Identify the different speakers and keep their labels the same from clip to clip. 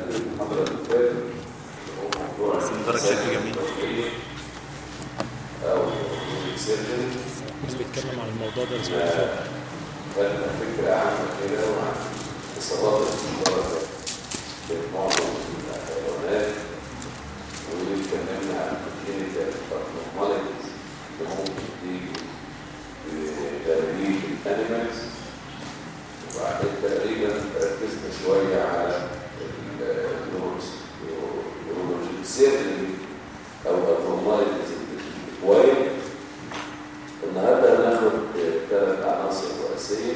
Speaker 1: المحاضرة اللي فاتت هو موضوع
Speaker 2: درجة شكل جميل.
Speaker 1: أو سيرجن
Speaker 3: مش بيتكلم عن الموضوع ده الاسبوع اللي فات
Speaker 1: خدنا فكرة عامة كده وعن إصابات المشتركة في معظم الحيوانات واتكلمنا عن كلينيكال abnormalities اللي ممكن تيجي في تدريب الانيمالز وبعدين تقريبا ركزنا شوية على النيورولوجي سيرجري أو abnormalities الوايد النهارده هناخد ثلاث عناصر رئيسيه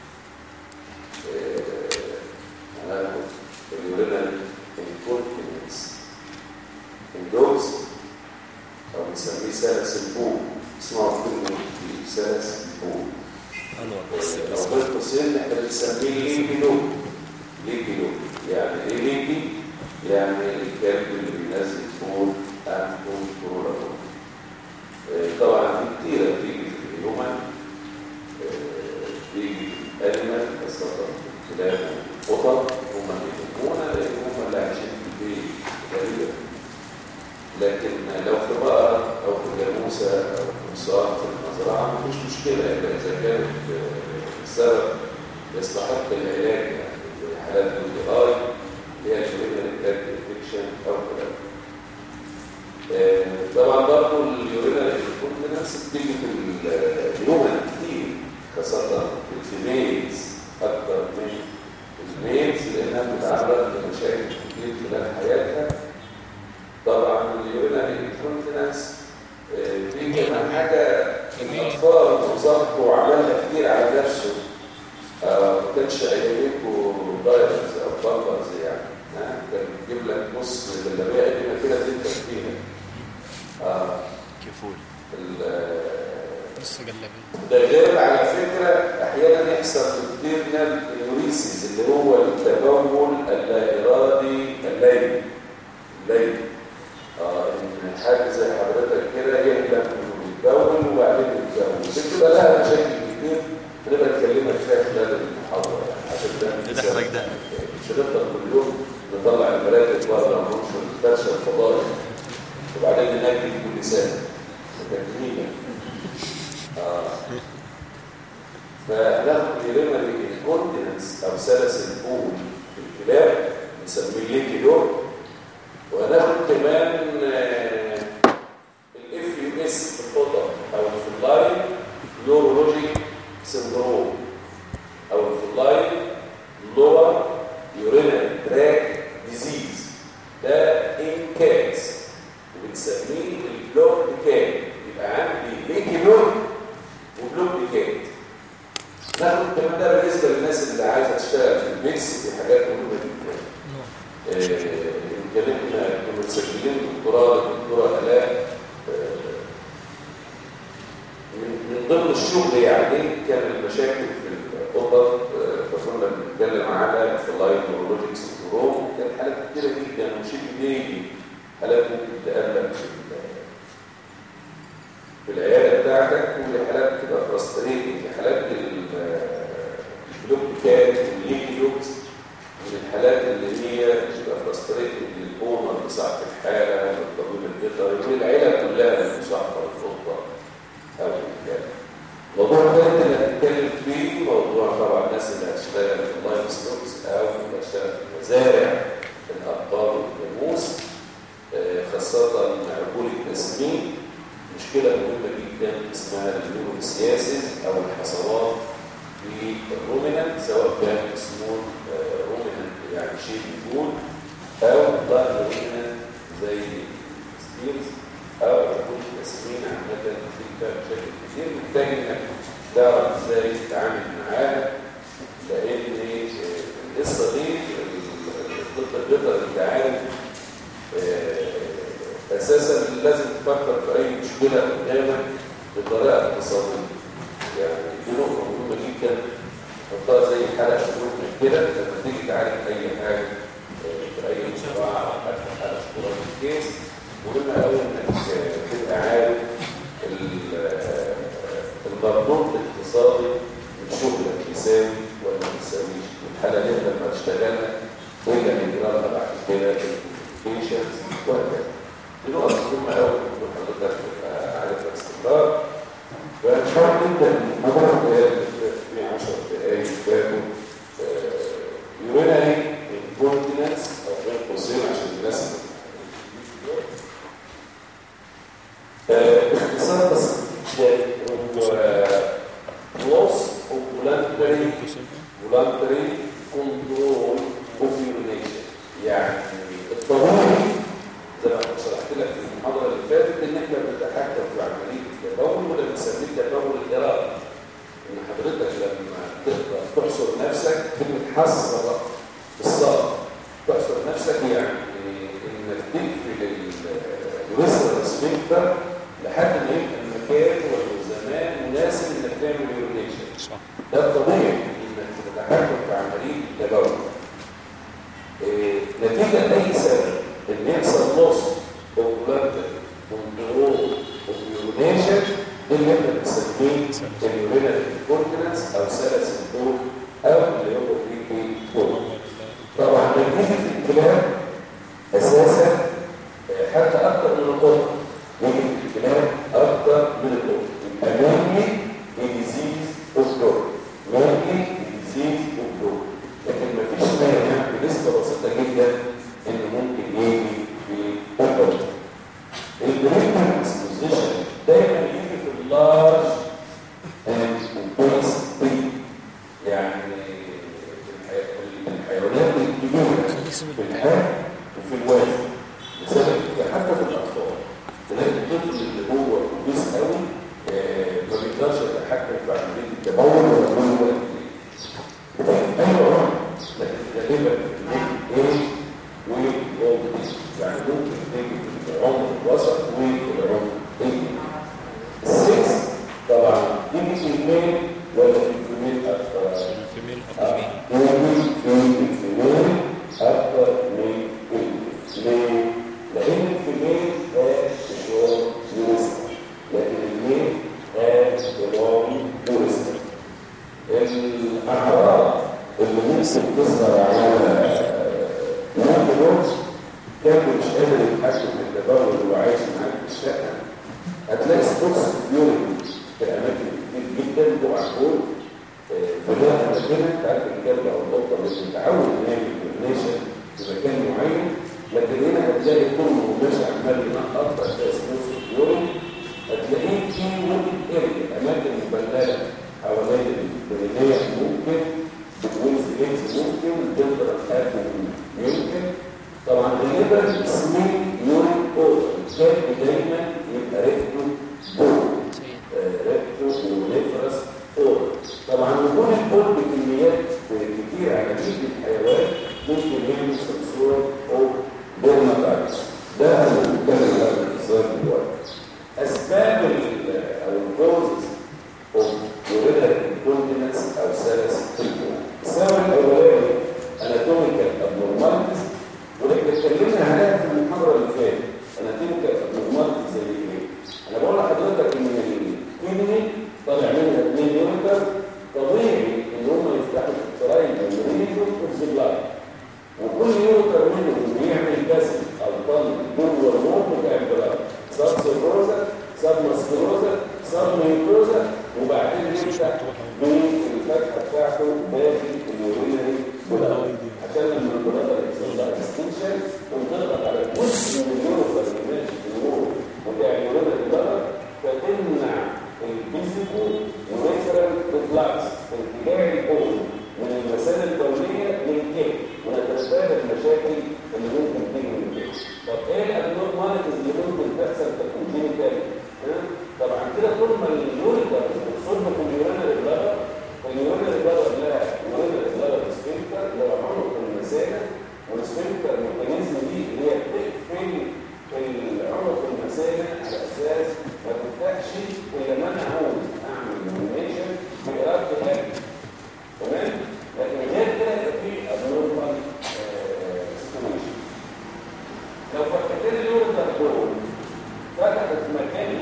Speaker 1: آه، هناخد اليورينال انكونتيننس الدوز او بنسميه سلس البول اسمعوا كلمه دي سلس البول
Speaker 2: انور بس
Speaker 1: لو
Speaker 2: الاسم
Speaker 1: بين قوسين احنا بنسميه ليبي لوب ليبي لوب يعني ايه ليبي؟ يعني الكلب اللي بينزل بول انكون كورولابول طبعا في كتيرة بتيجي في الهيومن آه، بتيجي في الانيمال خاصة الكلاب والقطط هم اللي يهمونا لان هم اللي عايشين في البيت تقريبا لكن لو في بقرة او في جاموسة او في صاع في المزرعة مفيش مشكلة الا اذا كانت آه، السبب يستحق العلاج يعني زي حالات الدي اي اللي هي الجورينال تراكت انفكشن او كده آه، طبعا برضه اليورينال انكونتيننس بتيجي في الهيومن كتير خاصة في الفيميلز أكتر من الميلز لأنها بتتعرض لمشاكل كتير خلال حياتها طبعا اليورينال انكونتيننس آه، في كمان حاجة الأطفال وظبطوا وعملها كتير على نفسه آه، ما كانش أياميكوا دايرز أو بامبرز يعني ها؟ كان بتجيب لك نص جلابية قديمة كده تنتج فيها آه،
Speaker 2: كفول
Speaker 1: ال-
Speaker 3: نص جلابيه
Speaker 1: ده غير على فكرة أحيانا يحصل في التيرنال اليوريسيس اللي هو التبول اللا إرادي الليلي الليلي آه إن حاجة زي حضرتك كده يحلم إنه يتبول وبعدين يتجوز دي بتبقى لها مشاكل كتير هنبقى نكلمك فيها خلال المحاضرة يعني عشان ده
Speaker 2: ده حضرتك ده
Speaker 1: مش هنفضل كل يوم نطلع المراكب بره وننشر الفرشه الفضائي وبعدين ننجي كل سنه مكملين اه فناخد يورينري انكونتيننس او سلس البول في الكلاب بنسميه ليكي دور وهناخد كمان الاف يو اس في القطط او في اللاين نورولوجيك سندروم او في اللاين لور يورينال تراك ديزيز ده انكاس وبنسميه البلوك كات يبقى عندي ليكي لون وبلوك كات ناخد الكلام ده بالنسبه للناس اللي عايزه تشتغل في الميكس دي حاجات مهمه جدا آه، يمكن احنا كنا مسجلين دكتوراه للدكتوره الاء آه، من من ضمن الشغل يعني كان المشاكل في القطط آه، فكنا بنتكلم على الفلاين نورولوجيك سندروم كان حالات كتيره جدا وشيء بيجي حالات ممكن تقابلك في ال- في العياده بتاعتك والحالات بتبقى فرستريتنج حالات البلوكات والليكيوت من الحالات اللي هي بتبقى فرستريتنج للاونر لصاحب الحاله للطبيب البيطري وللعيله كلها لصاحب القطه او الكلب الموضوع الثالث اللي هنتكلم فيه موضوع طبعا الناس اللي هتشتغل في اللايف ستوكس او اللي هتشتغل في مزارع الابقار والجاموس آه، خاصة عقول التسمين مشكلة مهمة جدا اسمها النيوروسياسيس أو الحصوات في الرومينانت سواء كان اسمه رومينانت يعني شيء يقول أو ظهر رومينانت زي ستيلز أو عقول التسمين عامة في فيها مشاكل كتير محتاج إنك تعرف إزاي تتعامل معاها لأن آه، القصة دي الطب البيطري أنت عارف آه، اساسا لازم تفكر في اي مشكله قدامك بطريقه اقتصاديه يعني دي نقطه مهمه جدا حطها زي حلقه مهمه كده لما تيجي تعالج اي حاجه آه، في اي مشروع او حتى حاله صوره الكيس مهم قوي انك آه، تبقى عارف ال- آه، المردود الاقتصادي من شغلك يساوي ولا ما يساويش الحاله دي لما تشتغلها وايه اللي هيجرى لها بعد الى البيشنز وهكذا دي نقط مهمه قوي المفروض حضرتك تبقى عارف باستمرار فان شاء الله نبدا المحاضره اللي هي في 10 دقائق فاتوا يورينا ايه الكونتيننس او بين قوسين عشان الناس باختصار بس هو loss of voluntary voluntary control of urination يعني الطبيعي زي ما كنت شرحت لك في المحاضره اللي فاتت ان احنا بنتحكم في عمليه التبول وده بنسميه التبول الارادي ان حضرتك لما تقدر تحصر نفسك كلمه حصر بالصلاه تحصر نفسك يعني انك تقفل الوسر السفنكتر لحد ما يبقى المكان والزمان مناسب انك تعمل يورينيشن
Speaker 3: صح
Speaker 1: ده الطبيعي انك تتحكم في عمليه التبول إيه، نتيجه لاي سبب ان يحصل نص او بلاد كنترول اوف يورينيشن ده اللي احنا بنسميه اليورينال كونتيننس او سلس البول او اللي هو فري بول طبعا نتيجه الكلام اساسا آه، حتى اكتر من القطر يجي في الكلام اكتر من القطر يبقى mainly a disease of dog mainly a disease of dog لكن مفيش مانع بنسبه بسيطه جدا انه ممكن يجي في القطر البريمر اكسبوزيشن دايما يجي في اللارج اند كويس يعني في الحي- الحيوانات الكبيره في الحال وفي الوزن لذلك حتى في الاطفال تلاقي الطفل اللي هو كويس قوي آه، ما بيقدرش يتحكم في عمليه التبول ولا هو ايوه لكن غالبا ايه واولد يعني ممكن تيجي في العمر الوسط والعمر الكبير السكس طبعا دي في الميل ولا في الميل اكثر
Speaker 3: الفيميل أقل
Speaker 1: يومي في الفيميل أكثر من الفيميل ليه؟ لأن الفيميل ده شعور يوريستا لكن الميل ده شعور يوريستا الأعراض اللي ممكن تظهر على الأنتيبيوت كان مش قادر يتحكم في التبول اللي هو عايش معاك في الشقة هتلاقي سبوتس يورين في أماكن كتير جدا جوه الكون فده مكان تعرف الكلب او القطه مش متعود يعمل كورنيشن في مكان معين لكن هنا هتلاقي طول ما هو ماشي عمال ينقط هتلاقي سبوس يورين هتلاقيه في وجود اريا اماكن مبلله حوالين البريديه ممكن بتوينز جيمز ممكن دندر الحاكم يمكن طبعا الليبر اسمه يورين اوتر الكلب دايما يبقى ريحته بول ريحته ونفرس أورا طبعا وجود البول بكميات كتير على جيد الحيوان ممكن يعمل سكسور او ديرماتايتس ده هنتكلم عن الاتصال دلوقتي اسباب ال- او الكوزز اوف يورينال انكونتيننس او سلس في البول السبب الاولاني اناتوميكال ابنورماليتيز ولكن اتكلمنا عليها في المحاضره اللي فاتت اناتوميكال ابنورماليتيز زي ايه؟ انا بقول لحضرتك ان الكدني طالع منها اثنين يونتر طبيعي ان هم يفتحوا التراين او الريجون اوف ذا بلاي وكل يونتر منهم بيعمل كسر او طن جوه الروم بتاع البلاي سب سيروزا سب ماسكروزا سب ميوكوزا وبعدين يفتح بالفتحه بتاعته باقي اليورينري بلاي عشان لما البلاي يحصل لها اكستنشن وتضغط على جزء من اليونتر اللي ماشي في الروم بتاع اليورينري بلاي فتمنع الفيزيكو ونيترال ريفلاكس اتجاه البول من المسائل البوليه للكيك ونتفادى المشاكل اللي ممكن تيجي من الكيك طب ايه الابنورماليتيز اللي ممكن تحصل في الكونجينيتال طبعا كده طول ما اليوريتر بتصب في اليورينري بلادر اليورينري بلادر لها يورينري بلادر سفنكتر اللي هو عنق المثانه والسفنكتر ميكانيزم دي اللي هي بتقفل العنق المثانه على اساس ما تفتحش الا ما انا عاوز اعمل نوميشن بارادتي هادي تمام لكن غير كده يبقى في ابنورمال ستيميشن لو فتحت لي اليوريتر دول فتحت في مكان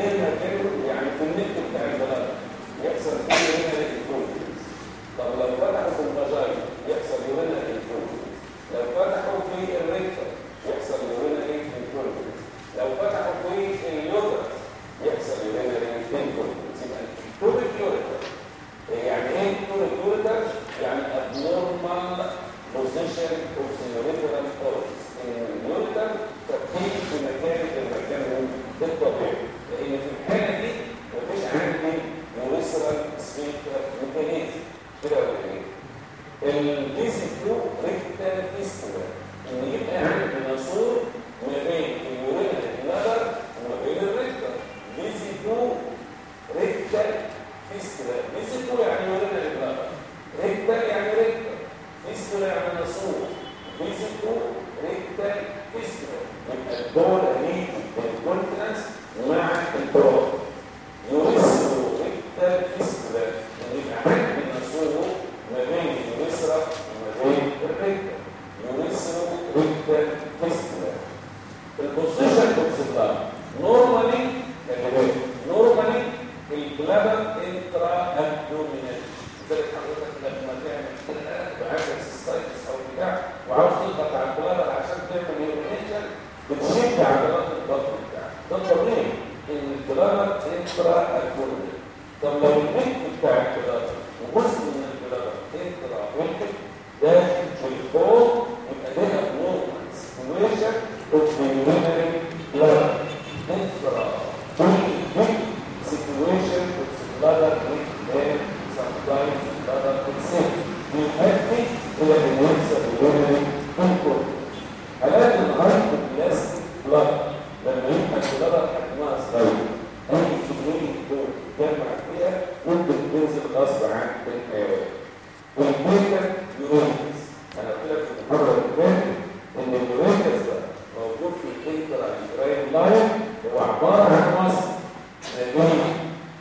Speaker 4: اوف سينوريتال اورس ان اليوريتر تبقيه في مكان المكان الطبيعي لان في الحاله دي مفيش عندي يوريثرال سفنكتر ميكانيزم كده ولا ايه؟ البيزي فلو ريكتال فيستولا ان يبقى عندي ناسور ما بين اليورينال بلادر وما بين الريكتر بيزي فلو ريكتال فيستولا بيزي فلو يعني يورينال بلادر ريكتال يعني ريكتال فيستولا يعني ناسور بيزي فلو ريكتال فيستولا يبقى الدول دي الكونتنس مع التراب يوريثرو ريكتال فيستولا يعني يبقى عندي ناسور ما بين اليوريثرا وما بين الريكتال يوريثرو ريكتال فيستولا البوزيشن اوف نورمالي نورمالي البلادر انترا ابدومينال لذلك حضرتك لما تعمل كده بعكس السايتس او بتاع وعاوز تضغط على البلادر عشان تعمل يورينيشن بتشد عضلات البطن بتاعك ده طبيعي ان البلادر انترا ابدومينال طب لو النك بتاع البلادر وجزء من البلادر انترا وينتك ده في الفوق يبقى ده نورمال سيتويشن اوف يورينري بلادر انترا وينتك situation with bladder weak and sometimes bladder consent يؤدي الى الانهاء اليورينري incontinence حالات الهايبوبلاستيك بلادر لما يبقى البلادر حجمها صغير اي كميه دول تجمع فيها ممكن تنزل غصب عن الحيوان والبيتا يورينز انا قلت لك في المحاضره اللي فاتت ان اليورينز ده موجود في الانترا يوراين لاين هو عباره عن مصر ما بين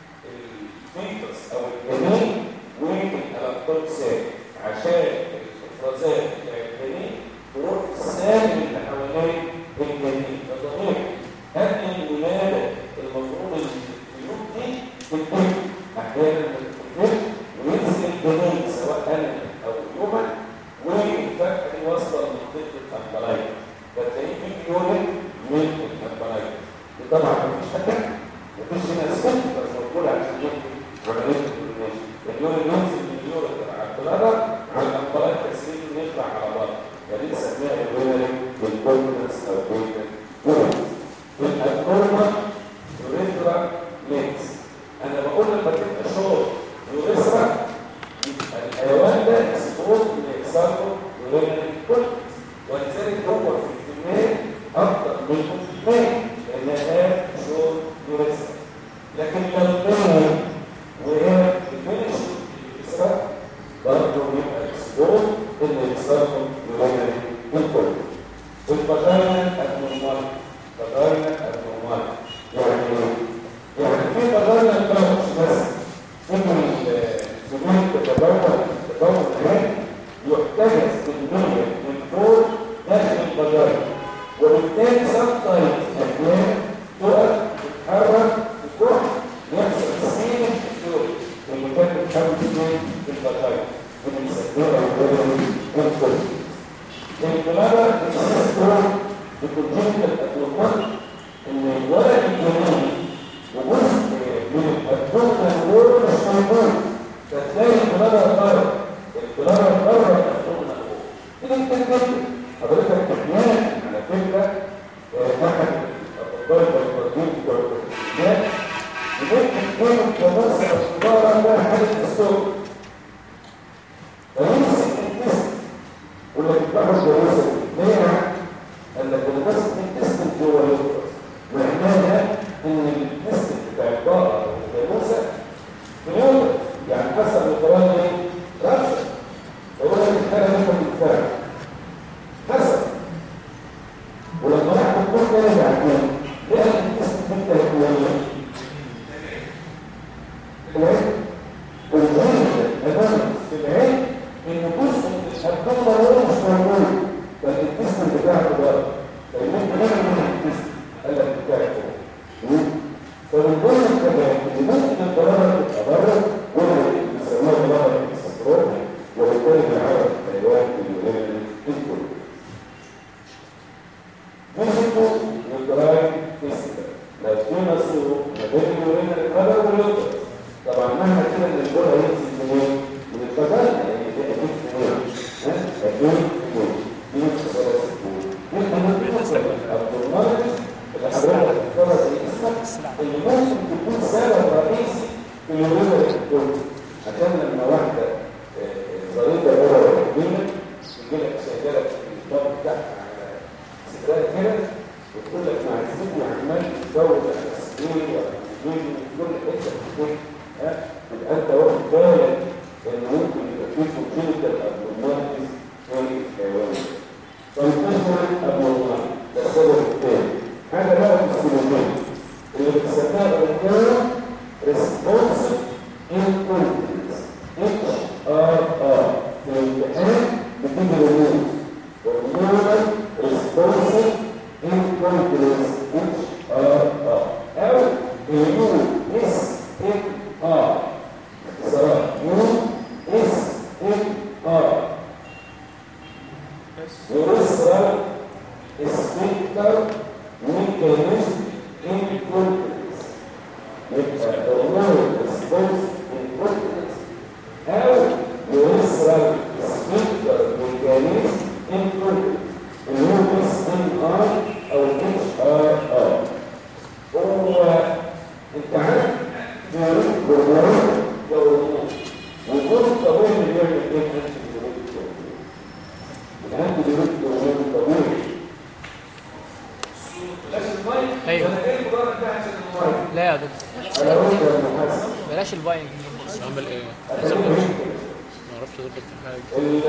Speaker 4: الفيتس او الجنين والالكتروسات عشان الافرازات بتاع الجنين تروح في السالب اللي حوالين الجنين ده طبيعي قبل الولاده المفروض ان الفيوت دي تتم احيانا ما تتفتش وينزل الجنين سواء انيمال او هيومن والفتحه دي واصله لمنطقه الامبلايت فتلاقيه بيجي يولد من الامبلايت طبعا مفيش حاجه مفيش هنا سنتر موجود عشان يمكن عمليه الكولونيشن اليورين ينزل من اليورين على البلادر على الامبلايت تسليم يطلع على بره فدي نسميها اليورين بالكونتنس او بيتن يورين الكورما يوريثرا ميكس انا بقول لما تبقى شورت يوريثرا يبقى الحيوان ده اكسبوز لاكسال يورينري كونتنس ولذلك هو في الكميه اكتر من 100% لانها شورت يوريثرا لكن لو كان وهي بتفنش الإسراء برضه يبقى اكسبوز ان الاكسال يورينري كونتنس الفاجينا ابنورمال فاجينا ابنورمال يعني يعني في فاجينا بتاعتش بس ان السموم تتبول تتبول الان يحتجز كمية من فوق داخل الفاجينا وبالتالي سبتايم احيانا تقف تتحرك تكح يحصل سيل في الفلوس اللي كانت بتحاول تسيل في الفاجينا اللي بيسموها الفاجينا كونتنس البلادر السيستم بكونجنتال ابنورمال ان الولد الجنين وجزء من الابدومينال وول مش موجود فتلاقي البلادر بره البلادر بره الابدومينال وول كده انت كده حضرتك احيانا على فكره احد الاطباء البيطريين بتوع الكليات ممكن يكون كمصر الصداره ده حاله السوق فيمسك الجسم ولا تتبعش جوازة ليه قال لك انا بس التستم جوه اليوترس معناها ان التستم بتاع البقره او الجاموسه في اليوترس يعني حسب القران ايه؟ راسه هو ده الحاله اللي انت بتدفعها حسب ولما راح الدكتور كان يعمل لقى التستم بتاع الكويه العين والعين امام في العين ان جزء من الابدومينال وول مش موجود فالجسم بتاعه بره فممكن على صدرها كده وتقول لك مع الزبن عمال تزود على السنين ولا السنين كل حته في الكل ها يبقى انت واخد بالك ان ممكن يبقى في كونجنتال ابنورماليتيز في الحيوان فانتشر ابنورمال ده السبب الثاني حاجه بقى في السلوكيه اللي بتسميها بالكلام responsive incontinence اتش ار ار في الامتحان بتيجي رموز hormonal responsive incontinence اتش ار ار او اليو اس ام ار اختصارات يو اس ام ار يوريثرال sphincter mechanism incontinence يبقى hormonal response incontinence أو يوريثرال sphincter mechanism incontinence اللي هو اس ام ار او اتش ار ار هو انت عارف بيوريك هرمونات وهرمونات والدور الطبيعي اللي بيعمل ايه انتي بيوريك الانتي بيوريك هرمون طبيعي لكن المايك
Speaker 3: أيوة.
Speaker 4: انا جاي مجرد ده عشان المايك
Speaker 3: لا يا دكتور
Speaker 4: انا قلت المحاسب
Speaker 3: بلاش الباين اعمل ايه؟
Speaker 4: هتعمل ايه؟
Speaker 3: ما اعرفش اظبط حاجه
Speaker 4: ال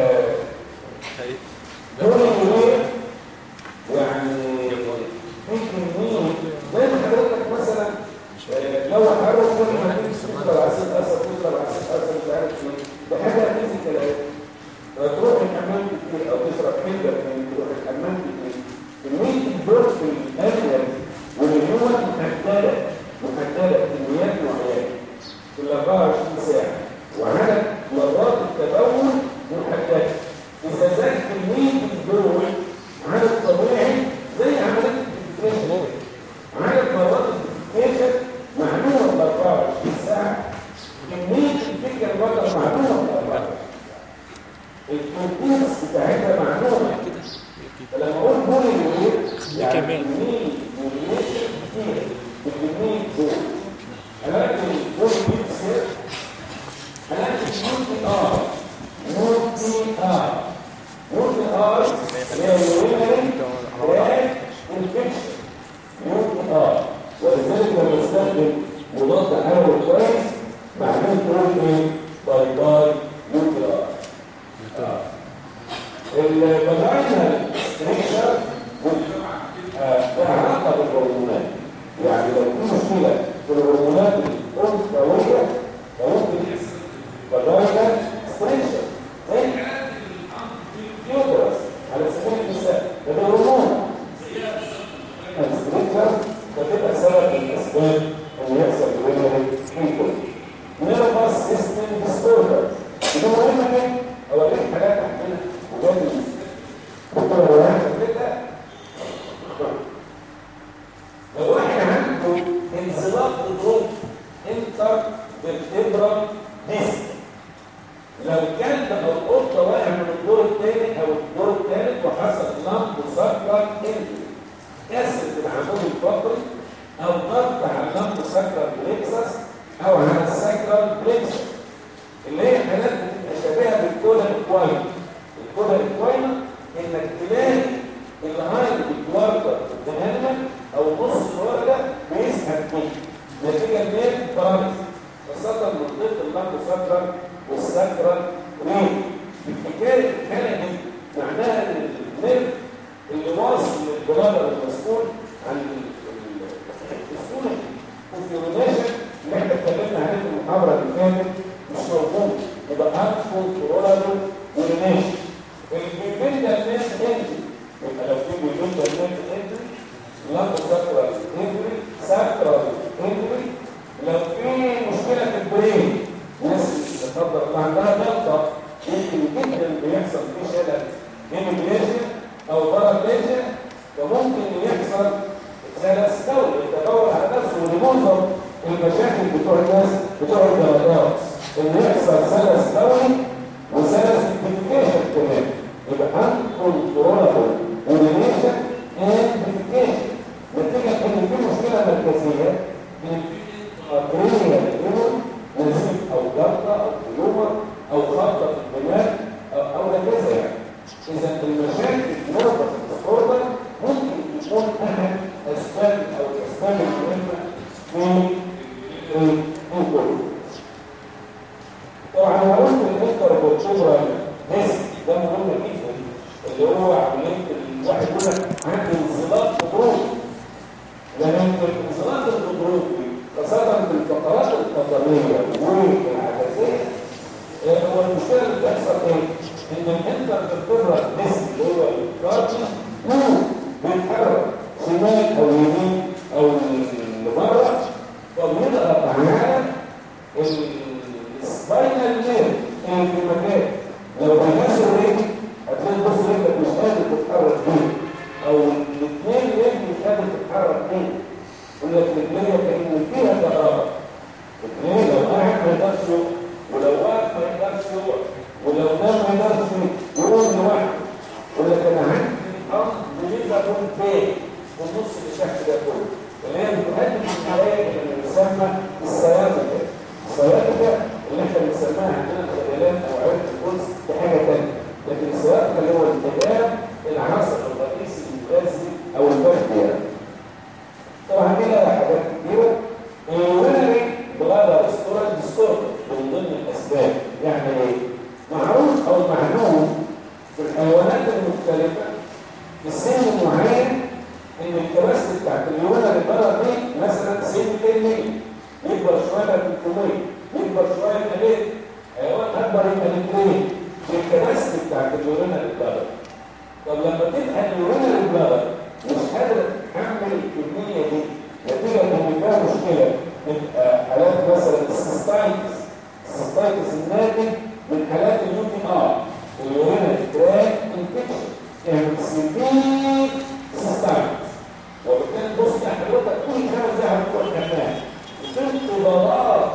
Speaker 4: دول الولاد يعني ممكن مين زي ما حضرتك مثلا آه، لو هروح كل ما تيجي تفضل عسل اسد تفضل عسل اسد مش عارف ايه ده حاجه فيزيكال اهي فتروح الحمام كتير او تشرب حلبة كتير تروح الحمام كتير كمية الدور في الأنيل والنيوم محددة محددة كميات معينة في ال 24 ساعة وعدد مرات التبول محددة إذا زاد كمية الدول عن الطبيعي زي عدد الفيكشن عدد مرات الفيكشن معلومة ب 24 ساعة كمية الفكرة الوضع معلومة ب 24 الكونتينس بتاعتها معلومة فلما اقول بولي الوير يعني
Speaker 3: كمان.
Speaker 4: كمية مليون كتير بكمية دول هلاقي الدول دي بتصير هلاقي اليو تي ار يو تي ار يو تي ار اللي هي يورينري تراك انفكشن يو تي ار ولذلك لما استخدم مضاد حيوي كويس معلوم تقول ايه باي باي يو تي ار الفاجينال ستريكشر لها علاقه بالهرمونات يعني لو في مشكله في الهرمونات الانثويه فممكن فاجينال ستريكشر زي اليوترس على سبيل المثال ده ده هرمون الستريكشر فتبقى سبب من الاسباب ان يحصل urinary incontinence نيرفس سيستم ديسوردر ده مهم جدا اوريك حاجات عندنا وجاي دكتور هو واحد كده لو واحد عنده انزلاق ضغوط انتر بالتبرال ديسك لو كان بقى القطه واقع من الدور الثاني او الدور الثالث وحصل نقض سكر انتري كسر في العمود الفقري او ضغط على النقض سكر بليكسس او على السكر بليكسس اللي هي حالات بتبقى شبيهه بالكولا الكوين الكولا الكوين انك تلاقي الهايد الكوارتر الدهانة او نص الورقه بيسحب فيه نتيجه من باراليس خاصه منطقه اللمب سكر والسكرال ريم الحكايه الحاله دي معناها ان النيرف اللي واصل للبلادر المسؤول عن السكون الكونفيرميشن اللي احنا اتكلمنا عليه في المحاضره اللي فاتت واحد يقول لك عندي انزلاق غضروف لان انزلاق الغضروف دي خاصه في الفقرات القطنيه والعكازيه آه، هو المشكله اللي بتحصل ايه؟ ان الانترفيرتبرال ديسك اللي هو الكارتي مو بيتحرك شمال او يمين او لبره فبيضغط على السباينال نيرف اللي في المكان لو بينزل رجل هتلاقي بص رجلك مش قادر تتحرك بيه او الاثنين رجل مش قادر تتحرك بيه يقول لك رجليه كان فيها كهرباء الاثنين لو قاعد ما يقدرش يقف ولو واقف ما يقدرش يقف ولو نام ما يقدرش يقوم لوحده يقول لك انا عندي الارض بنسبه تكون فين في النص اللي تحت ده كله اللي هي بتؤدي الحرائق اللي بنسمى السياتيكا السياتيكا اللي احنا بنسميها عندنا الخيالات او عيله القدس دي حاجه ثانيه لكن السياتيكا اللي هو الالتئام العنصر الرئيسي الغازي او البرد يعني طبعا دي لها حاجات كتيره الورنري بغض ستورج ديستورت من ضمن الاسباب يعني ايه؟ معروف او معلوم في الحيوانات المختلفه في سن معين ان الكباسة بتاعت اليونة للبلد دي مثلا سن 200 يكبر شوية ل 300 يكبر شوية ل 100 حيوان اكبر يبقى الاثنين الكباسة بتاعت اليونة للبلد طب لما تبقى اليونة للبلد مش قادرة تحمل الكمية دي نتيجة ان فيها مشكلة تبقى حالات مثلا السيستايتس السيستايتس الناتج من حالات اليو تي ار اليونة تراك انفكشن يعني سيفير سيستايتس وبالتالي بص حضرتك كل خمس دقايق هتروح الحمام انتظارات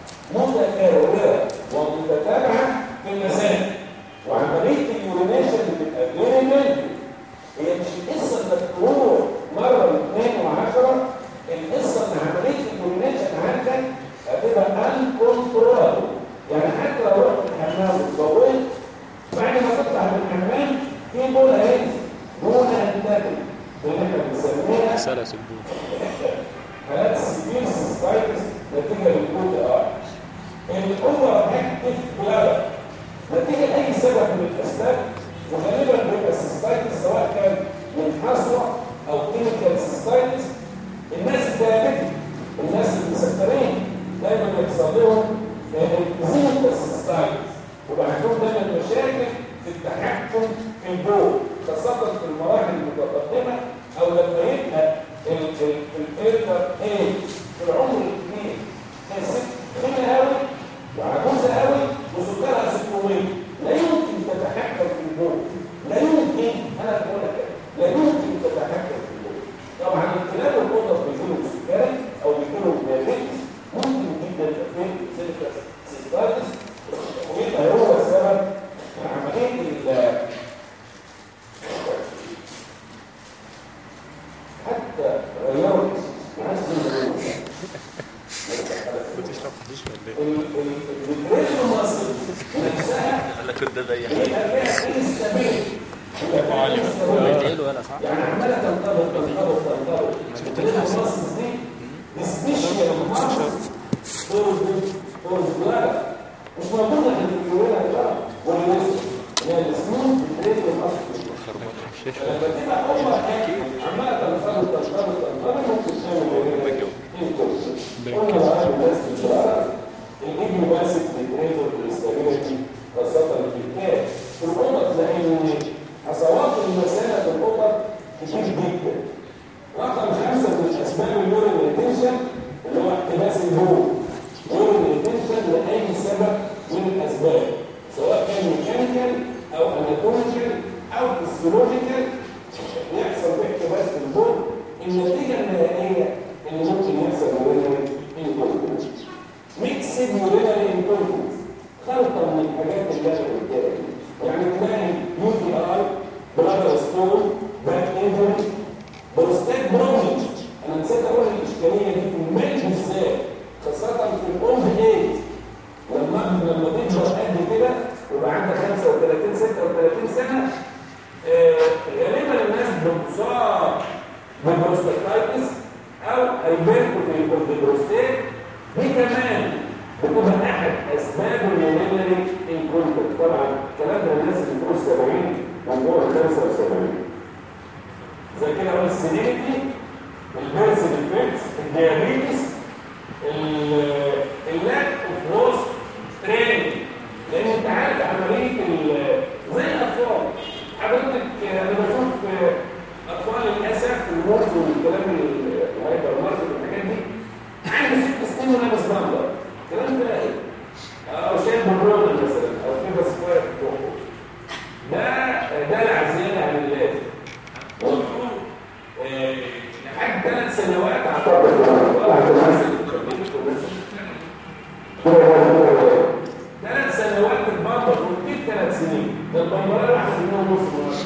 Speaker 4: متكرره ومتتابعه في المساء وعمليه اليورينيشن بتبقى فيري ميلفي هي مش القصه انك تروح مره واثنين وعشره القصه ان عمليه اليورينيشن عندك هتبقى انكونترول يعني حتى لو رحت الحمام واتطولت بعد ما تطلع من الحمام في بول هينزل دون ان تاكل اللي احنا بنسميها
Speaker 3: سلس البول
Speaker 4: حالات السيفير سيستايتس نتيجه للكود ار الاوفر اكتف بلادر نتيجه لاي سبب من الاسباب وغالبا بيبقى السيستايتس سواء كان من حصوه او كيميكال سيستايتس الناس الدايابيتيك الناس المسكرين دايما بيحصل لهم زينة السيستايتس وبقى عندهم دايما مشاكل في التحكم في البول خاصة في المراحل المتقدمة أو لما يبقى الفلتر ايه في العمر الكبير ست خيمة قوي وعجوزة قوي وسكرها 600 لا يمكن تتحكم في البول لا يمكن أنا بقول لك لا يمكن تتحكم في البول طبعا الكلاب القطط بيجيلوا سكري أو بيجيلوا ديابيتس ممكن جدا تكون سيليكس سيستايتس ويبقى هو السبب في عملية ال حتى غيروا الاسم
Speaker 3: بتشرب حديش ولا ايه؟
Speaker 4: الريتم مصر نفسها
Speaker 2: قال لك ده زي
Speaker 4: هي فيها انستابيل
Speaker 3: بيتقلوا ولا صح؟
Speaker 4: يعني عماله تنطبق تنطبق تنطبق الريتم مصر دي سبيشال مصر فور فور بلاد مش موجوده في الكيورينا بقى والوسط هي السموث الريتم مصر لما تبقى أول حاجة عمالة تنفرد تنفرد تنفرد ممكن تساوي قلنا بقى الناس الصغيرة الإيد ماسك للريزر والاستابيليتي خاصة في الكاس في القطط لأن حصوات المسالة في القطط كتير جدا رقم خمسة من أسباب اليورين ريتنشن اللي هو احتباس البول يورين ريتنشن لأي سبب من الأسباب سواء كان ميكانيكال أو اناتوميكال او فيسيولوجيكال يحصل باحتباس البول النتيجه النهائيه ان ممكن يحصل يورينري انكونتنس ميكسد يورينري انكونتنس خلطه من الحاجات اللي انا قلتها دي يعني تلاقي يو تي اي بلادر ستون باك انجري بروستات برومج انا نسيت اقول الاشكاليه دي في الميل بالذات خاصه في الام ايج لما لما تكبر قد كده ويبقى عندك 35 36 سنه آه، غالبا الناس بتصاب ببروستاتايتس او هيبركوا في البروستات دي كمان بتبقى احد اسباب اليورينري انكونتنت طبعا الكلام ده الناس اللي فوق 70 وفوق 75 البيرث ديفكتس الديابيتس اللاك اوف روز تريننج لان انت عارف عمليه ال- زي الاطفال حضرتك انا بشوف اطفال للاسف المرض والكلام الهايبر ماركت والحاجات دي عنده ست سنين ولابس بامبر الكلام ده ايه؟ او شايف مبرونه مثلا او فيبر سكوير في بقه ده دلع زياده عن اللازم والمفروض آه، لحد ثلاث سنوات اعتقد ثلاث سنوات البامبر وكتير ثلاث سنين ده البامبر واحد منهم نص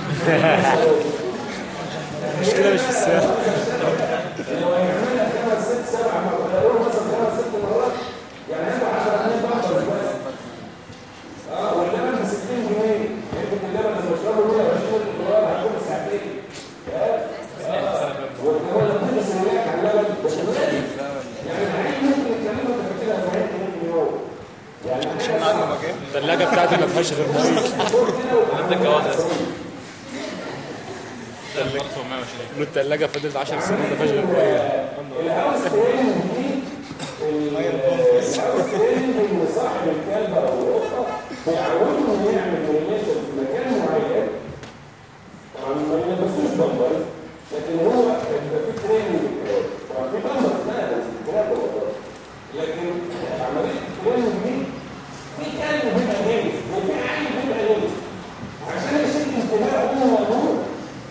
Speaker 3: المشكلة مش في السعر
Speaker 4: لو هيعملها خمس ست سبع مرات لو مثلا خمس ست مرات يعني هيبقى 10 جنيه بامبر بس اه واللبن ب 60 جنيه يمكن اللبن اللي بشربه 120 دولار هيكون ساعتين اه اه وكمان لما تيجي سريعك على اللبن بس غالي يعني العين ممكن يتكلموا انت كده في حته 100 يوم يعني حاجه
Speaker 3: الثلاجة بتاعتي ما فيهاش غير ميه
Speaker 2: عندك جواز
Speaker 3: له الثلاجة فضلت 10 سنين ما فيهاش غير ميه
Speaker 4: الهاوس تريننج دي الهاوس تريننج ان صاحب الكلب او القطه بيعوده انه يعمل ريليشن في مكان معين طبعا ما يلبسوش بامبر لكن هو يبقى في تريننج طبعا في بامبر لا لازم كلاب وقطط لكن عمليه التريننج دي في كلب بيبقى جاهز وفي عيل بيبقى جاهز عشان يشد انتباه امه وابوه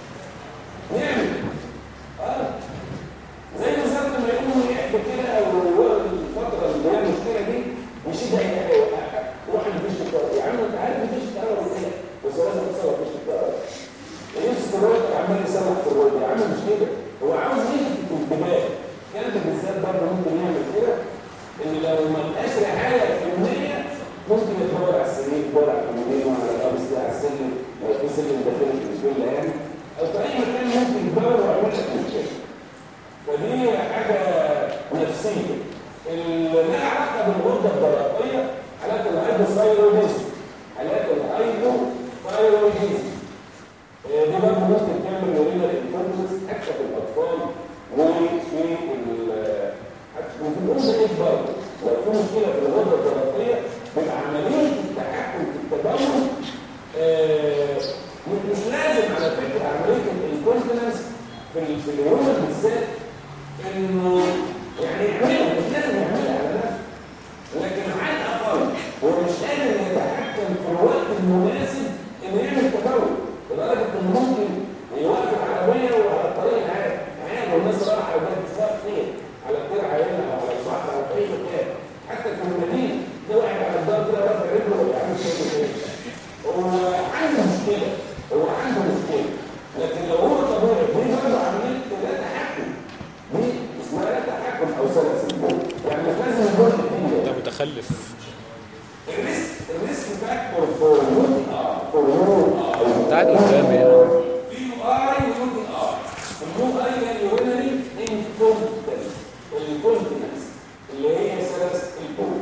Speaker 4: نعمل اه زي بالظبط لما يقوموا يحكوا كده او هو الفتره اللي هي المشكله دي يشد اي حاجه يوقعها روح مفيش الكهرباء يا عم انت عارف مفيش الكهرباء ازاي بس هو لازم يتصرف مفيش الكهرباء يمسك الراجل عمال يصلح في الراجل يا عم مش كده هو عاوز يلفت الانتباه كلب بالذات برضه ممكن يعمل كده ان لو ما لقاش رعايه فنيه ممكن يدور على السرير يدور على الكومودين وعلى القميص ده على السلم لو في سلم داخلي في الفيلا يعني او في اي مكان ممكن يدور ويعمل لك مشكله ودي حاجة نفسية اللي لها علاقة بالغدة الدرقية حالات الهايبوثايرويدزم حالات الهايبوثايرويدزم آه، دي برضه ممكن تعمل يورينال انفكشنز حتى في الأطفال وفي ال حتى وفي الأنثى برضه لو في مشكلة في الغدة الدرقية بيبقى عملية التحكم في التبول آه، مش لازم على فكرة عملية الانكونتيننس في ال- في الهرمون بالذات انه يعني يعملها مش لازم يعملها على نفسه لكن على الاقل هو مش قادر يتحكم في الوقت المناسب انه يعمل تفاوت لدرجه انه ممكن يوقف العربيه وعلى الطريق العام عادي والناس رايحه وجايه تسافر فين على الترعه هنا او على البحر او في اي مكان حتى في المدينه ده واحد على الدار كده رافع رجله ويعمل شيء كده هو عنده مشكله هو عنده مشكله لكن لو هو طبيعي دي برضه عمليه لا تحكم دي اسمها لا تحكم او سلاسل يعني مش لازم نقول الدنيا
Speaker 3: ده متخلف
Speaker 4: الريسك الريسك فاكتور فور يو ار فور يو ار
Speaker 3: انت قاعد قدامي هنا
Speaker 4: في يو اي ويو دي ار اليو اي هي اليورينري انكونتنس الكونتنس اللي هي سلاسل البول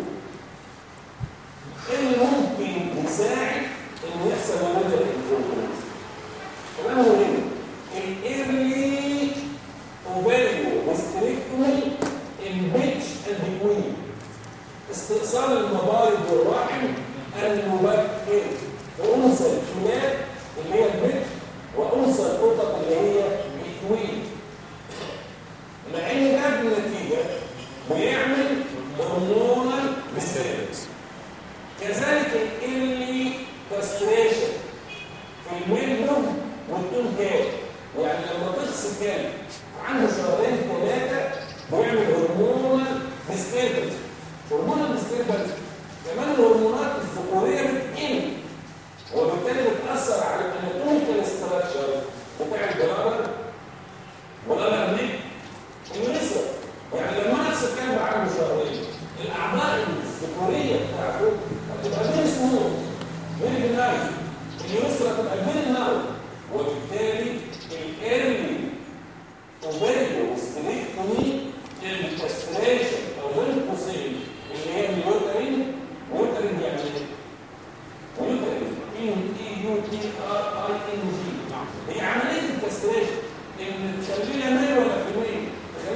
Speaker 4: اللي ممكن يساعد انه يحصل يورينري انكونتنس كمان مهم الايرلي اوفيريو هيستريكتومي البيتش اند كوين استئصال المبارد والرحم المبكر وانثى الكلاب اللي هي البيتش وانثى القطط اللي هي الكوين مع ان ده بالنتيجه بيعمل هرمونال ديستربنس كذلك الايرلي كاستريشن في الميلهم والتون كام يعني لما تغسل كلب عنده شهرين ثلاثه بيعمل هرمونال ديستربنس هرمونال ديستربنس كمان الهرمونات الذكوريه بتقل وبالتالي بتاثر على الاناتوميكال ستراكشر بتاع الجرار ولا منين النساء يعني لما نفس الكلب عنده شهرين الاعضاء الذكوريه بتاعته هتبقى غير سموث غير بنايف اليسرى تبقى غير نار وبالتالي الايرلي اوفيريو ستريكتومي الكاستريشن او القصين اللي هي اليوترين يوترين يعني ايه؟ يوترين اي اي يو تي ار اي ان جي هي عمليه الكاستريشن ان تخليه ميل ولا فيميل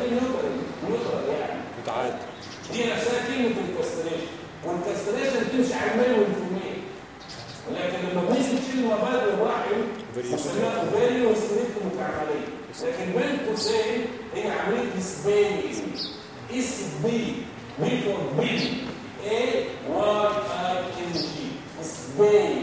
Speaker 3: تعادل
Speaker 4: دي نفسها كلمه الكاستريشن والكاستريشن تمشي على الميل والفورمين ولكن لما بنيجي نشيل مبادئ الرحم بنسميها اوفاري وستريكت مكعبليه لكن بين قوسين هي عمليه سبينج اس بي بي فور بي اي واي اي ان جي سبينج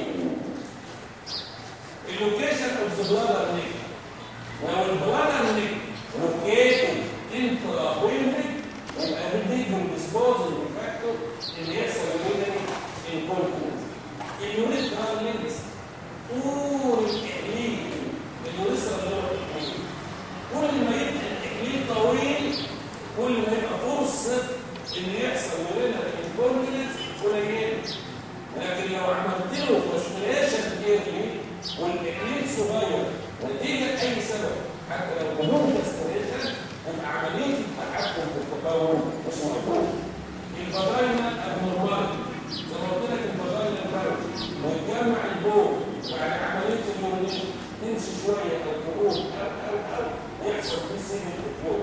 Speaker 4: اللوكيشن اوف ذا بلادر نيك لو البلادر نيك لوكيتد انترا يبقى بنديهم ديسبوزل فاكتور اللي يحصل يورينري انكونتنس اليوريث ده يلبس طول الاحليل اليوريث ده الاحليل كل ما يبقى الاحليل طويل كل ما يبقى فرصه ان يحصل يورينري انكونتنس قليله لكن لو عملت له فلاشفلاشن كتير والاحليل صغير نتيجه اي سبب حتى لو بدون فلاشفلاشن يبقى عمليه التحكم في التطور مش موجود الفضاينا النورمال زي ما قلت لك الفضاينا البرد ويتجمع البول بعد عمليه اليورينيشن تمشي شويه او تقوم او او او يحصل فيه سيجن الفلو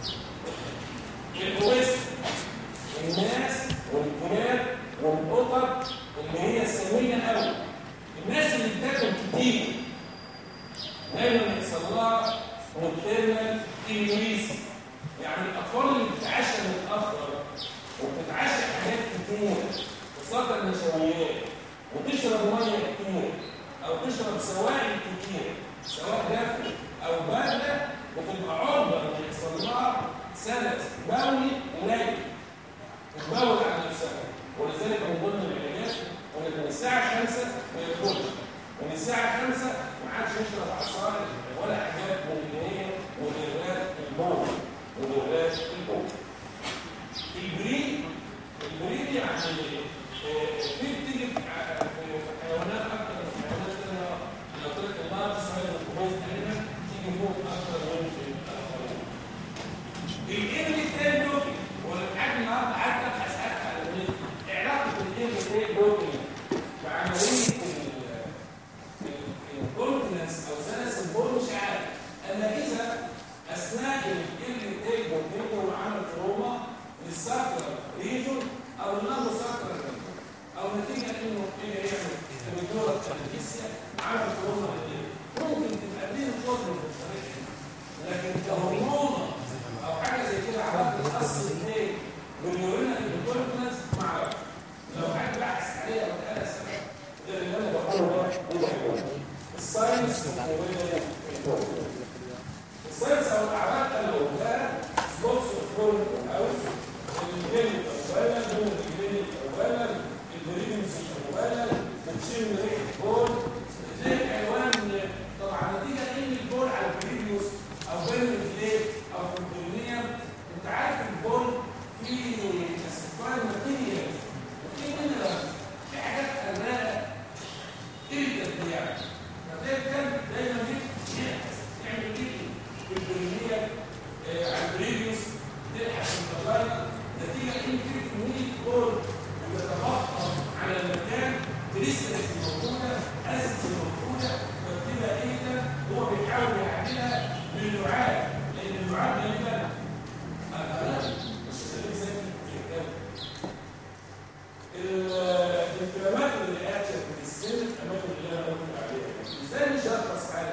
Speaker 4: الويست الناس والكلاب والقطط اللي هي سميه قوي الناس اللي بتاكل كتير دايما يحصل لها نوتيرنال انجليزي يعني الاطفال اللي بتتعشى متاخر وبتتعشى حاجات كتير خاصه النشويات وتشرب ميه كتير او تشرب سوائل كتير سواء دافئ او بارده بتبقى عرضه ان يحصل لها سلس بولي قليل تتبول على نفسها ولذلك من ضمن العلاجات ان من الساعه 5 ما ياكلش من الساعه 5 ما عادش يشرب عصائر ولا حاجات من اللي هي مدرات البول مدرات البول البريد البريد يعني آه، في بتيجي في ح- في حيوانات اكتر من حيوانات ثانيه لو قلت لك الله تسمى الكويس تقريبا تيجي فوق اكتر من الاخرين الابن الثاني دوكي ولحد النهارده حتى ابحث حتى على النت علاقه الابن الثاني دوكي بعمليه الكونتنس او سلس البول مش عارف اما اذا اثناء الابن الثاني دوكي وعمل تروما للسكر ريجون او النمو سكر ريجون او نتيجه انه ايه يعمل الدكتوره التنفيسيه عمل تروما للابن ممكن تبقى دي الفضل في الطريق لكن كهرمون او حاجه زي كده عملت تاثر ايه باليورينا الكونتنس ما اعرفش لو حد بحث عليها او قال سبب غير اللي انا بقوله ده يبقى الساينس الساينس او الاعراض اللي قلتها سبوتس فول هاوس الجلد اولا دون الجلد اولا البريمز اولا بتشم ريحه بول زي الحيوان طبعا نتيجه ان البول على البريميوس او بين الفليت او في الدنيا انت عارف البول فيه اسفار ماتيريال وفي منها في حاجات حراقه irritant يعني فده كان دايما يبحث يعمل كده في الدنيا آه، على البريميوس تبحث في الفضايا نتيجه ان في كميه بول بتتبطل على المكان تريسترس موجوده اسيدز موجوده فبتبقى ايه ده هو بيحاول يعملها باللعاب لان اللعاب غالبا مش زي الكتاب الانفلامات اللي قاعده في السن الاماكن اللي انا قلت عليها ازاي نشخص حاله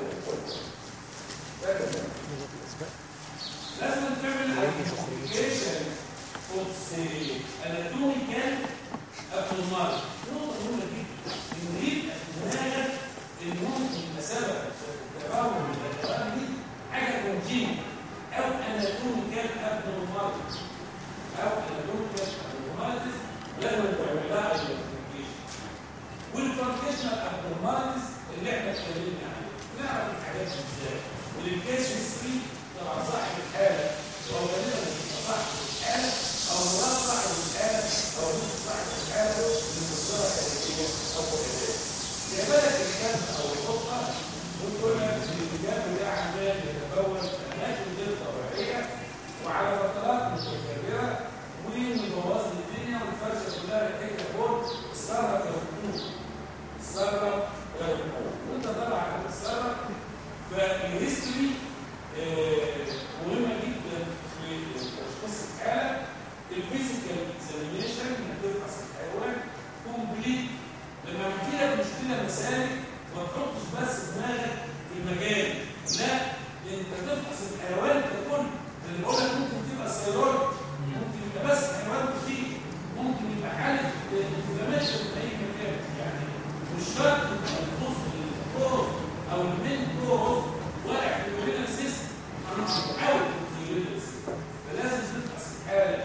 Speaker 4: التوازن لازم تعمل ايدنتيفيكيشن اوف اناتوميكال ابنورمال نقطه مهمه جدا ان دي دماغك اللي ممكن يبقى سبب التراوم والتراوم دي حاجه كونجين او اناتوميكال ابنورمال او اناتوميكال ابنورمالز لازم تعمل لها ايدنتيفيكيشن والفانكشنال ابنورمالز اللي احنا اتكلمنا عنها نعرف الحاجات دي ازاي وللكيس هيستوري طبعا صاحب الحاله هو غالبا بيبقى صاحب الحاله او مراد صاحب الحاله او ضد صاحب الحاله لمصدر خارجيه او فوقيه يا بالك الكلب او القطه بتقول لك الاتجاه ده عمال يتكون في اماكن غير طبيعيه وعلى فترات متكرره ومبوظ الدنيا والفرشه كلها نتيجه فوق الثروه في الركوب الثروه في الركوب وانت طبعا هتتصرف فالهيستوري آه، مهمه جدا في تشخيص الحاله
Speaker 5: الفيزيكال اكزامينيشن انك تفحص الحيوان كومبليت لما بتجيلك مشكله مسالك ما تحطش بس دماغك في المجال لا انت تفحص الحيوان ككل اللي بقول لك ممكن تبقى سيرات ممكن يبقى بس حيوان كتير ممكن يبقى حاله انفلاميشن في اي مكان يعني مش شرط يبقى الفصل الكوز او المين كوز واقع في الورينال سيستم انا مش بحاول في الورينال سيستم فلازم تفحص الحاله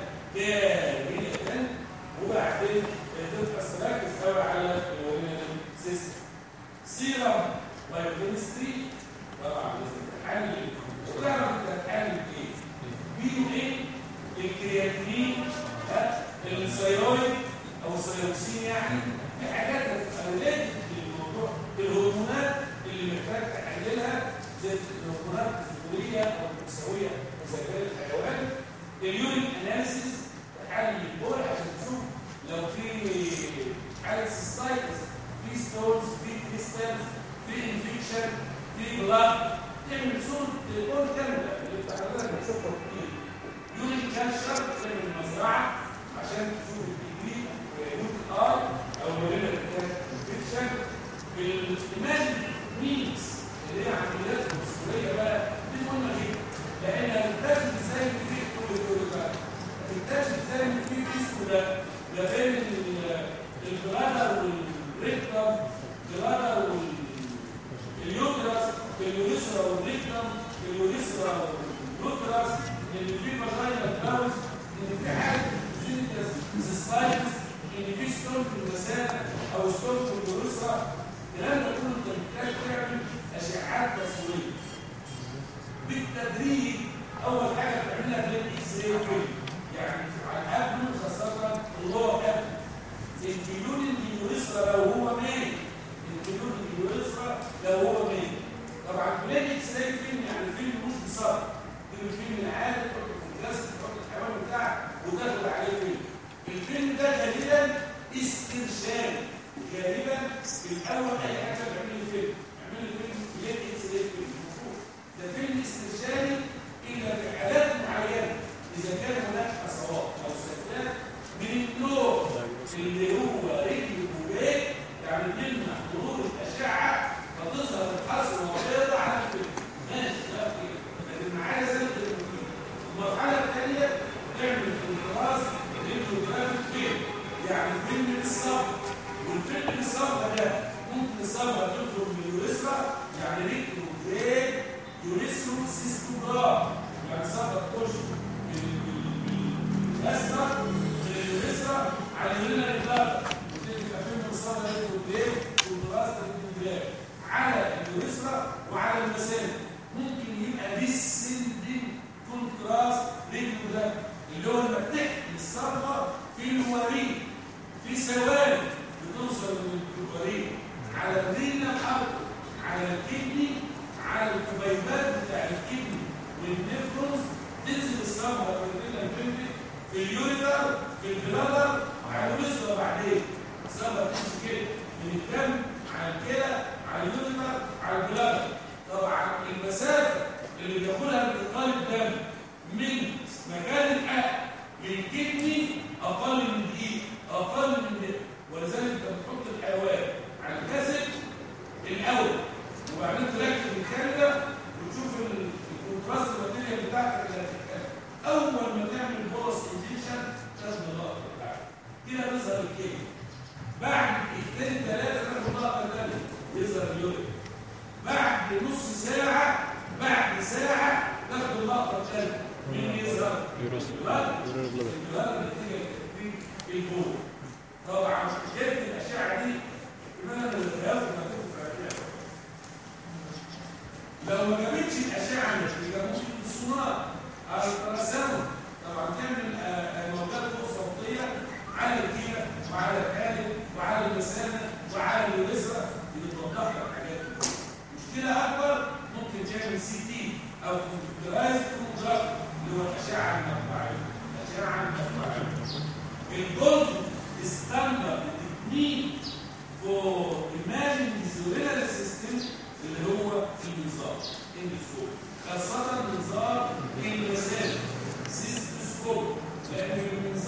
Speaker 5: كامله وبعدين تفحص تركز قوي على الورينال سيستم سيرم بايوكيمستري طبعا لازم تحلل وتعرف انت هتحلل ايه بيو ايه الكرياتينين ها الثيرويد او الثيروكسين يعني في حاجات هتبقى ريليتد للموضوع الهرمونات اللي محتاج تحللها زي الهرمونات الذكوريه او النسويه اذا كان الحيوان اليورين اناليسيس تحلل البول عشان تشوف لو في حاله سيستايتس في ستونز في كريستالز في انفكشن في بلاد تعمل صوره البول كامله اللي انت حضرتك بتشوفها كتير يورين كالشر تعمل مزرعه عشان تشوف الديجري يوت ار او مولينا انفكشن بالايماجن مينز اللي هي عمليات المسؤوليه بقى دي مهمه جدا لان هتكتشف ازاي ان في كل ده هتكتشف ازاي ان في جسم ده ده بين البلادر والريكتم البلادر واليوترس اليوريثرا والريكتم اليوريثرا واليوترس ان في فاجينا كلاوز ان في حاجه جينيتس سيستايتس ان في ستون في المثانه او ستون في اليوريثرا الكلام ده كله انت محتاج تعمل اشعاعات تصويريه بالتدريج اول حاجه بتعملها في الاكس راي فيلم يعني على الابن خاصه اللور ابن الجيون اليوريثرا لو هو ميت الجيون اليوريثرا لو هو ميت طبعا بلاد اكس راي فيلم يعني فيلم مش بصار فيلم فيلم العادي تحط في الجهاز تحط الحيوان بتاعك وتاخد عليه فيلم الفيلم ده غالبا استرشاد غالبا في الاول اي حاجه بيعمل لي فيلم يعمل لي فيلم بلاد اكس راي فيلم ده فيلم استرشادي الا في حالات معينه اذا كان هناك حصوات او سكتات من النوع اللي هو رجل وبيت يعني بيمنع ظهور الاشعه فتظهر الحصوه بيضاء على الفيلم ماشي ده كده لكن معايا زي المرحله الثانيه تعمل كونتراس ريديوجرافيك فيلم يعني فيلم للصبر والفيلم للصبر ده ممكن الصبر تدخل من اليوريثرا يعني رجل وبيت يوريثرو سيستوجرام يعني صبر تخش الأسرة من اليوريثرا على اليورينا الإطلاق وتبقى فيلم الصبر رجل وبيت والدراسة رجل على اليوريثرا وعلى المثانة ممكن يبقى ديسندين كونتراست ريديوجرام اللي هو لما بتحكي الصبغه في الوريد في ثواني بتوصل من الوريد على الرينا الارض على الكدني على الفبيبات بتاع الكدني والنفرونز تنزل الصبغه في الرينا البنبي في اليوريتر في البلادر على الوسطى بعدين الصبغه تمشي كده من الدم على الكلى على اليوريتر على البلادر طبعا المسافه اللي بياخدها انتقال الدم من مكان الحق للكدني اقل من دقيقه اقل من دقيقه ولذلك انت بتحط الحيوان على الكاسب الاول وبعدين تركب الكاميرا وتشوف الكونتراست الماتيريال بتاعتك اللي هتتكلم اول ما تعمل بولس انجكشن تاخد اللقطه بتاعتك كده بيظهر الكيمياء بعد اثنين ثلاثه تاخد لقطه ثانيه يظهر اليورين بعد نص ساعه بعد ساعه تاخد اللقطه الثانيه مين يظهر؟ البلد البلد نتيجه في البول طبعا جبت الاشعه دي بما ان الخياط ما لو ما جابتش الاشعه يبقى ممكن الصناعه على الترسم طبعا تعمل موجات فوق صوتيه على الكلى وعلى القالب وعلى اللسانه وعلى اليوريثرا بتوضح لك حاجات مشكله اكبر ممكن تعمل سي تي او كمبيوترايز توموجرافي اللي هو الاشعه المقطعيه الاشعه المقطعيه الجولد ستاندرد تكنيك فور ايماجين فيزيولار سيستم اللي هو النظام اندوسكوب خاصه نظام المسافه سيستوسكوب لان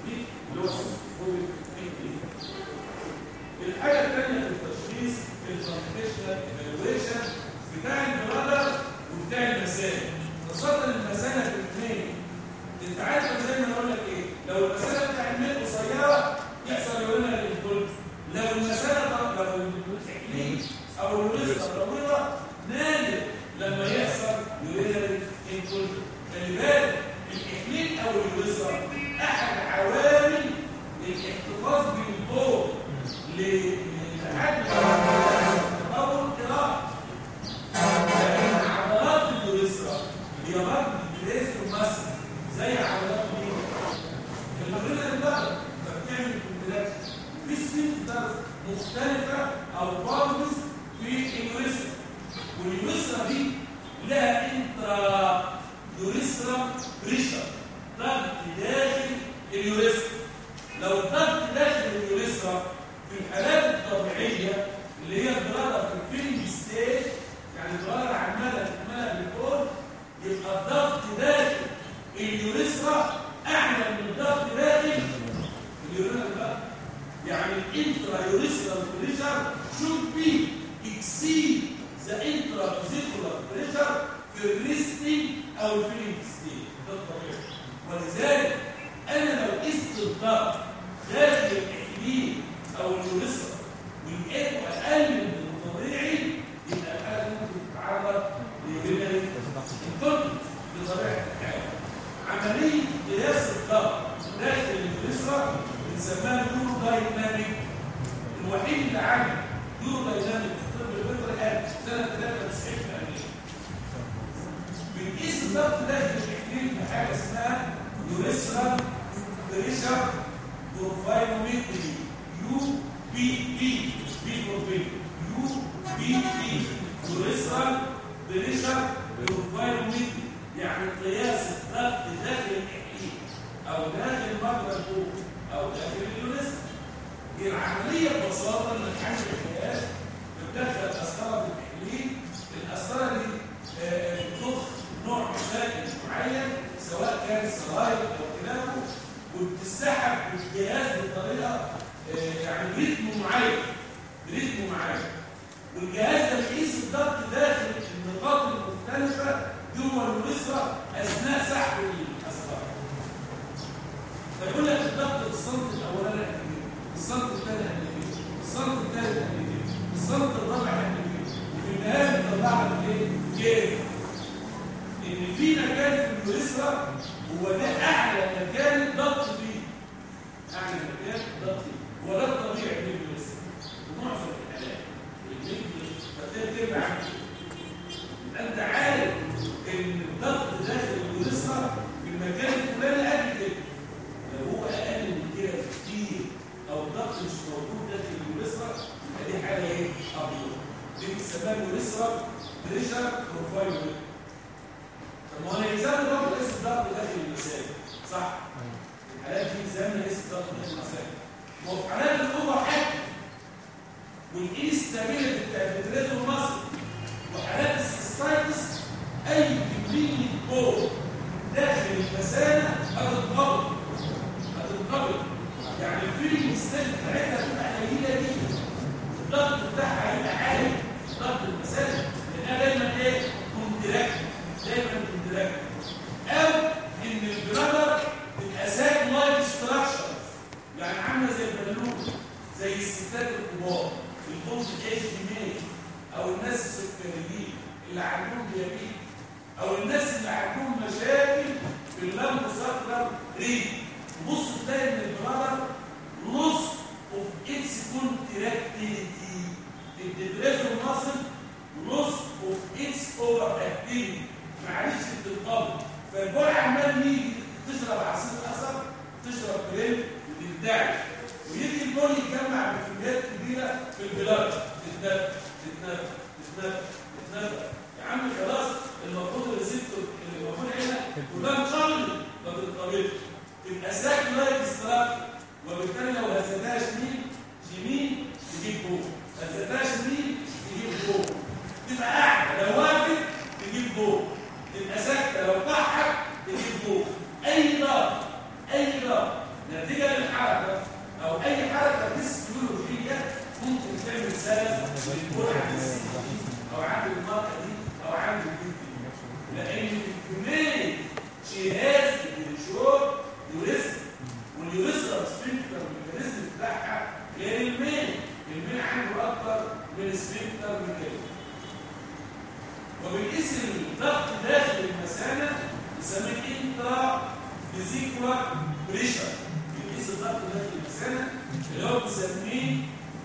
Speaker 5: دي اللي هو السيستماتيك تكنيك الحاجه الثانيه في التشخيص الكونفشنال ايفالويشن بتاع البرادر وبتاع المسائل خاصه المساله في الاثنين انت عارف زي ما اقول لك ايه لو المساله بتاع الميل قصيره يحصل يقولنا الانفلت لو المساله لو التكليف او الوسطى طويله نادر لما يحصل يورينري انفلت خلي بالك الاكليل او الوسطى احد عوامل الاحتفاظ بالضوء لتحدث او القراءه لكن عضلات اليوريثرا هي برضه الجريس والمسل زي عضلات مين؟ المغرب الضغط فبتعمل كونتراكشن في سنتر مختلفه او باوندز في اليوريثرا واليوريثرا دي لها انترا يوريثرا بريشر ضغط داخل اليوريثرا لو الضغط داخل اليوريثرا في الحالات الطبيعيه اللي هي البرادة في الفيلم ستيج يعني البرادة عماله تتملى بالكون يبقى الضغط داخل اليوريثرا اعلى من الضغط داخل اليوريثرا بقى يعني الانترا يوريثرال بريشر should be exceed the intravesicular pressure في الريستنج او الفيلم ستيج ده الطبيعي ولذلك انا لو قست الضغط داخل الاحليل او اليوريثرا ولقيته اقل من الطبيعي يبقى الحاله ممكن تتعرض ليورينري انكونتنس بطبيعه الحال عمليه قياس الضغط داخل اليوريثرا بنسميها يورو دايناميك الوحيد اللي عمل يورو دايناميك في الطب البيطري قال سنه 93 في امريكا بنقيس الضغط داخل الاحليل بحاجه اسمها يوريثرال بريشر بروفايلومتري يو بي بي بي فور بي يو بي بي يوريثرال بريشر بروفايلومتري يعني قياس الضغط داخل الاحليل او داخل مجرى البول او داخل اليوريثرا دي العمليه ببساطه انك عامل القياس بتدخل قسطره في الاحليل القسطره دي آه، بتضخ نوع مسائل معين سواء كان سراير او خلافه وبتسحب بالجهاز بطريقه آه، يعني بريتم معين بريتم معين والجهاز ده بيقيس الضغط داخل النقاط المختلفه جوه اليوريثرا اثناء سحب القسطره فيقول لك الضغط في الصمت الاولاني قد ايه الصمت الثاني قد ايه الصمت الثالث قد ايه الصمت الرابع قد ايه وفي النهايه بتطلع لك ايه كيف ان في مكان في اليوريثرا هو ده اعلى مكان ضغط فيه اعلى مكان ضغط فيه هو ده الطبيعي من اليوريثرا ومعظم الحالات اللي بتبقى ترجع يبقى انت عارف ان الضغط داخل اليوريثرا في المكان الفلاني قد كده لو هو اقل من كده كتير او الضغط مش موجود داخل اليوريثرا يبقى دي حاجه ايه ابيض دي بنسميها اليوريثرا بريشر بروفايل طب ما هو انا الزام برضه قيس الضغط داخل اللسان صح؟ الحالات دي الزام قيس الضغط داخل اللسان وفي حالات الاوفر حتى والانستابيلتي بتاع الفنتريتور المصري وحالات السيستايتس اي كميه بول داخل المثانه هتنقبض هتنقبض يعني الفيلم ستيج بتاعتها تبقى قليله جدا الضغط بتاعها هيبقى عالي ضغط المثانه لانها دايما ايه؟ كونتراكت دايما كونتراكت او ان البرادر تبقى ساك لايف ستراكشر يعني عامله زي البالون زي الستات الكبار البوز ايش ميل او الناس السكريين اللي عندهم ديابيت او الناس اللي عندهم مشاكل في اللمب ساكرال ريد تبص تلاقي ان البرادر لوس اوف اتس كونتراكتيليتي الدبريشن ماسل لوس اوف اتس اوفر اكتيفيتي معلش بتنقبض فالبول عمال يجي تشرب عصير قصب تشرب كريم وتنتعش ويجي البول يتجمع بكميات كبيره في البلاد تتنفس تتنفس تتنفس تتنفس يا عم خلاص المفروض الريسبتور اللي موجود هنا وده مقلل ما بتطبقش تبقى ساك لايك ستراكشر وبالتالي لو هزتها شمال يمين تجيب فوق هزتها شمال تجيب فوق تبقى قاعده لو وقفت تجيب فوق تبقى ساكته لو ضحك تجيب فوق اي ضغط اي ضغط نتيجه she has a short urethra واليوريثرا سفنكتر الميكانيزم بتاعها غير المين المين عنده اكتر من السفنكتر ميكانيزم وبنقيس الضغط داخل المثانه نسميه انترا فيزيكولار بريشر بنقيس الضغط داخل المثانه اللي هو بنسميه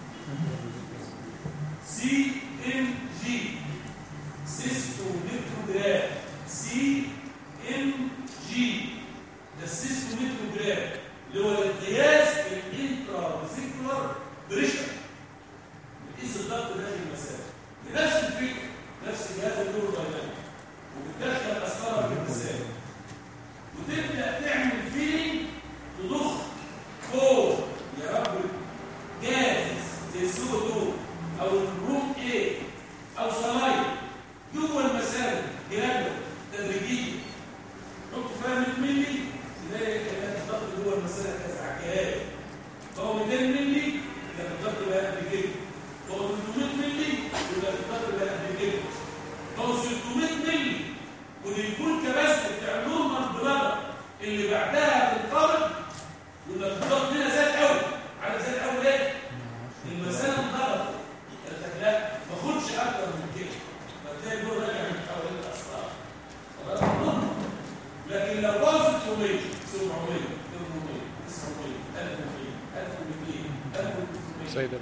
Speaker 5: سي ام جي سيستو متروجرام سي ام جي ده السيستو متروجرام اللي هو القياس الانترا فيزيكولار بريشر بنقيس الضغط داخل المثانه بنفس الفكره نفس جهاز النيورودايناميك وبتدخل اسرار في المثانه وتبدا تعمل فيلينج تضخ فوق يا رب جاهز زي السودو او الروم ايه او صلايد جوه المثانه جرادة تدريجيا حط فيها 100 مللي تلاقي كمان الضغط جوه المثانه كزعجات فهو 200 مللي يبقى الضغط بقى قد كده فهو 300 مللي يبقى الضغط بقى قد كده فهو 600 مللي والفول كباستي بتاع النورمال بلاد اللي بعدها تنقبض يبقى الضغط هنا زاد قوي على زاد قوي ليه؟ المثانه انضغطت قلت لك لا ما خدش اكتر من كده فتلاقي دول راجع من حوالين الاسرار خلاص لكن لو باظت 800 700 800 900 1200 1200 1300
Speaker 3: سيدة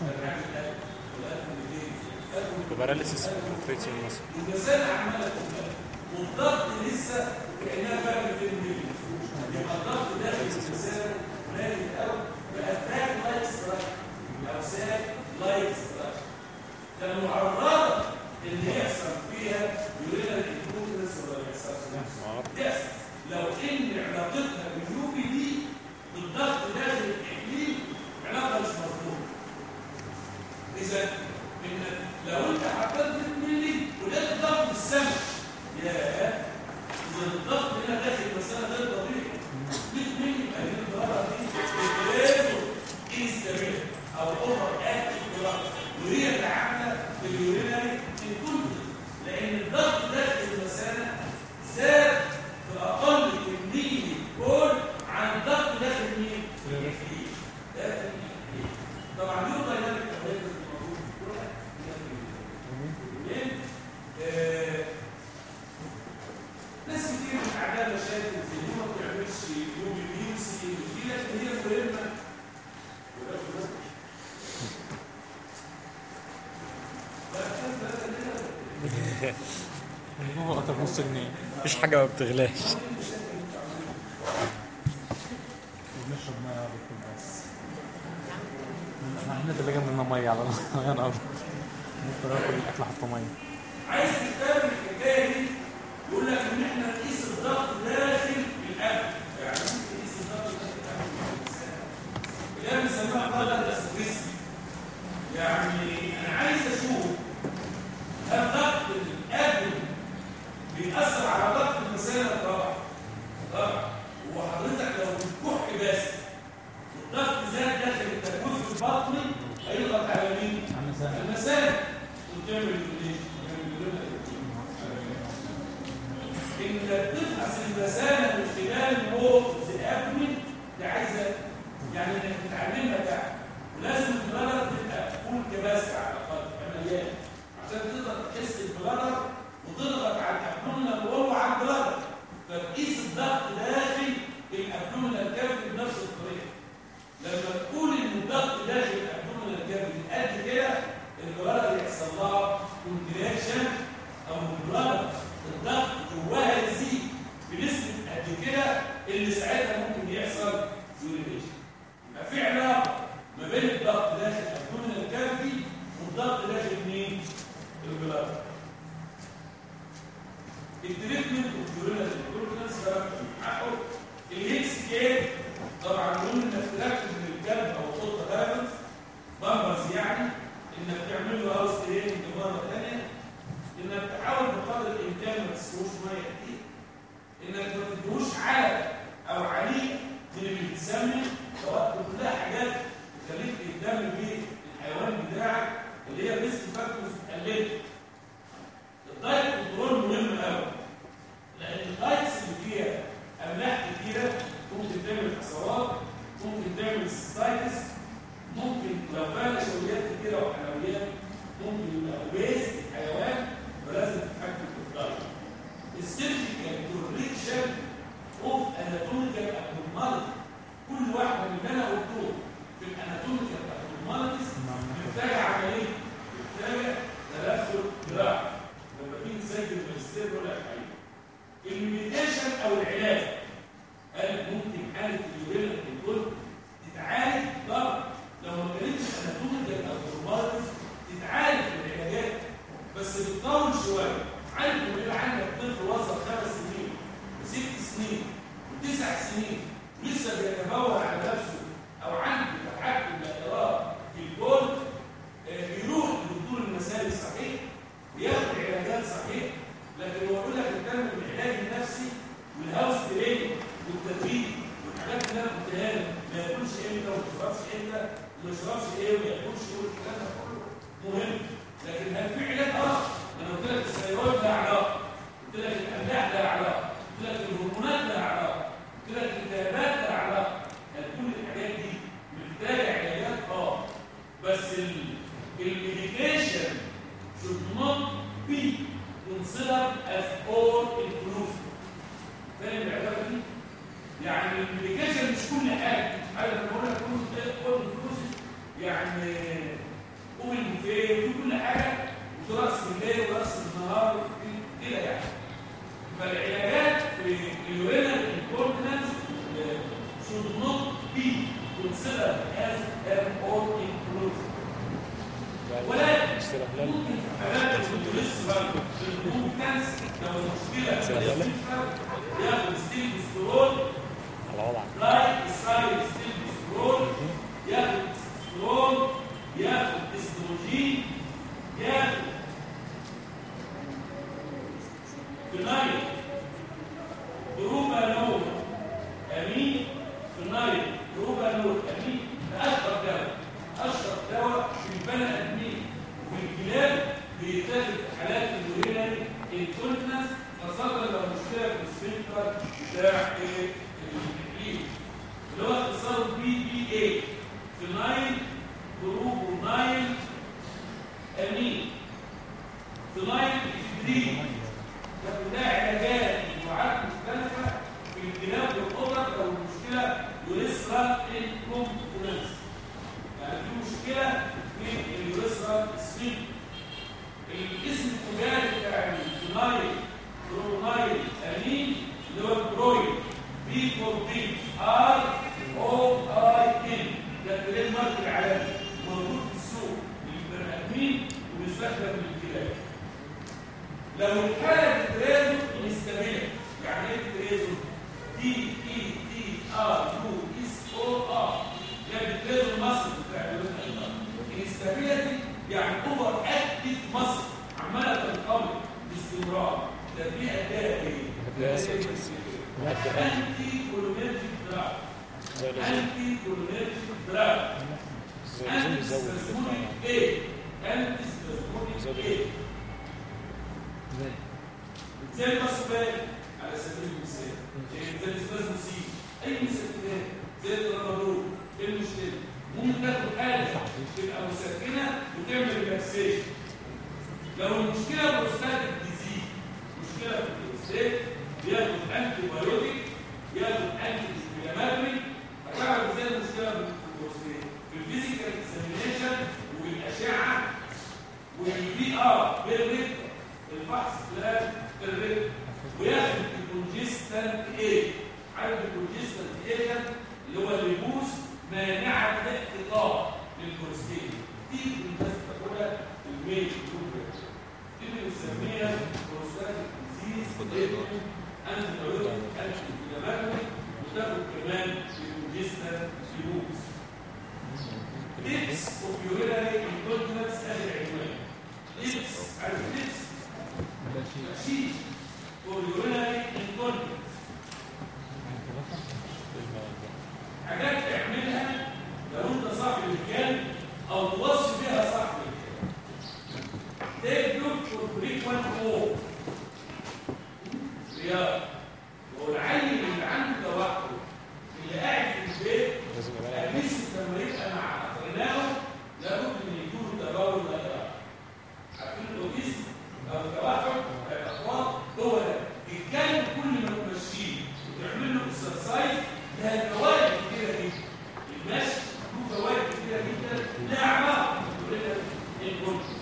Speaker 3: باراليسيس كونكريتيون مثلا
Speaker 5: المسألة عمالة تتكلم والضغط لسه كأنها فرق 200 مللي يبقى الضغط داخل المسألة قليل قوي بقى باك لايك ستراكشر أو ساك لايك ستراكشر ده المعرضات اللي يحصل فيها يورينا الانكوتنس ولا ما يحصلش يحصل لو ان علاقتها باليو بي دي بالضغط داخل الاحليل علاقه مش مظبوطه اذا إن لو انت حطيت 100 مللي ولقيت الضغط في السماء يا اذا الضغط هنا داخل المساله غير طبيعي 100 مللي يبقى هنا الضغط دي لازم انستابيل او اوفر اكتف ضغط وهي اللي عامله اليورينري انكونتنس لان الضغط داخل المثانه زاد في اقل كميه بول عن الضغط داخل مين؟ الإحليل. داخل الإحليل. طبعا له دايناميك موجود في كل حاجه ليه؟ آه، ناس كتير من اعداء مشاكل زي دي ما بتعملش يوم بي وسي دي لكن هي مهمه ولا في
Speaker 3: هو قطر نص جنيه مفيش حاجة ما بتغلاش
Speaker 6: بنشرب ميه على طول بس احنا عندنا تلاجة منها ميه على يا نهار ممكن اكل الاكل حاطه ميه
Speaker 5: عايز تختار الحكايه دي يقول لك ان احنا نقيس الضغط داخل القلب يعني ممكن نقيس الضغط داخل القلب اللي هي بنسميها ضغط اسفيسي يعني انا عايز اشوف هل ضغط القلب بيأثر على ضغط المثانه طبعا طبعا وحضرتك لو بتكح بس والضغط زاد داخل التجويف البطني هيضغط على مين؟
Speaker 6: المثانة.
Speaker 5: المثانه وتعمل الريليشن انك تفحص المثانه من خلال موز ابني دي عايزه يعني انك تتعلمها بقى ولازم البلدر تبقى فول كباسه على الاقل تبقى مليان عشان تقدر تحس البلدر وتضغط على الابنومينال وول وعلى البلدر فتقيس الضغط داخل الابنومينال كافيتي بنفس الطريقه لما تقول ان الضغط داخل الابدومينال كافيتي قد كده البلاد يحصل لها كونتراكشن او البلاد الضغط جواها يزيد بنسبه قد كده اللي ساعتها ممكن يحصل يورينيشن يبقى في علاقه ما بين الضغط داخل الابدومينال كافيتي والضغط داخل مين؟ البلاد التريتمنت اوف يورينال انكورتنس حقه الهيكس كير طبعا نقول انك تركز من الكلب او القطه دايما بامبرز يعني انك تعمل له هاوس تريننج مره ثانيه انك تحاول بقدر الامكان ما تسقوش ميه كتير انك ما تدوش على او عليه من اللي بتسمي سواء كلها حاجات تخليك تهتم بيه الحيوان بتاعك اللي هي ريسك فاكتورز تقللها الدايت كنترول مهم قوي لان الدايتس اللي فيها اناتوميكال ابنورماليتي كل واحده من اللي انا قلته في الاناتوميكال ابنورماليتيز محتاج عمليه محتاج تدخل جراحي لما تيجي تسجل ماجستير ولا حاجه الميديتيشن او العلاج قال ممكن حاله اليوريلا الكل تتعالج ضرب لو ما كانتش اناتوميكال ابنورماليتيز تتعالج بالعلاجات بس بتطول شويه عارف ان يبقى عندك طفل وصل خمس سنين وست سنين وتسع سنين لسه بيتبول على نفسه او عنده تحكم لا ارادي في البول آه، بيروح لدكتور المسالك صحيح وياخد علاجات صحيح لكن هو يقول لك اهتم بالعلاج النفسي والهاوس بلاي والتدريب والحاجات اللي انا قلتها لك ما ياكلش امتى وما يشربش امتى وما يشربش ايه وما ياكلش ايه والكلام ده كله مهم لكن هل في علاج اه انا قلت لك الثيرويد لها علاقه قلت لك الاملاح لها علاقه قلت لك الهرمونات لها علاقه قلت لك الالتهابات لها علاقه هل كل الحاجات دي محتاجه علاجات اه بس الميديكيشن should not be considered as all inclusive فاهم العلاقه دي؟ يعني الميديكيشن مش كل حاجه عارف انا بقول لك all inclusive يعني اوبن بوفيه وفي كل حاجه وفي راس بالليل وراس بالنهار وفي كده يعني فالعلاجات في اليورينال انكورتنس should not be considered as an all inclusive ولكن
Speaker 3: استغلال
Speaker 5: ممكن في حالات الكوليسترول الكومبتنس لو المشكله
Speaker 3: استغلال.
Speaker 5: ياخد ستيل سترول
Speaker 3: على وضعك
Speaker 5: لايك ستايل ستيل سترول ياخد سترول ياخد استروجين ياخد فينايل دروبانول امين فينايل دروبانول امين ده اشهر دواء اشهر دواء في البني ادمين وفي الكلاب بيتاخد في حالات اليورينري انكونتنس خاصه لو مشكله في السفنكتر بتاع ايه الكليب اللي هو اختصار بي بي اي فينايل جروبونايل امين فينايل افيدرين ده كلها علاجات ومجموعات مختلفه في الكلاب والقطط لو المشكله يوريثرال انكومبتنس يعني في مشكله في اليوريثرال سفينكتر الاسم التجاري بتاع الفينايل جروبونايل امين اللي هو البرويل بي فور بي ار او اي ان ده التريد مارك العالمي موجود في السوق للبني ادمين وبيستخدم للكلاب لو الحاله التريزو انستابيلتي يعني ايه التريزو دي اي تي ار يو اس او ار يعني التريزو المصري بتاع انستابيلتي يعني اوفر اكتيف مصر عماله تنقبض باستمرار ده دي اداه ايه؟ انتي كولونيرجيك دراج
Speaker 3: زي اللزوم
Speaker 5: انتي كولونيرجيك دراج
Speaker 3: زي اللزوم
Speaker 5: انتي
Speaker 3: يزود
Speaker 5: سبازمونيك
Speaker 3: الدفاع
Speaker 5: ايه انتي سبازمونيك
Speaker 3: زود
Speaker 5: ايه
Speaker 6: زي
Speaker 5: زي الباسبال على سبيل المثال زي الاسبازمو سي اي مسكنات زي الترامادول ايه المشكله ممكن تاخد حاجه تبقى مسكنه وتعمل ريلاكسيشن لو المشكله بروستاتيك ديزيز مشكله في البروستات بياخد انتي بايوتيك بياخد انتي انفلاماتوري هتعرف ازاي المشكله في البروستات في الفيزيكال اكزامينيشن والاشعه والبي ار بالريت الفحص خلال الريت وياخد الكونجستنت ايه عارف الكونجستنت ايه ده اللي هو اللبوس مانعه الاقتطاع للبروستين دي الناس بتاخدها الميل دي اللي بنسميها بروستاتيك ديزيز انتي بايوتيك انتي انفلاماتوري وتاخد كمان الكونجستنت لبوس Tips of urinary incontinence ادي العنوان Tips عارف tips ماشي for urinary incontinence حاجات تعملها لو انت صاحب الكلب او توصي بيها صاحب الكلب take look for frequent walk رياض والعيل اللي عنده توحد اللي قاعد في البيت
Speaker 3: لازم يبقى لها
Speaker 5: لسه لما يبقى مع قرناه لابد ان يكون تجاوز لا عارفين الاوتيزم او التوحد الاطفال هو ده الكلب كل ما تمشيه وتعمل بيعمل له اكسرسايز لها فوائد كتيره جدا المشي له فوائد كتيره جدا لها علاقه باليورينال انكونتنس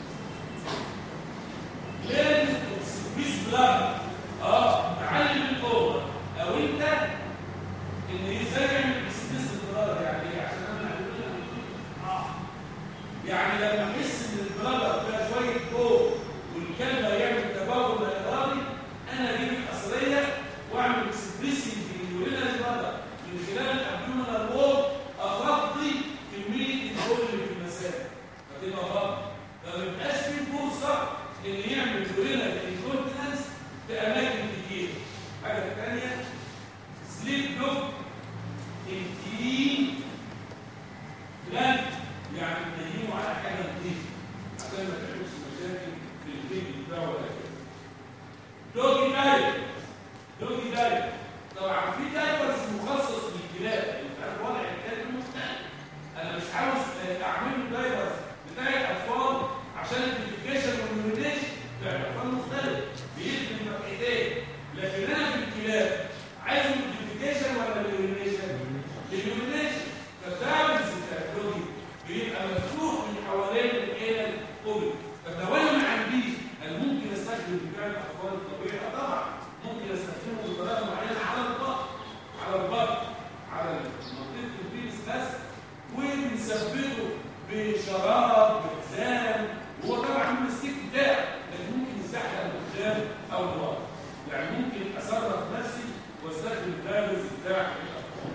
Speaker 5: لازم تسبيس بلاد اه تعلم القوه او انت ان ازاي يعمل تسبيس بلاد يعني ايه عشان انا اعمل اه يعني لما احس ان البلاد فيها شويه قوه والكلمه يعمل تبادل لا ارادي انا اجيب الحصريه واعمل اكسبريسنج لليورينال بلاد من خلال الابدومينال وول افضي كميه البول اللي في المسافه فتبقى فاضي فما يبقاش في فرصه ان يعمل يورينال انكونتنس في اماكن كتير حاجه ثانيه سليب لوك انتين بلان يعني تنيمه على حاجه نظيفه عشان ما تعملش مشاكل في البيت بتاعه ولا كده دوجي داير دوجي داير طبعا في دايرز مخصص للكلاب انت عارف وضع الكلاب مختلف انا مش عاوز اعمل له دايرز بتاع الاطفال عشان الديفيكيشن واليورينيشن بتاع الاطفال مختلف بيقفل الفتحتين لكن انا في الكلاب عايز الديفيكيشن ولا اليورينيشن؟ اليورينيشن فالدايرز بتاع الدوجي بيبقى مفتوح من حوالين الانال قبل طب لو انا ما عنديش هل ممكن استخدم بتاع الاطفال الطبيعي؟ آه طبعا ممكن استخدمه بطريقه معينه على البطن على البطن على منطقه البيس بس وبنثبته بشراب بحزام هو طبعا من الستيك بتاعه لكن ممكن يزحلق قدام او لورا يعني ممكن اصرف نفسي واستخدم الدارس بتاع الاطفال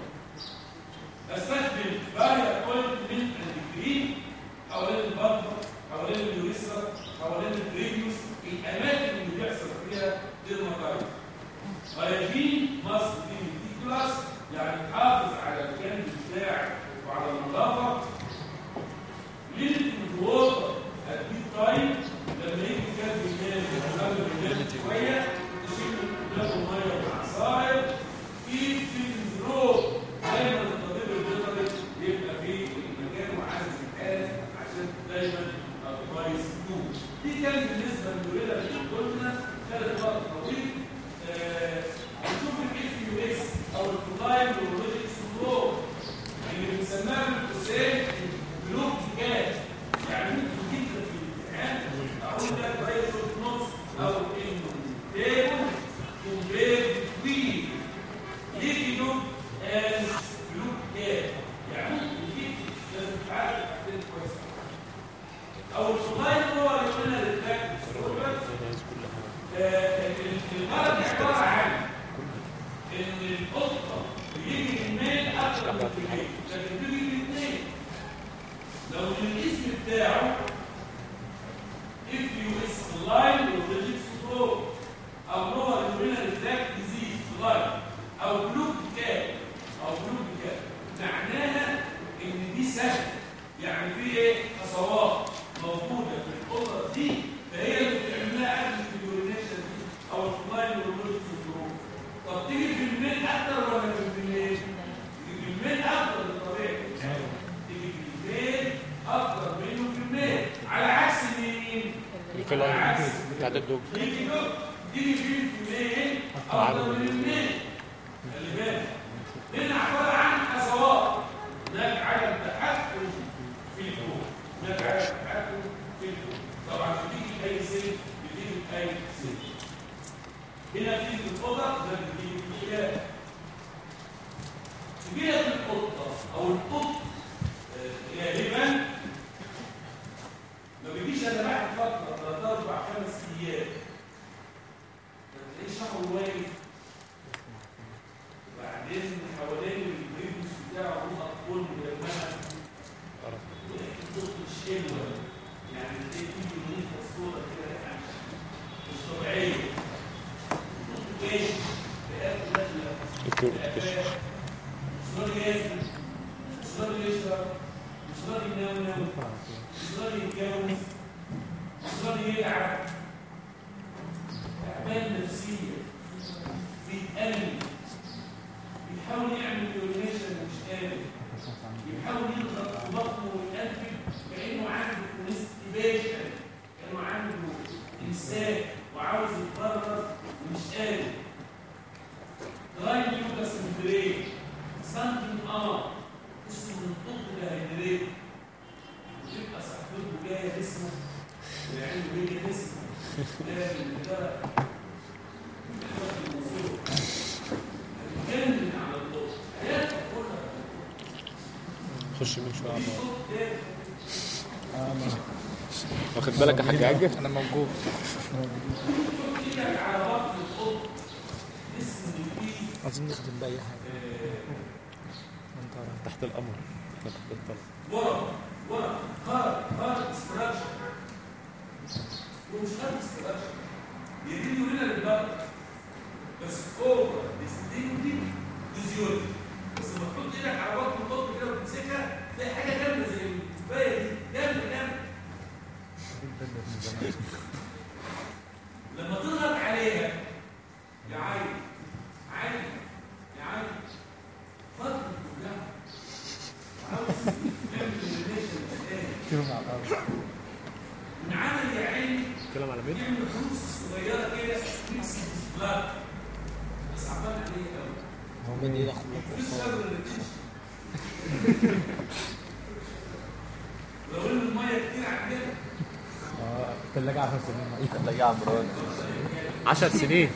Speaker 5: استخدم باريا اوينتمنت اند كريم حوالين البطن حوالين اليوريثرا حوالين البريديوس الاماكن اللي بيحصل فيها ديرماتايتس هيجين مصر دي دي كلاس يعني تحافظ على الجانب بتاعك وعلى النظافه ليميت الووتر هتجيب تايم لما يجي كاتب الجانب قبل الجانب شويه تشيل قدام الميه والعصائر كيف في الزروب دايما الطبيب البيطري يبقى في المكان وعارف الحاله عشان دايما يبقى كويس يوم دي كانت بالنسبه للولاده اللي قلنا خدت وقت طويل آه، هنشوف الاف يو اس او الكولاين والريجكس فلو اللي بنسميها بالقوسين بلوك كات يعني ممكن جدا في الامتحان اقول لك رايت نص او انه تيبل كومبير بتوين ليه بلوك اند بلوك كات يعني ممكن جدا لازم تعرف الحاجتين كويس او الكولاين هو اللي قلنا للباك الغرض عباره عن ان القطه بيجي الميل اكتر من الفيميل لكن بيجي الاثنين لو الاسم بتاعه if you is line religious flow او هو urinary tract disease line او بلوك كاب او بلوك كاب معناها ان دي سهل يعني في ايه خصوات موجوده في القطه دي فهي اللي بتعمل لها اكل في اليورينيشن دي او اللاين والريليجيوس فلو طب تيجي في الميل اكتر ولا في الفيميل؟ تيجي في الميل اكتر بالطبيعي تيجي في الميل اكتر منه في الميل على عكس مين؟
Speaker 3: في
Speaker 5: على عكس
Speaker 3: اللاين بتاع الدوج
Speaker 5: تيجي دوك تيجي في الميل اكتر من الميل خلي بالك لان عباره عن حصوات هناك عدم تحكم في الكون هناك عدم تحكم في الكون طبعا بتيجي اي سن بتيجي اي سن هنا في القطط ده بتيجي في الكلاب كبيرة القطة أو القط آه، غالبا ما بيجيش إلا بعد فترة ثلاث أربع خمس أيام ما تلاقيش شعره واقف وبعدين حوالين البريدوس بتاعه نقط كل مجمعة القط مش حلوة يعني تلاقي فيه منين فصولة كده يعني مش طبيعية القط جاش بقى داخلة مش راضي ياكل مش راضي يشرب مش راضي ينام نوم مش راضي يتجوز مش راضي يلعب تعبان نفسيا بيتألم بيحاول يعمل يورينيشن مش قادر بيحاول يضغط في بطنه ويأنفل كأنه عنده كونستيبيشن كأنه عنده إمساك وعاوز يتبرر ومش قادر دراين يوجس
Speaker 3: خش يمين شويه على النار.
Speaker 5: صوت تاني
Speaker 3: واخد بالك يا حاج عجة
Speaker 6: انا موجود
Speaker 5: صوت ايدك على بطن القط تحس ان في
Speaker 6: عايزين نخدم باي حاجه انت
Speaker 3: تحت القمر تحت الطلب
Speaker 5: ورا ورا هارد هارد استراكشر ومش هارد استراكشر يجيبوا هنا للبطن بس اوفر ديستنكتي فيزيولوجي بس لما تحط ايدك على بطن القط كده وتمسكها تلاقي حاجه جامده زي الكوبايه دي جامده جامده لما تضغط عليها يا عين عين يا عين فكر توجعها عاوز تعمل elimination تاني.
Speaker 6: كتير مع الارض
Speaker 5: من عمل يا عيني
Speaker 3: تتكلم على مين؟
Speaker 5: يعمل فلوس صغيره كده ميكس بلاد بس عبال عليه قوي
Speaker 6: هو مين يدخل
Speaker 5: مفيش قدر الريتنشن لو ان الميه كتير عندنا
Speaker 6: اه الثلاجه 10 سنين
Speaker 2: تلاقيه عمران
Speaker 3: 10 سنين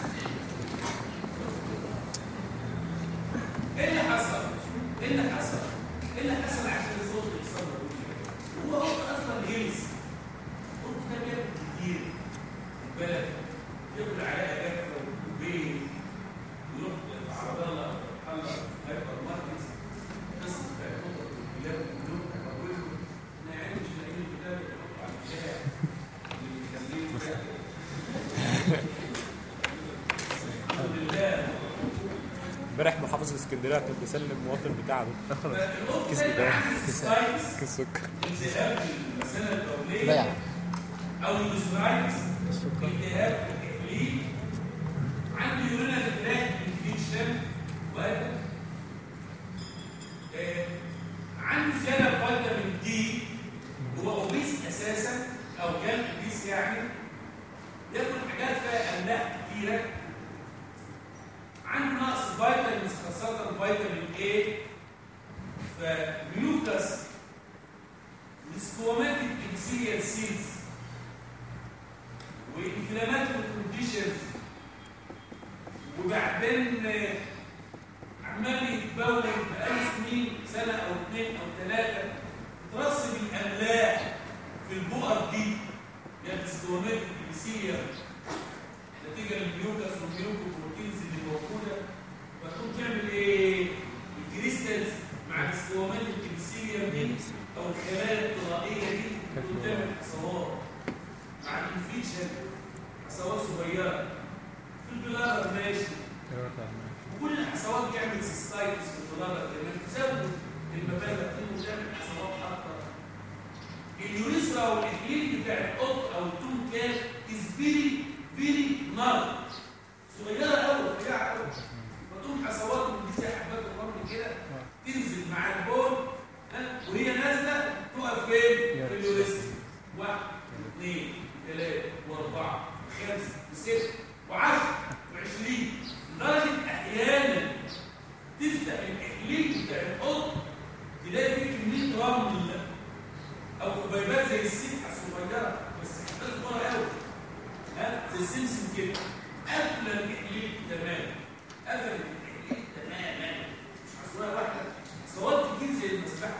Speaker 5: ايه اللي حصل؟ ايه اللي حصل؟ ايه اللي حصل عشان الصوت يحصل هو قط اصلا هيلز قط ده بياكل كتير خد بالك ياكل عليها جافه وبين يروح العربيه الله الله هايبر ماركت بس بتاع القطط والكلاب كلهم هيقولوا انا يعني مش لاقيين الكتاب اللي بيحطوا على الشارع اللي بيخليه كده. الحمد لله
Speaker 3: امبارح محافظ اسكندريه كان بيسلم المواطن بتاعه
Speaker 5: الكيس
Speaker 3: بتاعه.
Speaker 5: سبايكس
Speaker 3: كيس سكر
Speaker 5: التهاب في المثانه الدوليه
Speaker 6: لا
Speaker 5: او الاسبرايتس التهاب في الاقليم عنده يورينال تراك انفكشن وهذا آه، عنده زياده فيتامين دي هو اوبيس اساسا او كان اوبيس يعني ياكل حاجات فيها املاح كتيره عنده نقص فيتامينز خاصه فيتامين A فميوكس السكوماتيك ابيثيليال سيلز وانفلاماتوري كونديشنز وبعدين آه، عمال يتبول بقاله سنين سنه او اثنين او ثلاثه ترسب الاملاح في البؤر دي يعني السكوماتيك ابيثيليال نتيجه للميوكس والميوكوبروتينز اللي موجوده فتقوم تعمل ايه؟ الكريستالز مع السكومات الكبسيه دي او الخلايا الطلائيه دي تقوم تعمل حصوات مع الانفيكشن حصوات صغيره في البلادر ماشي وكل الحصوات تعمل سيستايتس في البلادر كمان تزود المبالغ دي وتعمل حصوات اكتر اليوريثرا والاكليل بتاع القط او التوم كان از فيري فيري نار صغيره قوي رفيعه قوي فتقوم حصوات من دي زي حبات الرمل كده تنزل مع البول ها وهي نازله تقف فين؟ في اليوريثرا واحد اثنين ثلاثه واربعه وخمسه وسته وعشره وعشرين لدرجه احيانا تفتح الاحليل بتاع القط تلاقي فيه كميه رمل او حبيبات زي السبحه الصغيره بس حبات صغيره قوي ها زي السمسم كده قفل الاحليل تماما قفل الاحليل تماما مش حصويه واحده صوات كتير زي المسبحه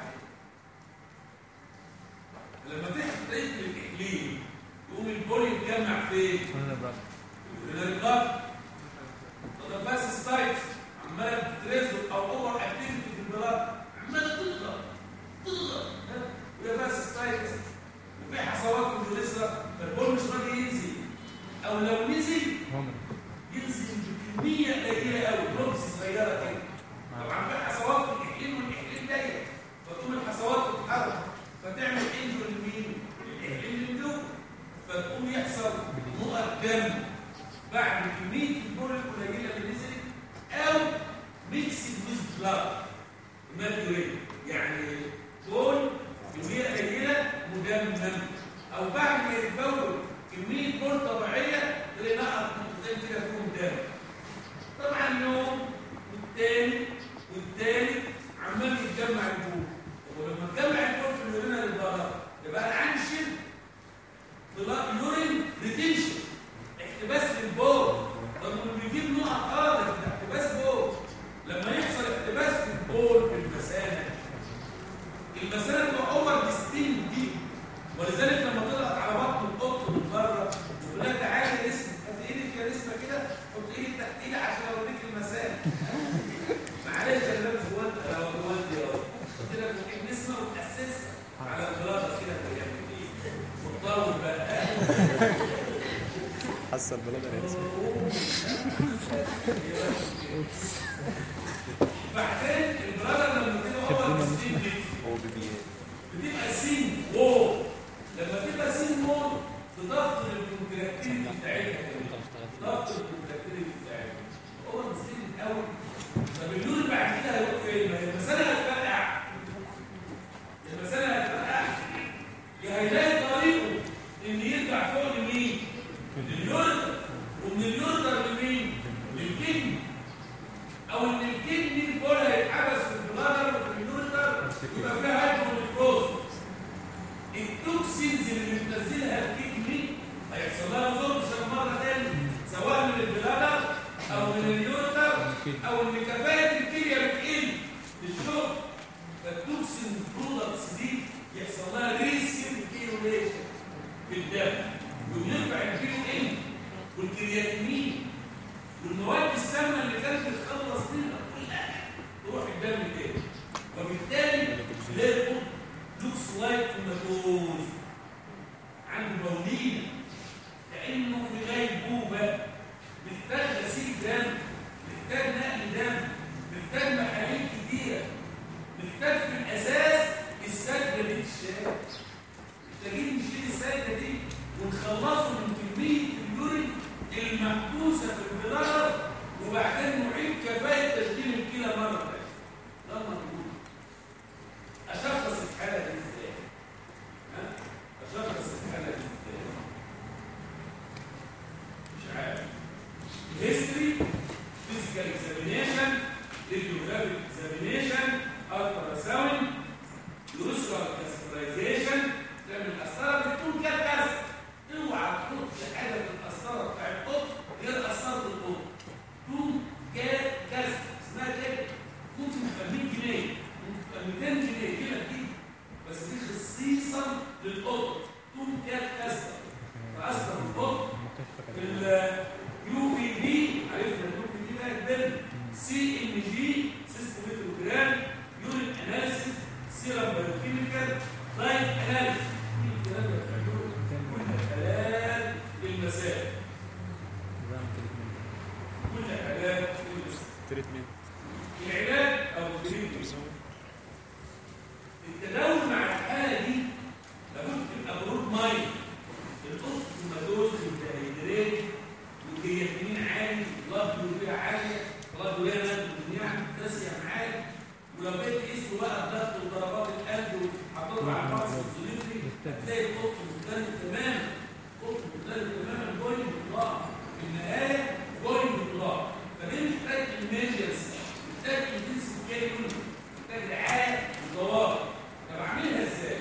Speaker 5: لما تقفل الاحليل يقوم البول يتجمع فين؟ في الرقاب تتنفس ستايلز عماله بتترزق او اوفر اكتيفيتي في البلاد عماله تضغط تضغط ها؟ وهي بس ستايلز وفي حصوات في اليوريثرا فالبول مش راضي ينزل او لو نزل ينزل بكميه قليله قوي دروبس صغيره كده طبعا في حصوات في الاحليل والاحليل ضيق فتقوم الحصوات تتحرك فتعمل انجر لمين؟ للاحليل من جوه فتقوم يحصل نقط دم بعد كميه البول القليله اللي نزلت او ميكسد ويز بلاد ماتورين يعني بول كميه قليله مدمم او بعد ما يتبول كميه بول طبيعيه تلاقي نقط نقطتين كده فيهم دم طبعا يوم والتاني
Speaker 3: حاسه البلد يا اسمه
Speaker 5: بعدين البلد لما تبقى اول سين دي
Speaker 2: هو بيبي
Speaker 5: بتبقى سين وور لما تبقى سين وور تضغط الكونتراكتيفيتي بتاعتها تضغط الكونتراكتيفيتي بتاعتها هو المسلم الاول طب اللون اللي بعد كده هيروح فين؟ ما هي المساله هتفرقع المساله هتفرقع يا هيلاقي طريقه ان يرجع فوق لمين؟ لليورتر ومن اليورتر لمين؟ للكدني او ان الكدني البول هيتحبس في البلادر وفي اليورتر يبقى فيها هايبرونيفروز التوكسينز اللي بتنزلها الكدني هيحصل لها زوربشن مره تاني سواء من البلادر او من اليورتر او ان كفاءه الكليه بتقل للشرب فالتوكسين برودكتس دي يحصل لها ريسيركيوليشن في الدم ويرفع الكيلو ان والكرياتينين والمواد السامه اللي كانت بتخلص منها كلها تروح الدم تاني وبالتالي تلاقي لوكس لايك كوماتوز عند بولينا كانه في غيبوبه محتاج غسيل دم محتاج نقل دم محتاج محاليل كتيره محتاج في الاساس السده دي تشتغل محتاجين نشيل السده دي ونخلصه من كميه اليورين المحبوسه في البلاد وبعدين نعيد كفايه تشغيل الكلى مره ثانيه ده المطلوب اشخص الحاله دي ازاي ها اشخص الحاله دي ازاي مش عارف history physical examination radiographic examination ultrasound usral catheterization تعمل قسطره بتكون كالكاس اوعى تحط حاجه في القسطره بتاع القط غير قسطره القط تكون كالكاس اسمها كده ممكن تبقى 100 جنيه ممكن تبقى 200 جنيه كده دي بس دي خصيصا للقط تكون كالكاستر فقسطره القط اليو بي دي عرفنا اليو بي دي ده البن سي ان جي سيستميتروجرام يورين اناليسيس سيرم بايوكيميكال لايت اناليسيس الكلام ده بتعمله كل حالات المسائل كل حالات المسائل
Speaker 3: تريتمنت
Speaker 5: العلاج او التريتمنت التداول مع الحاله دي لابد تبقى برود ميه القط المدوز والدهيدرات والكرياتينين عالي بلاد يوريا عاليه بلاد يوريا يعني بوتاسيوم عالي ولو جيت تقيسه بقى الضغط وضربات القلب وحطيته على الفحص السوليتري هتلاقي القط مختلف تماما القط مختلف تماما بوينت بلاد في النهايه بوينت بلاد فدي محتاج ايمرجنسي محتاج انتنسيف كير محتاج رعايه وطوارئ طب اعملها ازاي؟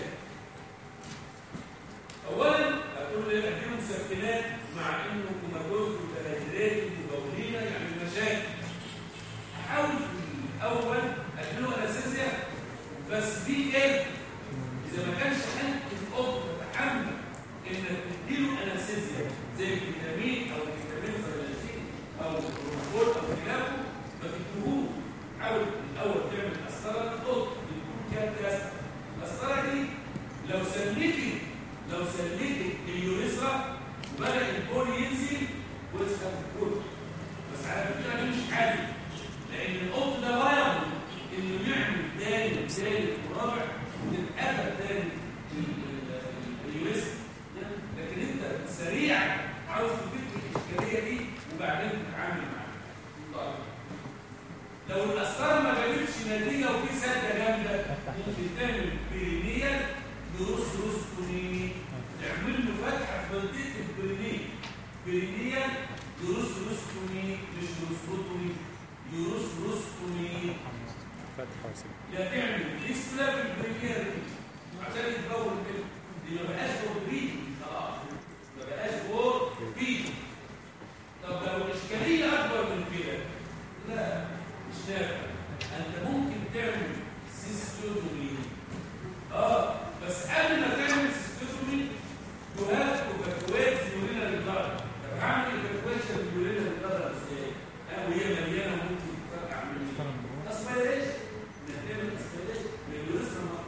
Speaker 5: اولا هتقول لي اديله مسكنات مع انه كوماتوز وتهيدرات وبولينا يعني مشاكل احاول في الاول اديله انستيزيا بس دي ايه اذا ما كانش حالة الاب تتحمل انك تديله انستيزيا زي الفيتامين او الفيتامين فيتامين او البروفول او خلافه ما تديهوش حاول الاول تعمل قسطره للقط بتكون كام كاسه القسطره دي لو سلكت لو سلكت اليوريثرا وبدا البول ينزل ويسحب البول بس على فكره دي مش عادي لان القط ده لا يمكن انه يعمل تاني وثالث ورابع وتتقفل تاني اليوريثرا لكن انت سريع عاوز تفك الاشكاليه دي وبعدين تتعامل معاها طيب لو الاسرار ما جابتش نتيجه وفي سده جامده ممكن تعمل برينيال يوروسروستومي تعمل له فتحه في منطقه البرينيال برينيال يوروسروستومي مش يوروسروتومي يوروسروستومي
Speaker 3: فتحه وسيب
Speaker 5: يا تعمل فيستلا في البرينيال عشان يتكون كده دي ما بقاش فور بريد خلاص ما بقاش فور بريد طب لو الاشكاليه اكبر من كده لا مش نافع انت ممكن تعمل سيستوتومي اه بس قبل ما تعمل سيستوتومي يو هاف تو ايفاكويت يورينال بلاد طب هعمل ايفاكويشن يورينال بلاد ازاي؟ اه وهي مليانه ممكن تفرقع مني اسبيريشن نعمل اسبيريشن من اليوريثرا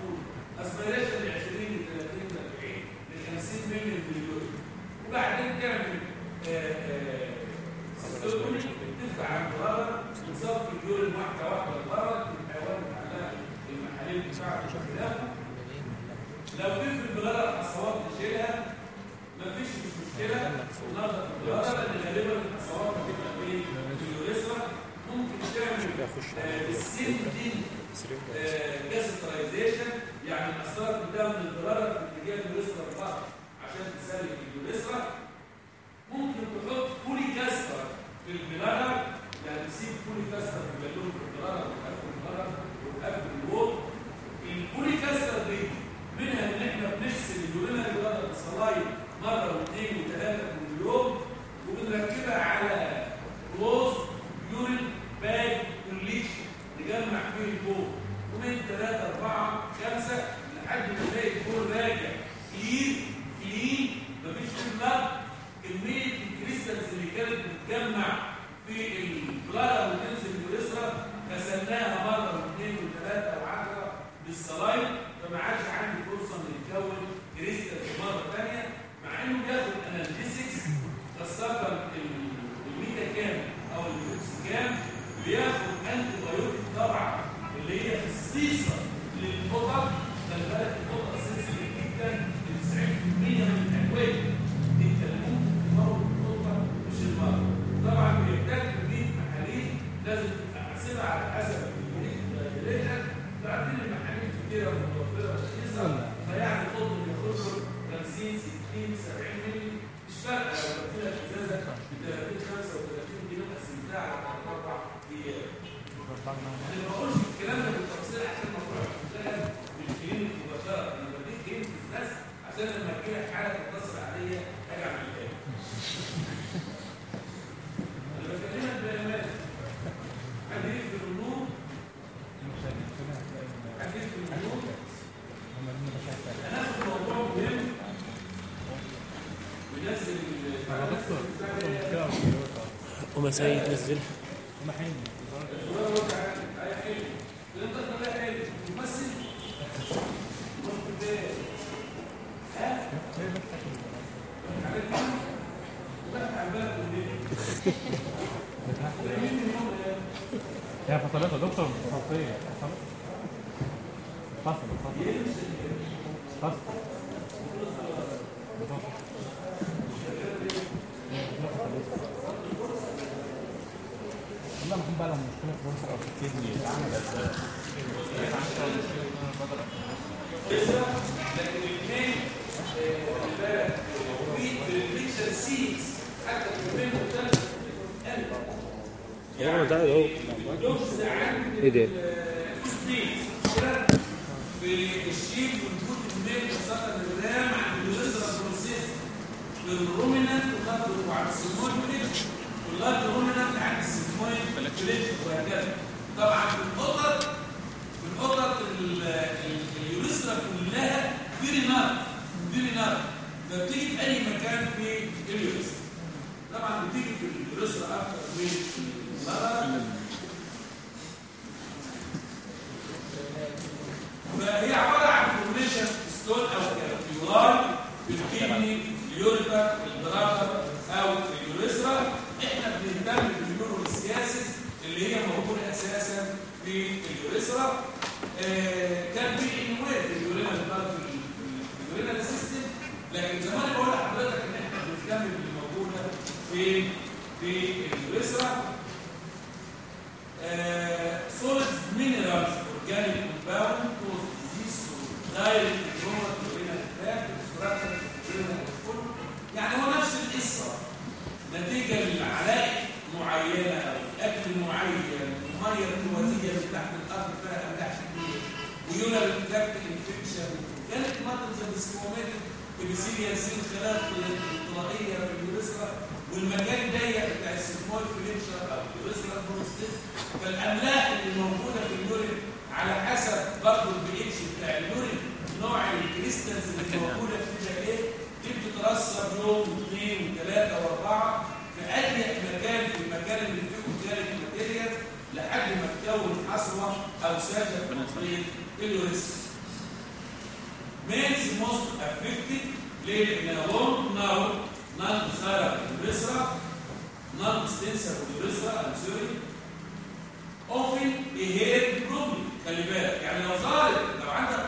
Speaker 5: خلافه لو في في البلاد حصوات تشيلها مفيش مش مشكله النهارده في البلاد لان غالبا الحصوات بتبقى في اليوريثرا ممكن تعمل آه، بالسن دي جاسترايزيشن يعني الاثار بتاع من البلاد في اتجاه اليوريثرا فقط عشان تسلك اليوريثرا ممكن تحط بولي كاستر في البلاد يعني تسيب بولي كاستر في البالون في البلاد وتقفل البلاد وتقفل الوول البولي كاستر دي منها ان احنا بنغسل اليورينا البلاد الصلايم مره واثنين وثلاثه كل يوم وبنركبها على كلوز يورين باج كوليكشن نجمع فيه البول ومن ثلاثه اربعه خمسه لحد ما نلاقي البول راجع كلين كلين مفيش فيه بلاد كميه الكريستالز اللي كانت بتتجمع في البلاد وتنزل اليوريثرا غسلناها مره واثنين وثلاثه وعشره بالصلايم فما عادش عندي فرصه ان يتكون كريستالز مره ثانيه مع انه بياخد انالجيسكس خاصه الميتا كام او الكام بياخد انتي بايوتيك طبعا اللي هي خصيصه للقطط خلي بالك القطط سنسيتيف جدا ل 90% من الادويه انت اللي ممكن تموت القطه مش المرض طبعا بيحتاج كميه محاليل لازم تبقى حاسبها على حسب الريجن عارفين المحاليل كتيره متوفره رخيصه فيعني القط بياخد له 50 60 70 مللي مش فارقه لو قلت لك ازازه ب 30 35 جنيه قسمتها على اربع ايام انا ما بقولش الكلام ده بالتفصيل عشان ما تروحش تشتغل بالكلينيك مباشره انا بديك كلمه الناس عشان لما تجي لك حاله تتصل عليا اجي اعمل ايه انا بكلمك بيانات حديث في النور حديث في النور هناخد موضوع مهم وننزل
Speaker 2: وما سيد نزل
Speaker 6: هي فصلت يا دكتور صوتية فصل فصل فصل والله محمد بقى لو مشكلة في الرسل أو في الكدني
Speaker 5: لكن الاثنين خلي بالك في الريتشر سيدز حتى كمان مختلف
Speaker 2: هو ده اهو
Speaker 5: اللغز عن
Speaker 2: ايه ده؟
Speaker 5: السبيس في الشيب وجود الميل خاصة الرام عند اليوزر بروسيس في الرومينانت وخاطر وعلى السموين فليش واللارج رومينانت عند السموين فليش وهكذا طبعا في القطط في القطط ال- ال- اليوريثرا كلها فيري نار فيري نار فبتيجي في اي مكان في اليوريثرا طبعا بتيجي في اليوريثرا اكتر من المرض فهي عباره عن فورميشن ستون او كالكيولار في الكدني اليوريتر البرادر او اليوريثرا احنا بنهتم باليوروليسياسيس اللي هي موجوده اساسا في اليوريثرا آه كان في انوير في اليورينال بلاد في اليورينال سيستم لكن زمان بقول لحضرتك ان احنا بنهتم باللي موجوده في في اليوريثرا solid minerals organic compound cause disease through direct growth renal tract obstruction renal full يعني هو نفس القصه نتيجه لعلائق معينه او اكل معين ميه ارتوازيه من تحت الارض فيها املاح كتير ويونال تراكت انفكشن كانت ماترز السكوماتيك ابيثيليا سين خلايا انطلائيه في اليوريثرا والمكان ضيق بتاع السمول فليكشر او اليوريثرا بروستيس فالاملاح اللي موجوده في اليورين على حسب برضه البي اتش بتاع اليورين نوع الكريستالز اللي موجوده فيها ايه دي بتترسب يوم واثنين وثلاثه واربعه في اي مكان في المكان اللي فيه اورجانيك ماتيريال لحد ما تكون حصوه او ساجه في منطقه اليوريثرا males most affected live in a long now non-desirable urethra, non-extensible urethra, I'm sorry, often a hair problem خلي بالك يعني لو ظهرت لو عندك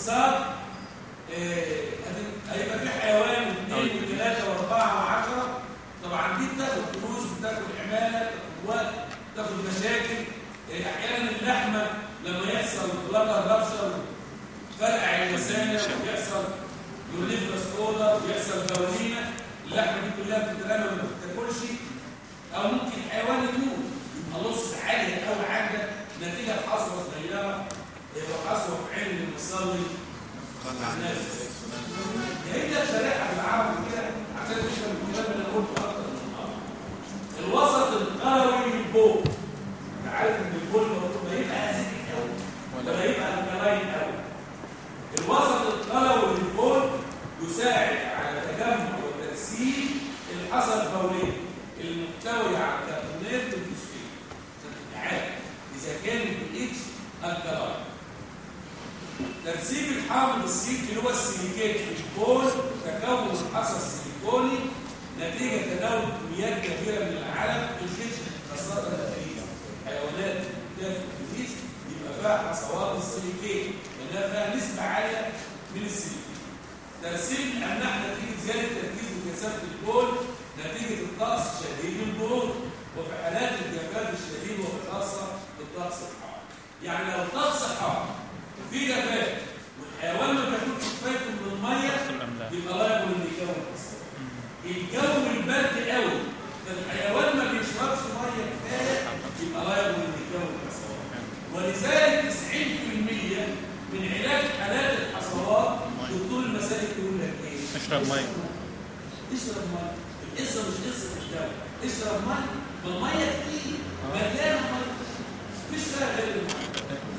Speaker 5: باختصار آه، هت- هيبقى في حيوان واثنين وثلاثه واربعه وعشره طبعا دي بتاخد فلوس بتاخد عماله بتاخد وقت بتاخد مشاكل آه، احيانا اللحمه لما يحصل بلغه ربشه فرقع المثانه ويحصل يوليفرس اودر ويحصل بولينه اللحمه دي كلها بتترمى وما بتاكلش او ممكن حيوان يموت يبقى نص عاليه قوي حاجه نتيجه حصوه صغيره يبقى حصوه في عين المصلي مع الناس هي شريحه بالعربي كده عشان تفهم الكلام اللي انا قلته اكتر من مره الوسط القروي للبول انت عارف ان البول المفروض ما يبقى اسيدك قوي ولا يبقى الكلاين قوي الوسط القلوي للبول يساعد على تجمع وترسيل الحصى البولي المحتوي على كربونات الفوسفين عشان تبقى عارف اذا كان الاتش الكلاين ترسيب الحامض السيليكي اللي هو السيليكات في البول تكون الحصى السيليكوني نتيجه تناول كميات كبيره من العلف في الجسم خاصه الفريز حيوانات بتاكل الفريز يبقى فيها حصوات السيليكات لانها فيها نسبه عاليه من السيليكات ترسيب الاملاح نتيجه زياده تركيز وكثافه البول نتيجه الطقس شديد البرود وفي حالات الجفاف الشديد وخاصه الطقس الحار يعني لو الطقس حار في جفاف والحيوان ما بياخدش كفايته من الميه يبقى لا يقول ان يكون حصوات الجو البرد قوي فالحيوان ما بيشربش ميه كفايه يبقى لا يقول ان يكون حصوات ولذلك 90% من علاج حالات الحصوات دكتور المسالك يقول لك ايه؟
Speaker 3: اشرب ميه
Speaker 5: اشرب ميه القصه مش قصه الدواء اشرب ميه ما الميه كتير مليانه ميه مفيش فيها غير الميه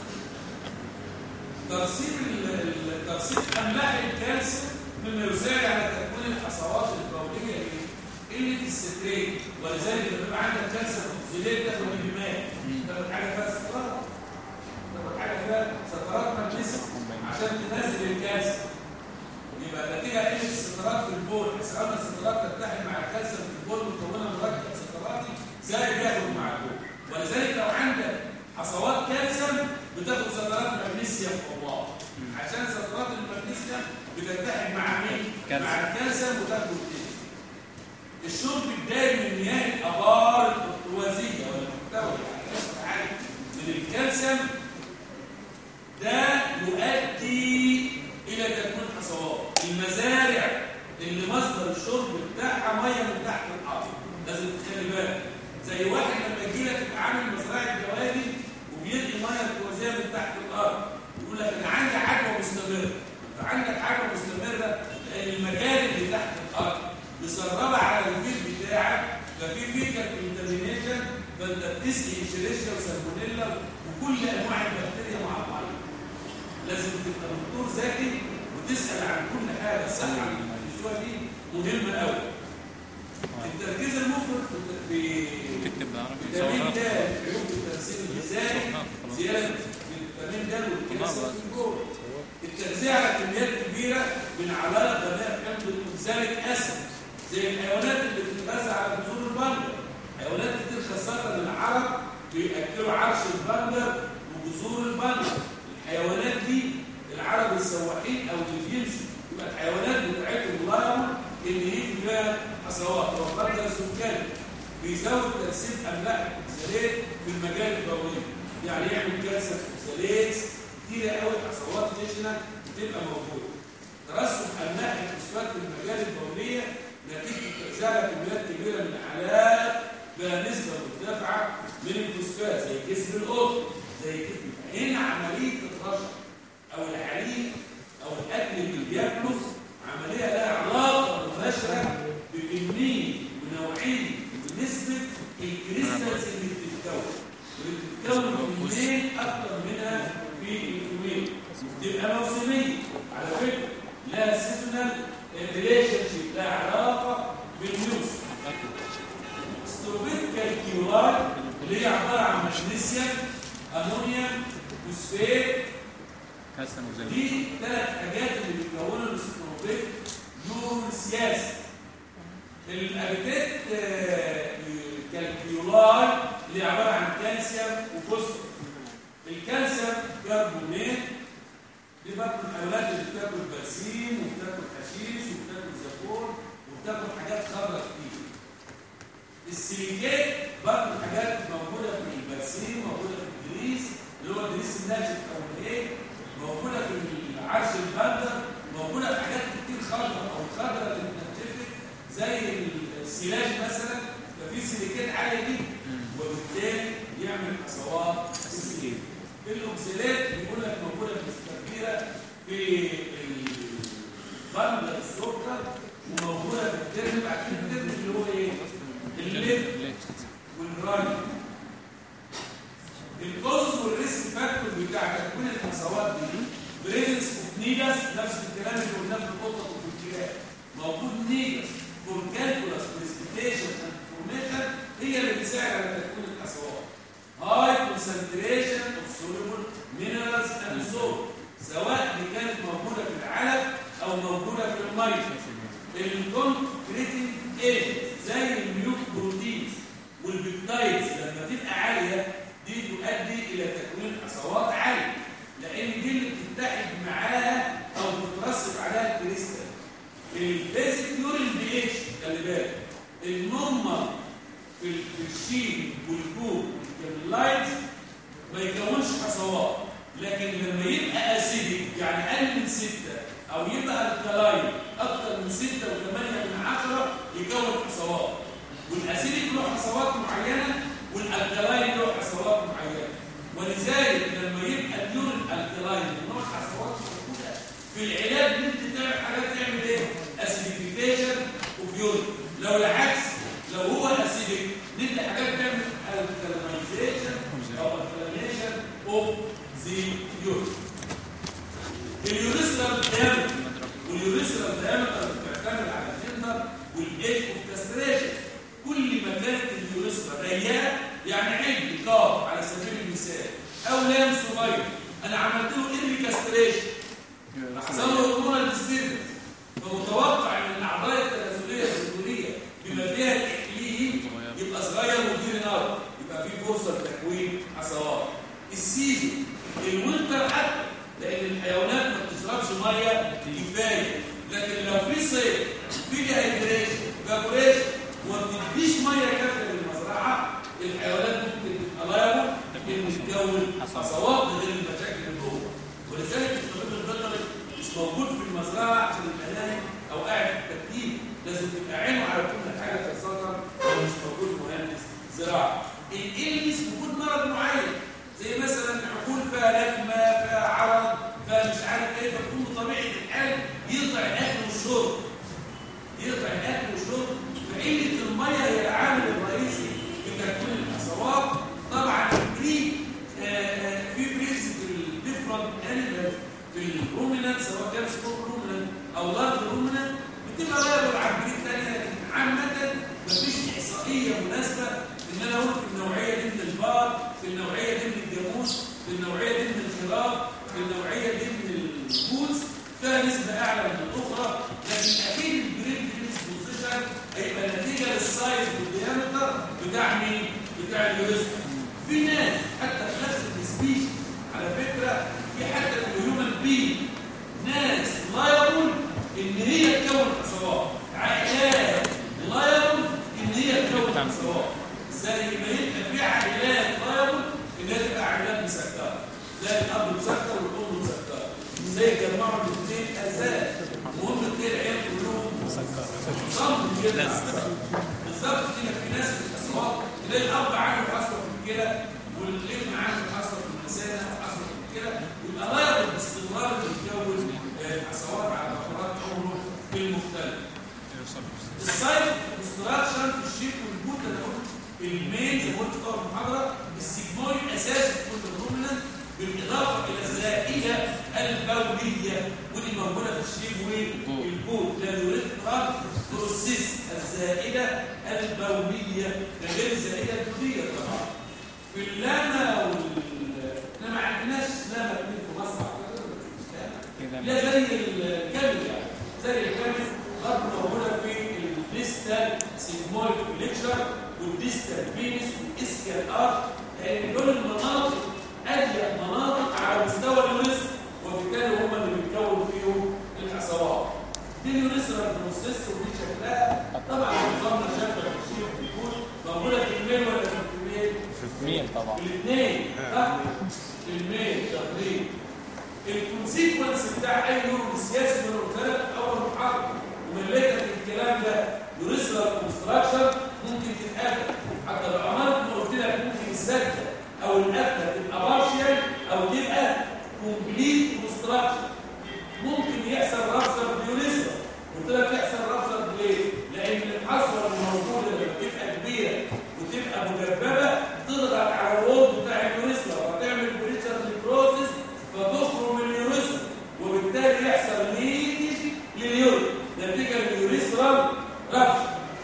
Speaker 5: ترسيب ال- ال- ترسيب املاح الكالسيوم مما يساعد على تكوين الحصوات البوليه ايه؟ قله السترين ولذلك لما يبقى عندك كالسيوم زيادة تاخد من ماء تاخد حاجه فيها سكرات تاخد حاجه فيها سكرات مجلسه عشان تنزل الكالسيوم يبقى نتيجه قله السترات في البول حسابنا السترات تتحد مع الكالسيوم في البول مكونه من مركب ستراتي زي بياخد مع البول ولذلك لو عندك حصوات كالسيوم بتاخد سترات مغنيسيوم فوق عشان سترات المغنيسيوم بتتحد مع مين؟ مع الكالسيوم وتاخد الكالسيوم الشرب الدائم من مياه الابار البرتوازيه والمحتوى على نسبه عاليه من الكالسيوم ده يؤدي الى تكوين حصوات المزارع اللي مصدر الشرب بتاعها ميه من تحت الارض لازم تخلي بالك زي واحد لما يجي لك يبقى عامل مزرعه جوادي وبيدي ميه برتوازيه من تحت الارض يقول لك انا عندي عدوى مستمره فعندك عدوى مستمره لان المجاري اللي تحت الارض مسربه على البيت بتاعك ففي فيكال كونتامينيشن فانت بتسقي شريشيا وسالمونيلا وكل انواع البكتيريا مع بعض لازم تبقى دكتور ذكي وتسال عن كل حاجه صح الاسبوع دي مهمه قوي التركيز المفرط في
Speaker 3: تكتب بالعربي
Speaker 5: فيتامين
Speaker 3: صورات
Speaker 5: د عيوب التنسيق الغذائي زياده فيتامين د والكالسيوم في الجول التغذيه على كميات كبيره من عوالق غذاء حمض الانسانيك اسيد زي الحيوانات اللي بتتغذى على جذور البنجر حيوانات كتير خاصه العرب بياكلوا عرش البنجر وجذور البنجر الحيوانات دي العرب السواحين او اللي بيمشوا يبقى الحيوانات بتاعتهم لايمه ان يجي فيها حصوات وقدر السكان بيزود ترسيب املاح الاكسالات في المجال البولي يعني يعمل كالسيوم اكسالات كتيره قوي حصوات خشنه بتبقى موجوده ترسب املاح الفوسفات في المجال البوليه نتيجه ازاله كميات كبيره من الحالات بها نسبه مرتفعه من الفوسفات زي جسم القطن زي جسم هنا عمليه الرشد او الحليب او الاكل اللي بياكله عمليه لها علاقه مباشره بكميه ونوعيه ونسبه الكريستالز اللي بتتكون واللي بتتكون في الميل اكتر منها في الكميه تبقى موسميه على فكره لها سيزونال ريليشن شيب لها علاقه بالنيوز ستروبيت كالكيولاي اللي هي عباره عن مغنيسيوم امونيوم فوسفات
Speaker 3: كالسيوم وزنك
Speaker 5: دي ثلاث حاجات اللي بيكونوا الاستروبيت يورسياس الابيتات آه، كالكيولاي اللي عباره عن كالسيوم وفوسفور الكالسيوم كربونات دي برضه الحيوانات اللي بتاكل برسيم وبتاكل حشيش وبتاكل زيتون وبتاكل حاجات خضراء كتير السيليكات برضه حاجات موجوده في البرسيم موجوده في الجريس اللي هو الجريس الناشف او الايه موجوده في العرش البندر موجوده في حاجات كتير خضراء او الخضراء اللي بتنتفخ زي السيلاج مثلا ففي سيليكات عاليه جدا وبالتالي يعمل حصوات في السيليك الاوكسيلات بيقول لك موجوده بنسبه كبيره في البندر السكر وموجوده في الترم عشان الترم اللي هو ايه؟ الليف والراي الكوز والريسك فاكتور بتاع تكوين الحصوات دي بريزنس اوف نيجاس نفس الكلام اللي قلناه في القطه وفي الكلاب موجود نيجاس فور كالكولاس بريسبيتيشن اند فورميشن هي اللي بتساعد على تكوين الحصوات هاي كونسنتريشن اوف سوليبل مينرالز اند سولت سواء دي كانت موجوده في العلف او موجوده في الميه الكونكريتنج ايجنت زي الميوك بروتينز والبيبتايدز لما تبقى عاليه دي تؤدي الى تكوين حصوات عاليه لان دي اللي بتتحد معاها او بترسب عليها الكريستال البيزك يورين بي اتش خلي بالك النورمال في ال- في الشين والكوب واللايتس ما يكونش حصوات لكن لما يبقى اسيدك يعني اقل من 6 او يبقى الكلاين اكتر من 6 و8 من 10 يكون حصوات والاسيدك له حصوات معينه والالكلاين له حصوات معينه ولذلك لما يبقى اليورين الكلاين له حصوات موجوده في العلاج ان انت تعمل حاجات تعمل ايه؟ اسيديفيكيشن اوف يورين لو العكس لو هو اسيدك ندي حاجات تعمل الكلاميزيشن او الكلاميشن اوف ذا يورين اليوريثرال دايمتر واليوريثرال دايمتر بتعتمد على الجندر والايج اوف كاستريشن كل ما كانت اليوريثرا ضيقه يعني عيب كاف على سبيل المثال او لام صغير انا عملت له ايرلي كاستريشن حصل له هرمونال ديستيربنس فمتوقع ان الاعضاء التناسليه الذكوريه بما فيها الاكليل يبقى صغير وكبير نار يبقى في فرصه لتكوين حصوات السيزون الوينتر حتى لان الحيوانات ما بتشربش ميه كفايه لكن لو في صيف في ديهايدريشن فابوريشن وما بتديش ميه كافيه للمزرعه الحيوانات ممكن تبقى لايبل ان تتكون حصوات من غير المشاكل اللي جوه ولذلك الطبيب البيطري مش موجود في المزرعه عشان يبقى نايم او قاعد في التكتيك لازم تبقى عينه على كل حاجه خاصه لو مش موجود مهندس زراعه الالبس وجود مرض معين زي مثلا عقول فيها لكمه فيها عرض فيها مش عارف ايه فتكون بطبيعه الحال يقطع الاكل والشرب يقطع الاكل والشرب فقله الميه هي العامل الرئيسي في تكوين الحصوات طبعا البريك في بريكس في الديفرنت انيمالز في الرومينانت سواء كان سمول رومينانت او لارج رومينانت بتبقى غير العبريك ثانيه لكن عامه مفيش احصائيه مناسبه ان انا اقول في النوعيه دي من البار في النوعيه دي من الجاموس في النوعيه دي من الخراف في النوعيه دي من البوز فيها نسبه اعلى من الاخرى لكن اكيد البريد ديسبوزيشن هيبقى نتيجه للسايز والديامتر بتاع مين؟ بتاع اليوريثم في ناس حتى في نفس السبيش على فكره في حتى في الهيومن بي ناس لا يقول ان هي تكون حصوات عائلات لا يقول ان هي تكون حصوات زي ما يبقى في عائلات لا يقول ان هي تبقى عائلات مسكره زي الاب مسكر والام مسكره زي جماعه الاثنين اساس المهم الاثنين العيال كلهم صمت كده بالظبط كده في ناس في الحصوات تلاقي الاب عنده حصوه في الكلى والابن عنده حصوه في اللسان وحصوه في الكلى يبقى لا يقول باستمرار يتكون حصوات على فترات عمره المختلفه السايت كونستراكشن في الشيب والبوت انا قلت المين زي ما قلت في المحاضره السيجمويد اساسي في كل الرومنانت بالاضافه الى الزائده البوليه ودي موجوده في الشيب والبوت لا يريد بروسيس الزائده البوليه ده غير الزائده البوليه طبعا في اللاما وال احنا ما عندناش لاما كتير في مصر لا زي الكلب يعني زي الكلب برضه موجوده في الديستال سيجمويد فليكشر والديستال فينس والاسكال ارت لان دول المناطق اضيق مناطق على مستوى الوزن وبالتالي هم اللي بيتكون فيهم الحصوات دي اليوريثرال بروسيس ودي شكلها طبعا نظامنا شكل الشيء بيكون موجوده في الميل ولا في الفيميل؟
Speaker 3: في الميل طبعا
Speaker 5: الاثنين صح؟ الميل تقريبا الكونسيكونس بتاع اي نور سياسي من الثلاث اول محاضره ومليتك الكلام ده يوريثرال كونستراكشن ممكن تتقابل حتى لو عملت ما قلت لك ممكن السكته او القفله تبقى بارشال او تبقى كومبليت كونستراكشن ممكن يحصل رفض بيوريثرال قلت لك يحصل رفض ليه؟ لان الحصوه الموجوده لما بتبقى كبيره وتبقى مجببه تضغط على الوول بتاع اليوريثرال فتعمل بريشر نيكروزس فتخرج من اليوريثرال وبالتالي يحصل ليكج لليورين نتيجه اليوريثرال رفض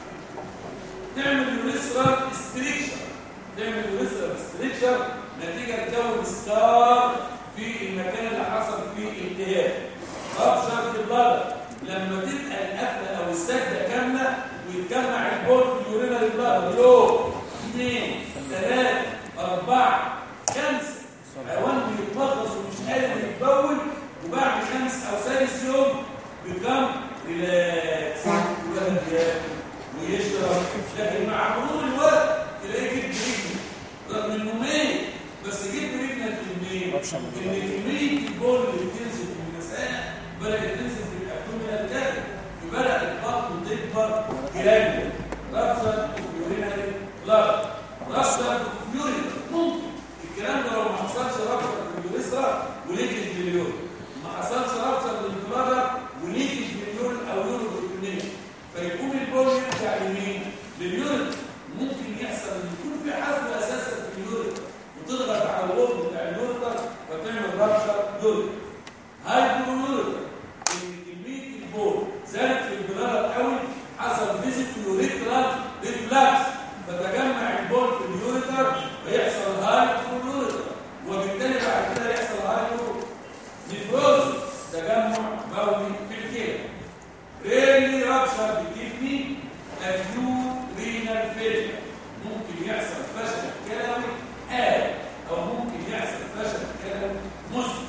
Speaker 5: تعمل يوريثرال ستريكشر تعمل يوريثرال ستريكشر نتيجه تكون ستار في المكان اللي حصل فيه التهاب رابشر في البلد لما تبقى القفله او السده كامله ويتجمع البول في اليورينال بلاد يوم اثنين ثلاثه اربعه خمسه حيوان بيتلخص ومش قادر يتبول وبعد خمس او سادس يوم بيكم ريلاكس وياكل ويشرب لكن مع مرور الوقت تلاقيه جيب بريجنة رغم انه ميت بس جيب بريجنة الميت ان كمية البول اللي بتنزل في المساء بدأت تنزل في الابدومينال كافي فبدأ البطن تكبر جرانيول رابشر يورينال بلاد رابشر يورين ممكن الكلام ده لو ما حصلش رابشر في اليوريثرا وليكج مليون ما حصلش رابشر للبلادر وليكج مليون او يورو بالكمية فيكون البول يرجع لمين؟ لليورين ممكن يحصل ان يكون في حزم اساسا في اليورين وتضغط على الوول بتاع اليوريتر فتعمل رابشر يورين هايبرولوريتر ان كميه البول زادت في البلاد قوي حصل فيزيكولوريترال ريفلاكس فتجمع البول في اليوريتر ويحصل هايبرولوريتر وبالتالي بعد كده يحصل هايبرو نيفروز تجمع بولي في الكلى ريلي رابشر بكيدني اكيوت رينال فيلير ممكن يحصل فشل كلوي آل او ممكن يحصل فشل كلوي مسلم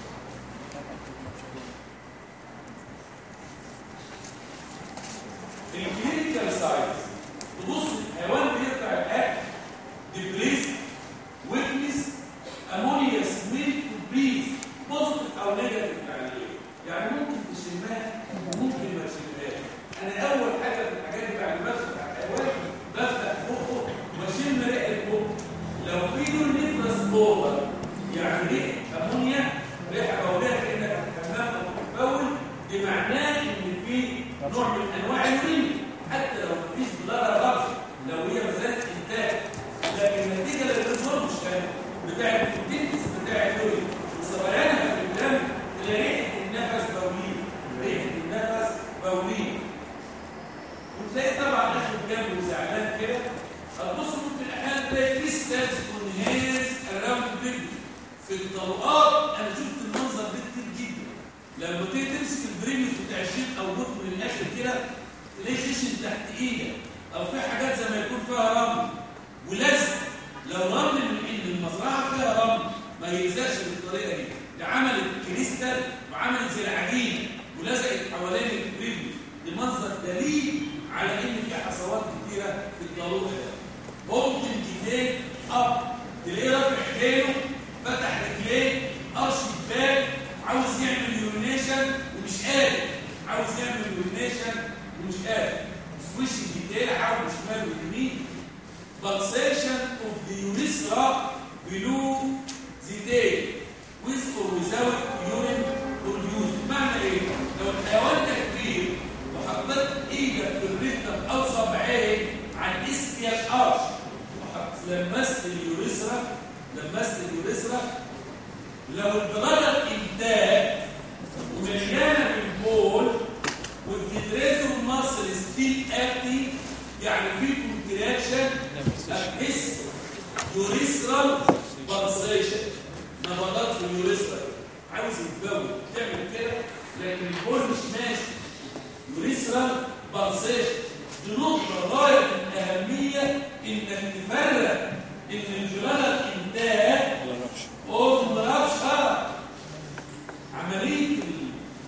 Speaker 5: الكلينيكال ساينس تبص الحيوان بيقطع الاكل ديبريس ويكنس امونيا سميل بريز بوزيتيف او نيجاتيف يعني ايه؟ يعني ممكن تشمها وممكن ما تشمهاش انا اول حاجه في الحاجات دي بعد ما بفتح الحيوان بفتح بقه واشم ريحه بقه لو في لون نفرس اوفر يعني ريحه امونيا ريحه بوليه كانك هتحمام او بتبول دي معناه ان في نوع من انواع اليورين حتى لو مفيش بلارة رابش لو هي مازالت انتاج لكن النتيجه للريزوربشن بتاع الكونتنتس بتاع اليورين وسريانها في الدم تلاقي ريحه النفس بوليه ريحه النفس بوليه وتلاقي طبعا اخر جنب وزعلان كده هتبص ممكن احيانا تلاقي كريستالز كونهيرز اراوند بيج في الطلقات انا شفت المنظر ده كتير جدا لما تيجي تمسك البريميوس بتاع الشيب او بوك من الاخر كده تلاقي خشن تحت ايدك او في حاجات زي ما يكون فيها رمل ولزق لو رمل من ان المزرعه فيها رمل ما يلزقش بالطريقه دي ده عملت كريستال وعملت زي العجينه ولزقت حوالين البريميوس دي منظر دليل على ان في حصوات كتيره في الضروره ده ممكن تلاقي اب تلاقيه رافع ايديه فتح رجليه قرش البال عاوز يعمل يورينيشن ومش قادر عاوز يعمل يورينيشن ومش قادر سويش الديتيل عاوز شمال ويمين pulsation of the urethra below the tail with or without urine produced معنى ايه؟ لو الحيوان ده كبير وحطيت ايدك في الريتم او صبعين على الاسكيال ارش لمست اليوريثرا لمست اليوريثرا لو البلادر انتاج ومليانه بالبول والديتريزور ماسل ستيل اكتيف يعني في كونتراكشن هتحس يوريثرال بالسيشن نبضات في اليوريثرا عاوز يتجوز تعمل كده لكن البول مش ماشي يوريثرال بالسيشن دي نقطه غايه الاهميه انك تفرق ان الجلالة الانتاج قوم رابشة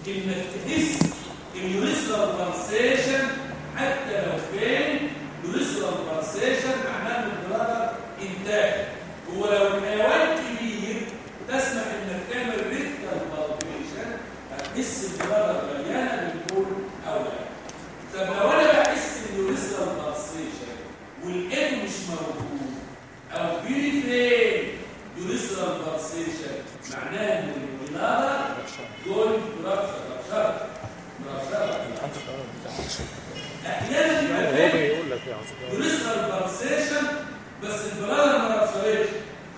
Speaker 5: انك تحس اليوريثرال بالسيشن حتى لو فين يوريثرال بالسيشن معناه ان البلادر انتاج هو لو الحيوان كبير تسمح انك تعمل ريكتال بالبيشن هتحس البلادر مليانه بالبول او لا طب لو انا بحس اليوريثرال بالسيشن والايد مش موجود او بيريفرين يوريثرال بالسيشن معناه ان البلادر جول رابشر رابشر رابشر احيانا
Speaker 3: هو
Speaker 5: بيبقى فيه
Speaker 3: بيقول لك يا عصام
Speaker 5: يوريثرال بالسيشن بس البلادر ما رابشرتش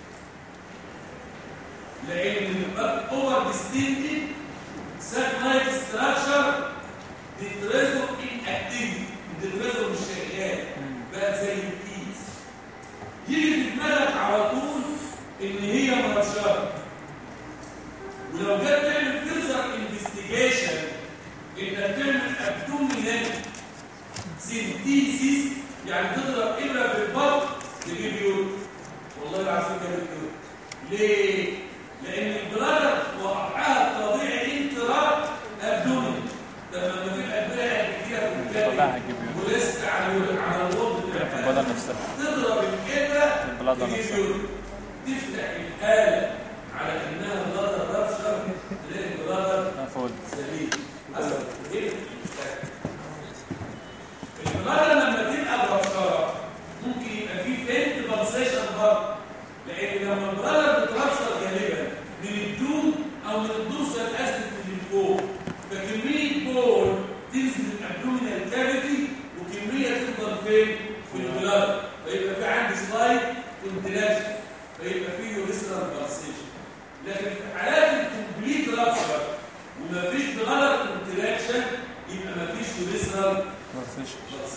Speaker 5: لان البلاد اوفر ديستنتد سات لايك ستراكشر ديتريزو ان اكتيفيتي الديتريزو مش شغال بقى زي الكيس يجي في دماغك على طول ان هي مرشره ولو جت تعمل فيزر انفستيجيشن انك تعمل ابدومينال سينتيسيس يعني تضرب ابره في البطن تجيب يود والله العظيم جاب يود ليه؟ لان البلادر وقعها الطبيعي انتراب ابدومين لما تبقى البلاد كتير في
Speaker 6: طلعها
Speaker 5: الكلى
Speaker 6: تجيب يود.
Speaker 5: وريسك على على الوضع
Speaker 6: كده في البدن نفسها
Speaker 5: تضرب الابره
Speaker 6: البلادر
Speaker 5: تجيب
Speaker 6: نفسها.
Speaker 5: يود تفتح الاله على انها بلادر رابشر تلاقي البلادر
Speaker 6: مفعول
Speaker 5: سليم حسب ايه البلادر لما تبقى برشاره ممكن يبقى فيه فينت بالسيشن برضه لان لما البلادر بترشر غالبا من الدود او من الدوسه الاسد اللي فوق فكميه بول تنزل الابدومينال كافيتي وكميه تفضل فين في البلادر فيبقى في عندي سلايد كونتراكشن فيبقى فيه يوريثرال بالسيشن لكن في حالات الكومبليت رابشر ومفيش بلادر كونتراكشن يبقى مفيش يوريثرال
Speaker 6: مفيش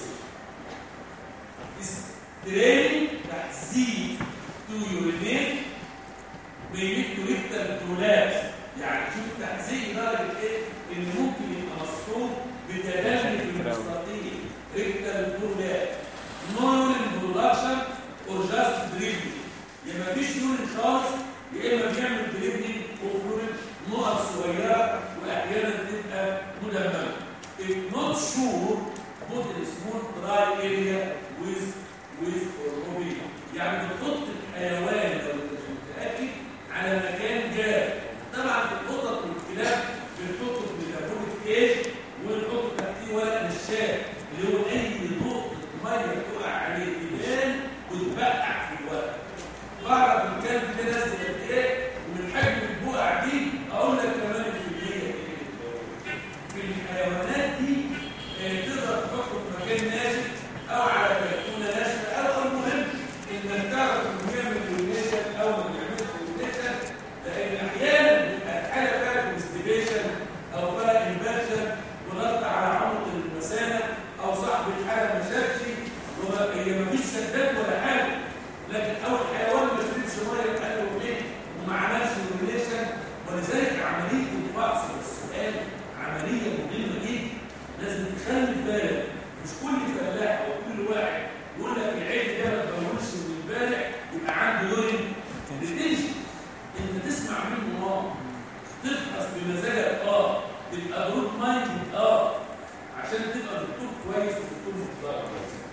Speaker 5: تريننج تحذير تو يورينيت بيليك تو ريكتال دولات يعني شوف التحذير درجه ايه ان ممكن يبقى مصحوب بتدخل في المستطيل ريكتال دولات نون برودكشن اور جاست بريدنج يا مفيش يورين خالص يا اما بيعمل بريدنج وفلورين نقط صغيره واحيانا تبقى مدمره if not sure put a small dry area with with orobia يعني بتحط الحيوان لو انت مش متاكد على مكان جاف طبعا في القطط والكلاب بنحط بنعمل كيش ونحط تحتيه ورق نشاف اللي هو اي نقطه ميه تقع عليه تبان وتبقع في الورق بعرف ان كان في ناس قد ايه ومن حجم البقع دي اقول لك كمان الكميه ايه في الحيوانات دي آه، تقدر تحطه في مكان ناشف او على بلكونه ناشفه او المهم انك تعرف انه يعمل كولينيشن او ما يعملش كولينيشن لان احيانا بيبقى الحاله فيها كونستيبيشن او فيها انفكشن وضغط على عمق المثانه او صاحب الحاله ما شافش وما- هي مفيش سداد ولا حاجه لكن اول حيوان ما شربش ميه بقاله يومين وما عملش كولينيشن ولذلك عمليه الفحص والسؤال عمليه مهمه جدا لازم تخلي بالك مش كل فلاح او كل واحد يقول لك العيد ده ما تدورش من امبارح يبقى عنده يورين ريتنشن انت تسمع منه اه تفحص بمزاجك اه تبقى جروب مايند اه عشان تبقى دكتور كويس ودكتور محترم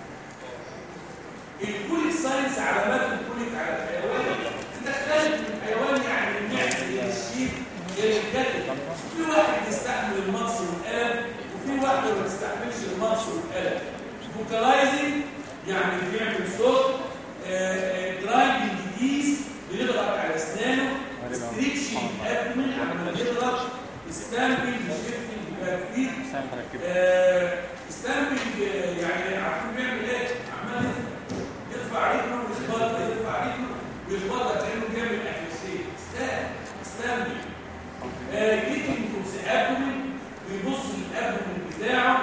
Speaker 5: الكوليك ساينس علامات الكوليك على الحيوان تختلف من الحيوان يعني المعده الى الشيب الى الكتف في واحد يستحمل المقص والقلم وفي واحد ما بيستحملش المقص والقلم فوكالايزنج يعني بيعمل صوت درايفنج ديز بيضغط على اسنانه ستريكشن ابمن عمال بيضغط ستامبنج شيفتنج باكفيت
Speaker 6: سامح ركب
Speaker 5: ستامبنج يعني عارفين بيعمل ايه؟ عمال يرفع- يرفع رجله ويخبطها يرفع رجله ويخبطها كانه بيعمل اكليسيه ستام ستامبنج كيكنج في ابدومين بيبص للابدومين بتاعه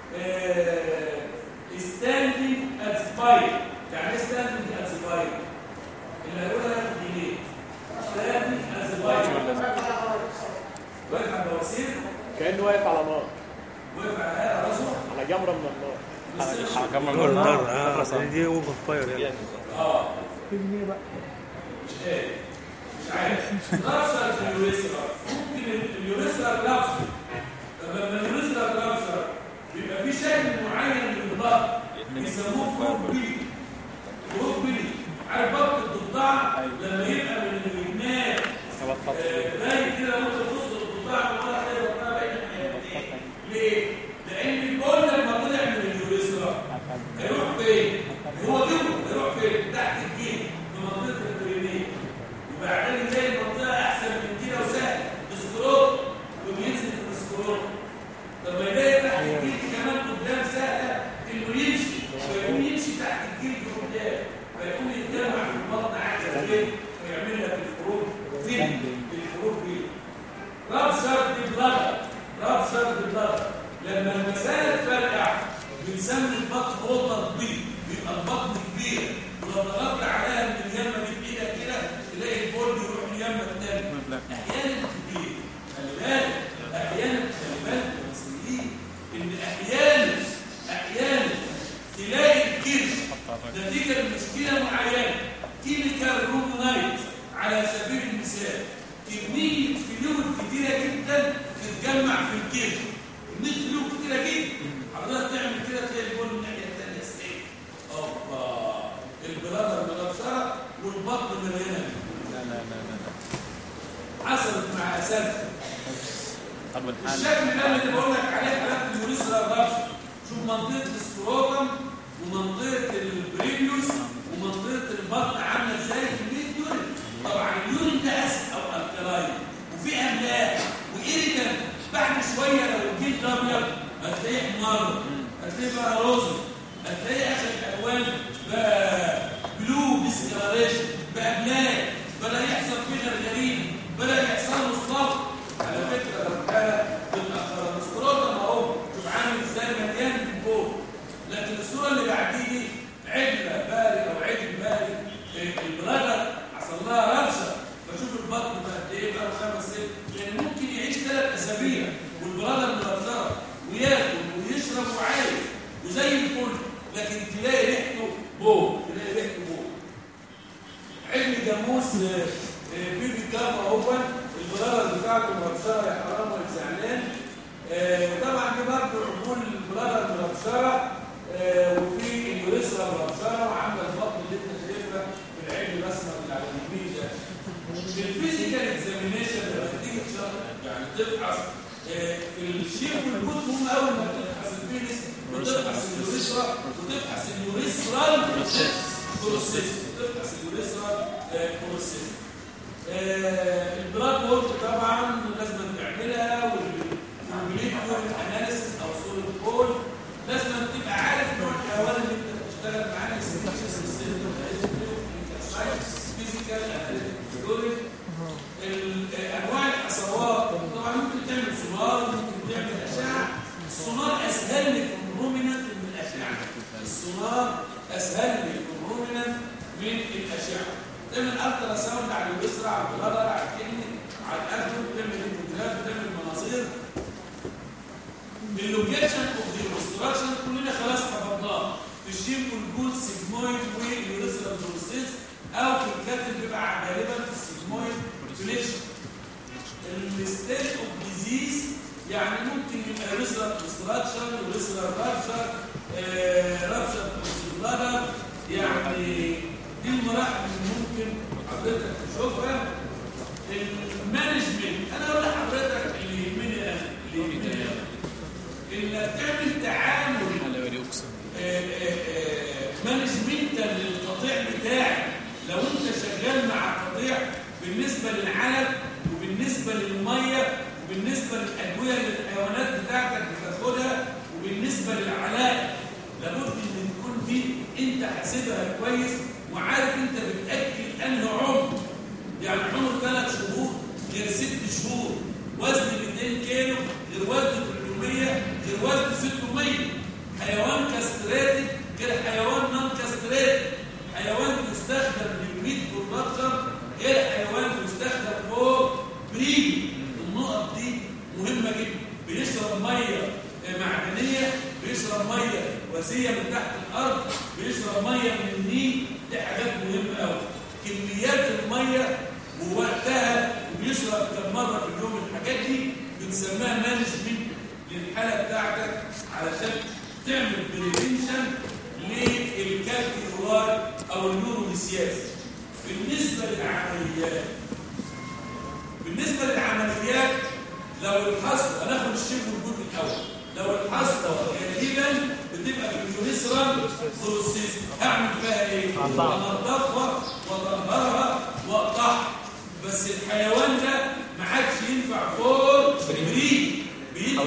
Speaker 5: ستاندنج اتسباير يعني ايه ستاندنج اتسباير؟ اللي هيقولها ياخد جنيه ستاندنج اتسباير واقف على البواسير
Speaker 3: كانه واقف على نار
Speaker 5: واقف على راسه
Speaker 3: على جمره من النار
Speaker 5: بس-
Speaker 6: حكم
Speaker 2: نار
Speaker 6: النار
Speaker 2: نار اه دي اوفر فاير يعني
Speaker 5: اه مش عارف مش عارف رابشر في اليوريثرا ممكن اليوريثرا رابشر السكرول طب ما يلاقي تحت الجلد كمان قدام سهله انه يمشي فيقوم يمشي تحت الجلد قدام فيقوم يتجمع في البطن عادي كده ويعمل لك الخروج فين الخروج فين رابشر بالبلغر رابشر بالبلغر لما المسائل تفرقع بنسمي البطن اوضه بيض بيبقى البطن كبير ولو ضغطت عليها من اليمه دي بايدك كده تلاقي البول يروح اليمه الثانيه احيانا كبير خلي بالك احيانا خلي بالك يا مصريين ان احيانا احيانا تلاقي الكرش نتيجه لمشكله معينه كيميكال رومونايت على سبيل المثال كميه فلويد كتيره جدا تتجمع في الكرش كميه فلويد كتيره جدا حضرتك تعمل كده تلاقي البول الناحيه الثانيه سليم اوبا البلادر مغفره والبطن مليانه
Speaker 3: لا لا لا لا لا
Speaker 5: حصلت مع اساتذه
Speaker 3: طب الحال
Speaker 5: الشكل ده اللي بقول لك عليه حالات الموريسرا الرابشة شوف منطقة السكروتم ومنطقة البريميوس ومنطقة البطن عاملة ازاي كمية يورين طبعا اليورين ده اسيد او الكلاين وفي املاح وايريجن بعد شوية لو الجلد ابيض هتلاقيه احمر هتلاقيه بقى روزي هتلاقيه اخر الالوان بقى بلو ديسكلاريشن بقى بلاك بدا يحصل فيه غرغرين بدا يحصل له صلب على فكره لو كان متاخر السكروتم اهو شوف عامل ازاي مليان من فوق لكن الصوره اللي بعديه دي عجله بارد او عجل بارد البلادر حصل لها ربشه بشوف البطن بقد ايه بقى خمس ست لان ممكن يعيش ثلاث اسابيع والبلادر متاثره وياكل ويشرب وعايش وزي الفل لكن تلاقي ريحته بو تلاقي ريحته بو علم جاموس آه، آه، بيبي كام اهو البلادر بتاعته مبشره يا حرام ولا زعلان آه، وطبعا دي برضه عمول البلادر مبشره آه، وفي اليوريثرا مبشره وعامله البطن اللي انت شايفها في العين الاسمر اللي على اليمين ده الفيزيكال اكزامينيشن لما تيجي تشرح- يعني تفحص آه، الشيء والجود هم اول ما بتفحص الفينس وتفحص اليوريثرا وتفحص اليوريثرال بروسيس وتفحص اليوريثرال بروسيس البلاد وورك طبعا لازم تعملها والموليكيول اناليسيس او صوره بول لازم تبقى عارف نوع الحيوان اللي انت بتشتغل معاه السبيشيز فيزيكال اناليتيك انواع الحصوات طبعا ممكن تعمل سونار ممكن تعمل اشعه السونار اسهل لك الرومينانت من الاشعه السونار اسهل لك الرومينانت من الاشعه تعمل الترا ساوند على اليسرى على البلدر على الكدني على الارجل تعمل انتجرات تعمل مناظير اللوكيشن اوف ذا كونستراكشن كلنا خلاص حفظناه في الشيب والجود سيجمويد واليوريثرال بروسيس او في الكاتل بيبقى غالبا في السيجمويد فليكشن الستيت اوف ديزيز يعني ممكن يبقى يوريثرال كونستراكشن يوريثرال رابشر رابشر بلادر يعني دي المراحل اللي ممكن حضرتك تشوفها المانجمنت انا اقول لحضرتك اللي يهمني انا اللي يهمني انا انك تعمل تعامل
Speaker 3: على ولي اقسم
Speaker 5: مانجمنتا للقطيع بتاعك لو انت شغال مع قطيع بالنسبه للعلف وبالنسبه للميه وبالنسبه للادويه اللي الحيوانات بتاعتك بتاخدها وبالنسبه للعلاء لابد ان تكون دي انت حاسبها كويس وعارف انت بتاكل انهي عمر يعني عمر ثلاث شهور غير ست شهور وزن 200 كيلو غير وزن 300 غير وزن 600 حيوان كاستراتيك غير حيوان نون كاستراتيك حيوان يستخدم للميت برودكشن غير حيوان يستخدم فوق بريد النقط دي مهمه جدا بيشرب ميه معدنيه بيشرب ميه وسيله من تحت الارض بيشرب ميه من النيل دي حاجات مهمه قوي كميات الميه ووقتها وبيشرب كم مره في اليوم الحاجات دي بنسميها مانجمنت للحاله بتاعتك علشان تعمل بريفنشن للكالكيولار او النوروليسياس بالنسبه للعمليات بالنسبه للعمليات لو الحصوه هناخد الشيب والجزء الاول لو الحصوه غالبا بتبقى في اليوريثرال بروسيس هعمل فيها ايه؟ انضفها واطهرها واقطعها بس الحيوان ده ما عادش ينفع فور بريد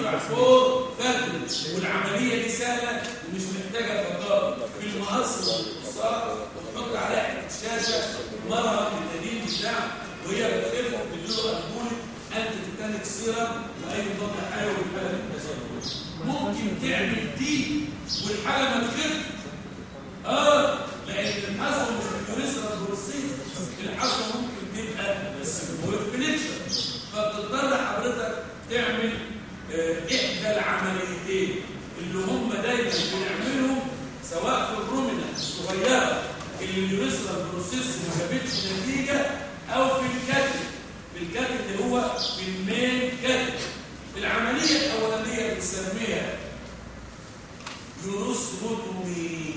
Speaker 5: بتدفع فور فاتل والعمليه دي سهله ومش محتاجه فقط في المقص والقصار وتحط عليها شاشه مرهم التدين بتاعها وهي بتخف باللغه البولي انت تتنك سيرم واي مضاد حيوي والكلام ده ممكن تعمل دي والحاله ما تخف اه لان الحصوه مش اليوريثرال بروسيس الحصوه ممكن تبقى السيمبول فينيشن فبتضطر حضرتك تعمل آه، احدى العمليتين اللي هم دايما بنعملهم سواء في الرومنة الصغيره اللي اليوريثرال بروسيس ما جابتش نتيجه او في الكتل في الكتل اللي هو في المين كتل العمليه الاولانيه بنسميها يوروثروتومي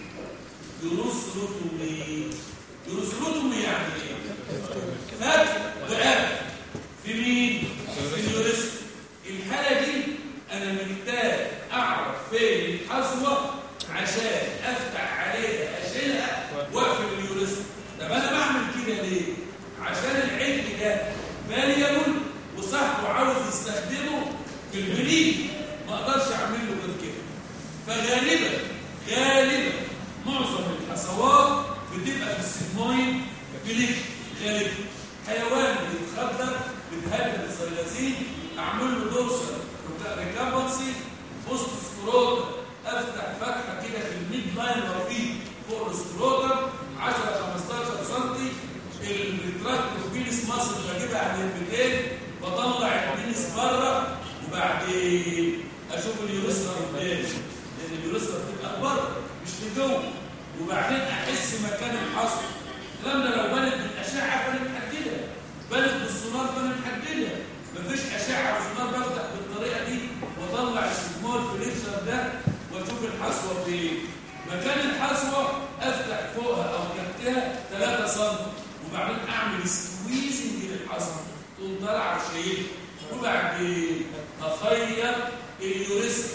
Speaker 5: يوروثروتومي يوروثروتومي يعني ايه؟ فتح وقف في مين؟ في اليوريثم الحالة دي أنا محتاج أعرف فين الحصوة عشان أفتح عليها أشيلها وأقفل اليوريثم طب أنا بعمل كده ليه؟ عشان العجل ده فاليبل وصاحبه عاوز يستخدمه في البريد ما أقدرش أعمل له غير كده فغالبا غالبا معظم الحصوات بتبقى في السيجمويد فيليك غالبا حيوان بيتخدر بيتهدد الصيلازين اعمل له دوسر ريكابنسي بوست سكروتا افتح فتحه كده في الميد لاين رفيق فوق السكروتا 10 15 سم الريتراكتور بينس ماسل بجيبها على البيتين بطلع البينس بره وبعدين اشوف اليوريثرا قدامي لان اليوريثرا بتبقى بره مش لجوه وبعدين احس مكان الحصر الكلام ده لو بنت بالاشعه فانا محدده بنت بالسونار فانا محدده مفيش اشعه وسونار بفتح بالطريقه دي واطلع السمول فليكشر ده واشوف الحصوه فين مكان الحصوه افتح فوقها او تحتها 3 سم وبعدين اعمل سكويزنج للحصوه تقوم طالعه وشايلها وبعدين اخير اليوريثم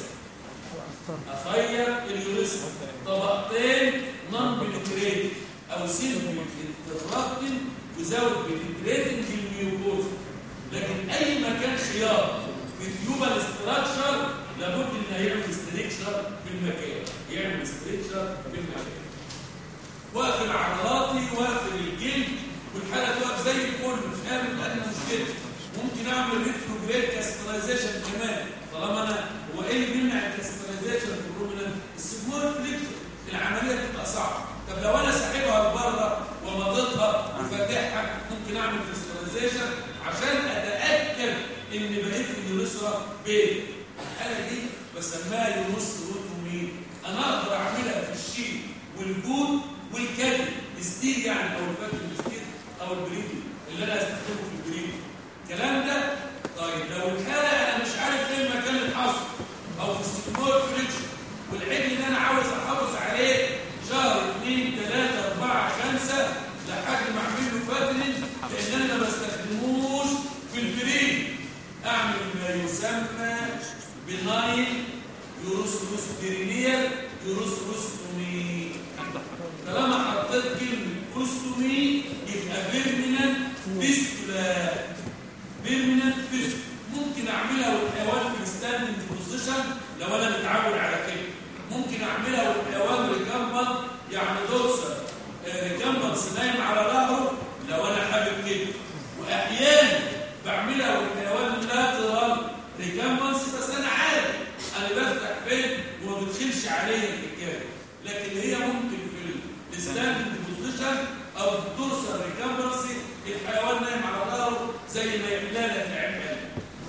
Speaker 5: اخير اليوريثم طبقتين نون بنتريتد او سيلف انترابتن وزود بنتريتنج الميوكوز لكن اي مكان خيار في تيوبال استراكشر لابد ان يعمل استريكشر في المكان يعمل استريكشر في المكان واقفل عضلاتي واقفل الجلد والحاله تقف زي الفل مش قابل ادنى مشكله ممكن اعمل ريتروجريد كاسترايزيشن كمان طالما انا هو ايه اللي بيمنع الكاسترايزيشن في الرومنان السيجمويد فليكشن العمليه بتبقى صعبه طب لو انا ساحبها لبره ومضيتها وفاتحها ممكن اعمل كاسترايزيشن عشان اتاكد ان بقيه اليوريثرا بيت الحاله دي بسميها يوريثروتومي انا اقدر اعملها في الشيل والجود والكلب الستيل يعني او الفاتن الستيل او البريدي اللي انا استخدمه في البريدي الكلام ده طيب لو الحاله انا مش عارف فين مكان الحصر او في السكمول فريكشن والعجل اللي انا عاوز احافظ عليه شهر اثنين ثلاثة أربعة خمسة لحد ما أعمل له فاتنج لأن أنا ما بستخدموش في البريد أعمل ما يسمى بناين يوروسروس بيرينيال يوروسروستومي طالما حطيت كلمة كوستومي يبقى بيرمننت فيستولا بيرمننت فيستولا ممكن أعملها والحيوان في الستاندنج بوزيشن لو أنا متعود على كده ممكن اعملها والحيوان ريكامبن يعني دوسر ريكامبنس نايم على ظهره لو انا حابب كده واحيانا بعملها والحيوان لاترال ريكامبنس بس انا عارف انا بفتح فين وما بتخلش عليا الحكايه لكن هي ممكن في الستاندنج بوزيشن او في الدورسال ريكامبنس الحيوان نايم على ظهره زي ما يعملها لك عمل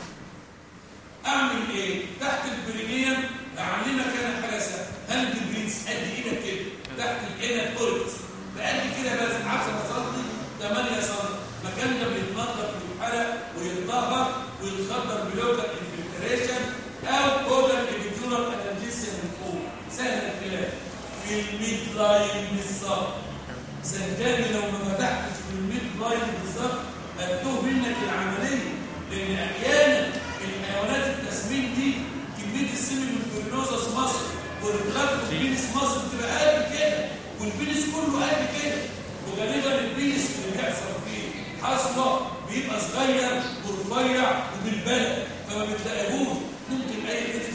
Speaker 5: اعمل ايه تحت البرينيوم اعلمك انا حاجه سهله هل بالبرينس قد ايدك كده تحت العين اوركس بقد كده بس 10 سم 8 سم المكان ده بيتنضف في الحلق ويتطهر ويتخدر بلوكال انفلتريشن او بودر ابيديورال انالجيسيا من فوق سهل الكلام في الميد لاين بالظبط صدقني لو ما فتحتش في الميد لاين بالظبط هتوه منك العمليه لان احيانا الحيوانات التسمين دي كميه السيمين والفيرنوزس مصر والبلاك والبينس مصر بتبقى قد كده والبينس كله قد كده وغالبا البينس اللي بيحصل فيه حصوه بيبقى صغير ورفيع وبالبلد فما بتلاقيهوش ممكن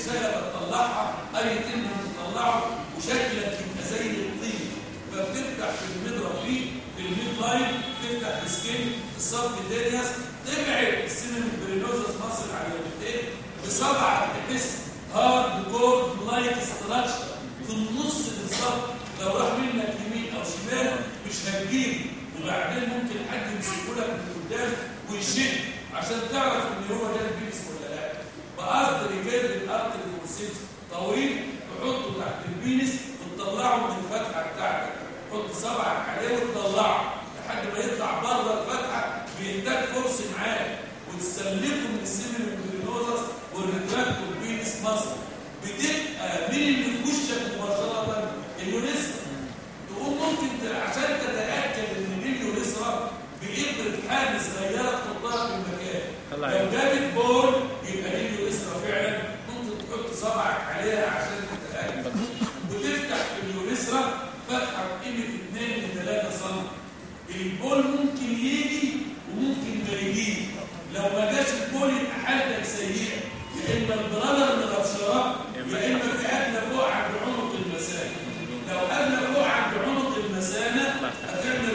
Speaker 5: شجره تطلعها اي تم تطلعه وشكلك يبقى زي الطين فبتفتح في المضرب فيه في الميد لاين تفتح السكين السبكتيرياس تبعد السينم برينوزس مصر على اليمتين بسبعه تحس هارد كورد لايك ستراكشر في النص بالظبط لو راح منك يمين او شمال مش هتجيب وبعدين ممكن حد يمسكه لك من قدام ويشد عشان تعرف ان هو ده البيس ولا لا بقصد رجال الارض الفورسيس طويل تحطه تحت البينس وتطلعه من الفتحه بتاعتك تحط صبعك عليه وتطلعه لحد ما يطلع بره الفتحه بيحتاج فرص معاك وتسلكه من السيمين والبرينوزس والريتراكت والبينس مصر بتبقى مين اللي في وشك مباشره اليونسرا تقوم ممكن ت- عشان تتاكد ان دي اليونسرا بإبرة حاجه صغيره تحطها في المكان
Speaker 3: طلع
Speaker 5: لو جابت بول يبقى دي اليونسرا فعلا ممكن تحط صبعك عليها عشان تتاكد وتفتح في اليونسرا فتحه بقيمه 2 ل 3 سم البول ممكن يجي وممكن ما يجيش لو ما جاش البول يبقى حالتك سيئه يا اما البرادر من الابشرات يا اما في ادنى فوق عند عنق المثانه لو ادنى فوق عند عنق المثانه هتعمل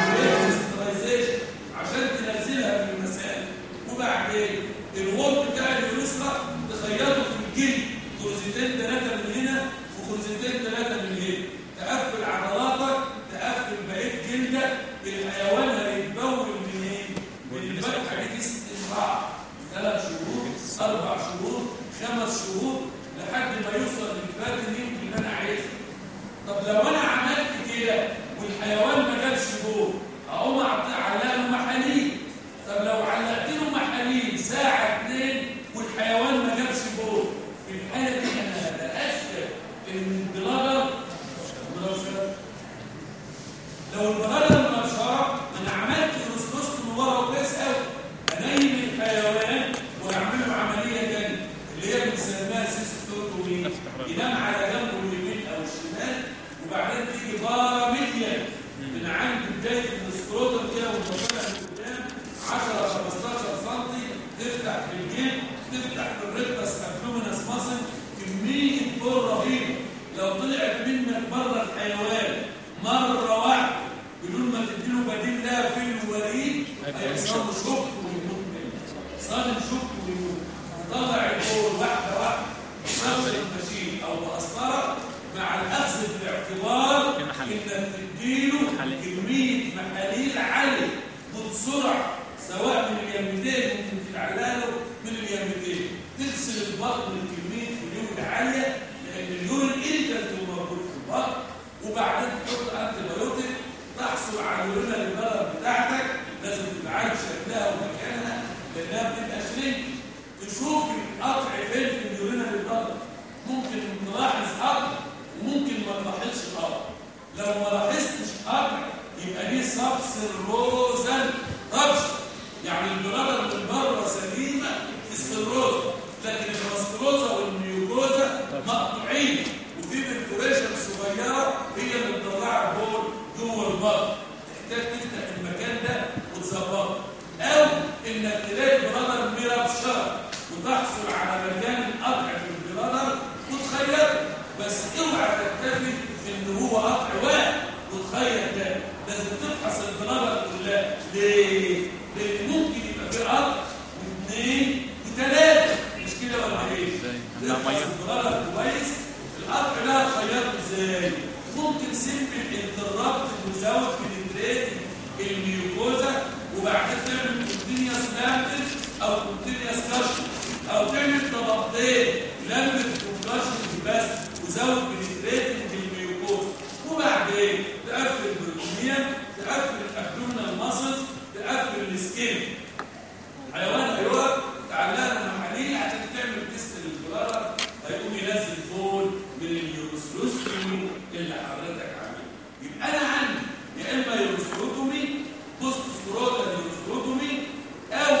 Speaker 5: ريتم عشان تنزلها في المثانه وبعدين الوول بتاع اليوريثرا تخيطه في الجلد غرزتين ثلاثه من هنا وغرزتين ثلاثه من هنا تقفل عضلاتك تقفل بقيه جلدك الحيوان هيتبول منين؟ من الفتحه دي استشراع ثلاث شهور اربع شهور خمس شهور لحد ما يوصل للفاتن يمكن اللي انا عايزه طب لو انا عملت كده والحيوان ما جابش جول اقوم اعطيه علق له محاليل طب لو علقت له محاليل ساعه اتنين والحيوان ما جابش جول في الحاله دي انا لا اشك ان البلادر منشره لو البلادر منشره انا عملت رصصت من ورا كويس قوي انيم الحيوان واعمل له عمليه تانيه اللي هي بنسميها سيستوتومي ينام على جنبه اليمين او الشمال وبعدين تيجي باراميديا من عند بدايه السكروتر كده وتطلع لقدام 10 15 سم تفتح في الجيب تفتح في الريكتس ابدومينس ماسل كميه بول رهيبه لو طلعت منك بره الحيوان مره واحده بدون ما تديله بديل لها في الوريد هيحصل له شوك ويموت منه صادم شوك ويموت طلع البول واحده واحده بصبر المشين او بقسطره مع الاخذ بالاعتبار انك تديله كميه محاليل عاليه وبسرعه سواء من اليمتين ممكن تتعلق له من اليمتين تغسل البطن من كميه اليورين العاليه لان اليورين انت موجود في البطن وبعدين تحط انتي بايوتيك تحصل على اليورين البلد بتاعتك لازم تبقى عارف شكلها ومكانها لانها بتبقى شريك تشوف القطع فين في اليورين البلد ممكن نلاحظ قطع وممكن ما نلاحظش قطع لو ما لاحظتش قطع يبقى دي سبسيروزال ربش يعني البلادر من بره سليمه السيروزا لكن المسكروزا والميوكوزا مقطوعين وفي برفوريشن صغيره هي اللي مطلعه البول جوه البطن تحتاج تفتح المكان ده وتظبطه او انك تلاقي البلادر ميرابشر وتحصل على مكان القطع في البلادر وتخيطه بس اوعى تكتفي ان هو قطع واحد وتخيط ده لازم تفحص البلادر كلها ليه؟ لان ممكن يبقى في قطع واثنين وثلاثه مش كده ولا ايه؟ تفحص البلادر كويس القطع ده هتخيطه ازاي؟ ممكن سيمبل انترابت المزود بنتريت الميوكوزا وبعدين تعمل كونتينيوس لامبل او كونتينيوس كاشن او تعمل طبقتين لامبل وكاشن بس وزود بنتريت الميوكوزا وبعدين تقفل البروتينيا تقفل الابدومينال ماسلز تقفل السكين حيوان هيقف تعلق له محاليل عشان تعمل تيست للبلارة هيقوم ينزل فول من اليوروسلوستومي اللي حضرتك عامله يبقى انا عندي يا اما يوروسلوتومي بوست سكروتال يوروسلوتومي او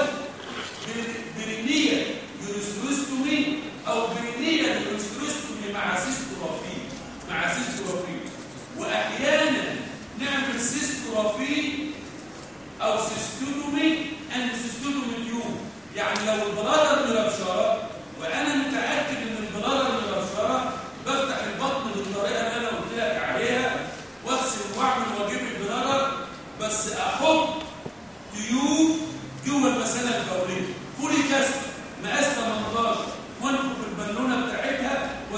Speaker 5: برينيا يوروسلوستومي او برينيا يوروسلوستومي مع سيستورافي مع سيستورافي واحيانا نعمل سيستورافي او سيستوتومي ان سيستوتومي اليوم يعني لو البلادر ملبشره وانا متاكد ان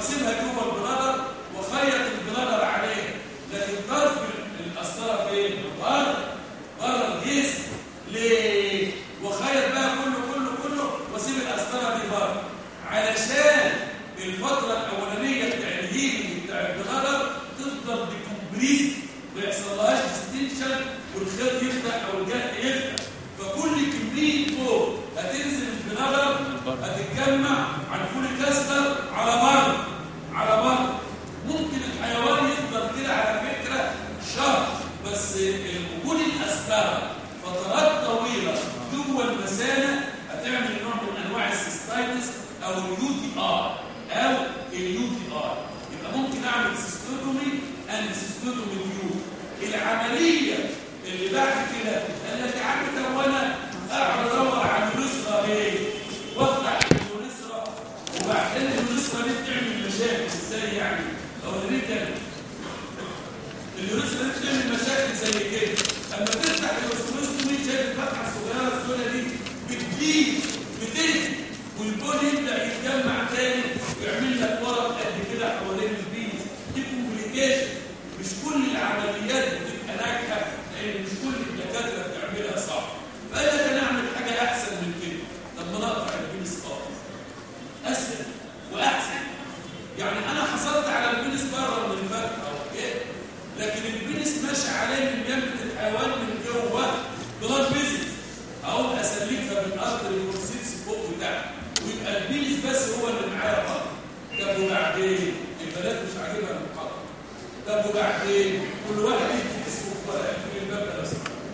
Speaker 5: واسيبها جوه البلادر وخيط البلادر عليه لكن طرف القسطره فين؟ بره بره الجسم ليه؟ وخيط بقى كله كله كله واسيب القسطره دي بره علشان الفتره الاولانيه بتاع الهيلينج بتاع البلادر تفضل ديكومبريس ما يحصلهاش ديستنشن والخيط يفتح او الجرح يفتح فكل كميه فوق هتنزل البلادر هتتجمع على الفول كاستر على بره على بره ممكن الحيوان يفضل كده على فكره شهر بس وجود الاسباب فترات طويله جوه المثانه هتعمل نوع من انواع السيستايتس او اليو تي ار او اليو تي ار يبقى ممكن اعمل سيستوتومي اند سيستوتومي يو العمليه اللي بعد كده قال لك يا عم طب وانا اقعد ادور على اليسرى ليه؟ وافتح اليسرى وبعدين اليسرى دي بتعمل مشاكل ازاي يعني؟ او الريتل اليسرى دي بتعمل مشاكل زي كده اما تفتح اليسروستومي شايف الفتحه الصغيره السوداء دي بتزيد بتزيد والبون يبدا يتجمع تاني ويعمل لك ورق قد كده حوالين البيز دي كومبليكيشن مش كل العمليات بتبقى ناجحه لان مش كل الدكاتره بتعملها صح فقال لك انا اعمل حاجه احسن من كده طب ما نقطع البيز خالص اسهل واحسن يعني انا حصلت على البينس بره من الفتحه اوكي لكن البينس ماشي عليه من جنبه الحيوان من جوه بلاد فيزيت اقوم اسلكها بالقطر الفورسيتس فوق بتاعها ويبقى البينس بس هو اللي معايا بره طب وبعدين البنات مش عاجبها المحاضره طب وبعدين كل واحد يكتب اسمه في الباب ده بس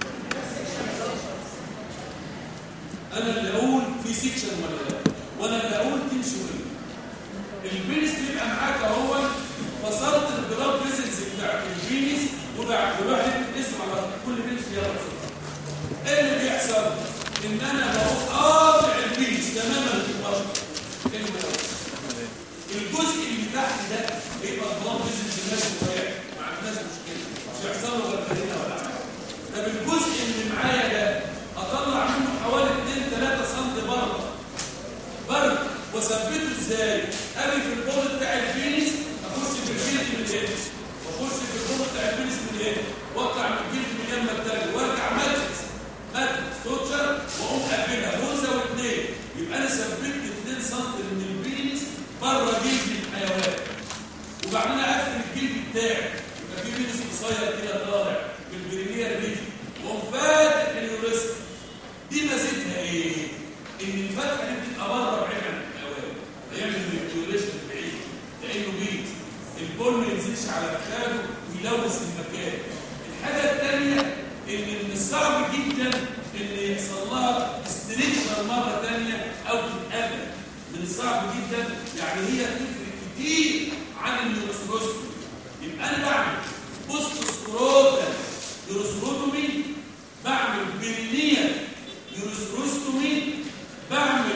Speaker 5: انا اللي اقول في سيكشن ولا لا وانا اللي اقول تمشي ولا البينس بيبقى معاك اهو فصلت البلاد فيزلز بتاعت البينس وبعد واحد اسم على كل بينس يلا بسرعه ايه اللي بيحصل ان انا بروح قاطع البينس تماما في البشر ايه اللي بيحصل الجزء اللي تحت ده بيبقى البلاد فيزلز ماشي طبيعي ما عندناش مشكله مش هيحصل له غربلين ولا حاجه طب الجزء اللي معايا ده اطلع منه حوالي 2 3 سم بره بره واثبته ازاي؟ اجي في البول بتاع الفينس اخش في الجلد من هنا واخش في البول بتاع الفينس من هنا واطلع من الجلد من اليمه الثانيه وارجع ماتريكس ماتريكس توتشر واقوم قافلها غرزه واثنين يبقى انا ثبت 2 سم من الفينس بره جلد الحيوان وبعدين اقفل الجلد بتاعي يبقى في فينس قصير كده طالع بالبريمير ريجي واقوم فاتح اليوريست دي ميزتها ايه؟ ان الفتحه دي بتبقى بره بعيد عن الحيوان هيعمل ريكتوريشن بعيد لانه بيت البول ما ينزلش على خاله ويلوث المكان الحاجه الثانيه ان من الصعب جدا ان يحصل لها استريكشن مره ثانيه او تتقابل من الصعب جدا يعني هي تفرق كتير عن النيوروسكوستومي يبقى انا بعمل بوست سكروتال نيوروسكوتومي بعمل برينيال نيوروسكوستومي بعمل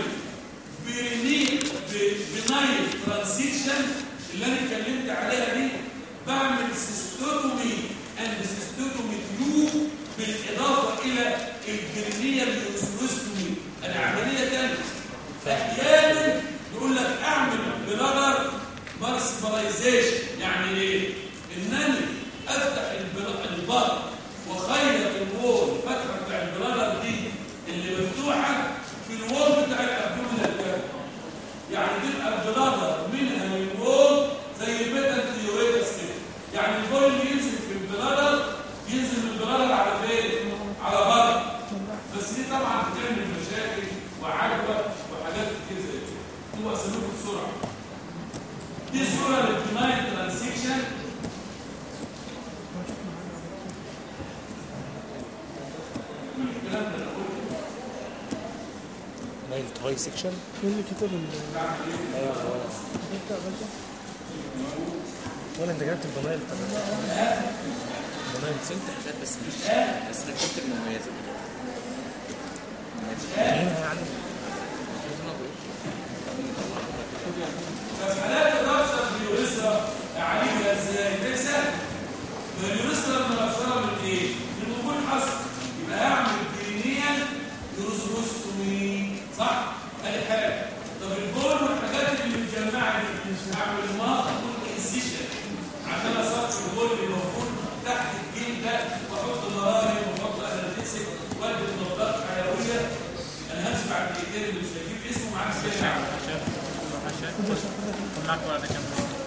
Speaker 5: بنايل ترانزيشن اللي انا اتكلمت عليها دي بعمل سيستوتومي اند سيستوتومي تيوب بالاضافه الى الجرينيال نيوروسكوستومي العمليه ثانيه احيانا يقول لك اعمل بلادر مارسبلايزيشن يعني ايه؟ انني افتح البطن وخيط الوول الفتحه بتاع البلادر دي اللي مفتوحه في الوول بتاع الابدومينال كارت يعني تبقى البلادر منها للوول زي البيتال تيوريتس كده يعني البول اللي ينزل في البلادر ينزل من البلادر على فين؟ على بره بس دي طبعا بتعمل مشاكل وعجبه وحاجات كتير زي كده هو سلوك بسرعه دي صوره للديماين ترانسيشن الكلام ده أنا قلته.
Speaker 3: نايل هاي سيكشن
Speaker 2: مين اللي كتب ال
Speaker 3: ايوه ولا
Speaker 2: ولا انت جبت البنايل
Speaker 3: بنايل
Speaker 7: بس انت حاجات بس مش بس انا كنت مميزه
Speaker 2: يعني
Speaker 5: فحالات الرابشة في اليوريثرا اعالجها ازاي؟ ده سهل. ما اليوريثرا المنفرة من ايه؟ من وجود حصر. يبقى اعمل برينيال يوروسروستومي صح؟ ادي حاجة. طب البول والحاجات اللي متجمعة دي اعمل
Speaker 3: معاك بعد كام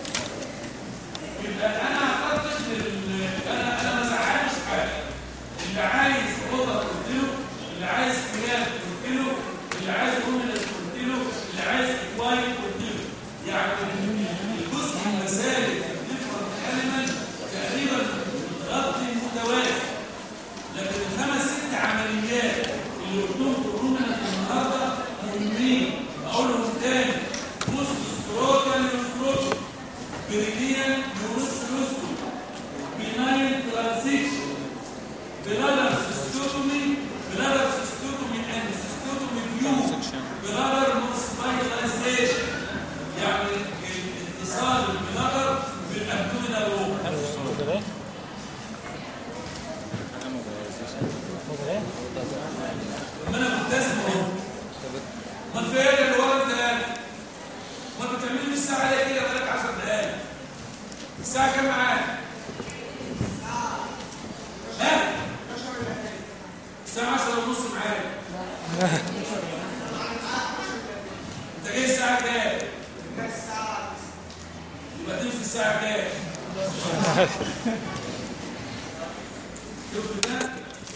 Speaker 5: يبقى انا اعتقد ال- انا انا ما زعلش حاجه اللي عايز اوضه قلت له اللي عايز كلاب قلت له اللي عايز اومنس قلت له اللي عايز اكواي قلت له يعني الجزء المسالك الديفرنت اليمنت تقريبا متغطي متوازي لكن الخمس ست عمليات اللي قلتهم كلهم النهارده مهمين اقولهم تاني بوست ستروكال ستروكال بريديان يوروسلوستو بناين ترانزيشن بلادر سيستوتومي بلادر سيستوتومي اند سيستوتومي فيو بلادر موسبايتاليزيشن يعني اتصال البلادر بالابدومينال وول ما انا ملتزم اهو ما الفئه اللي ورا انت ما بتعملي في الساعه ليه كده بقالك 10 دقايق الساعه كام معاك ها الساعه 10 ونص معاك انت جاي الساعه كام يبقى تمشي الساعه كام شفت ده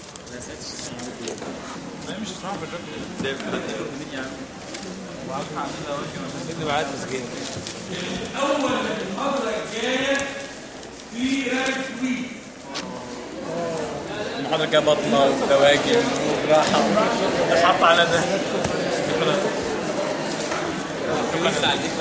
Speaker 3: ما مش اسمعوا في الرب ده بلاد الدنيا يا عم وعارف عندنا وجه
Speaker 2: اللي معاه تسجيل
Speaker 5: اول المحاضره الجايه في راب تويت
Speaker 3: المحاضرة كده بطنة ودواجن وراحة حط على ده شكرا شكرا عليك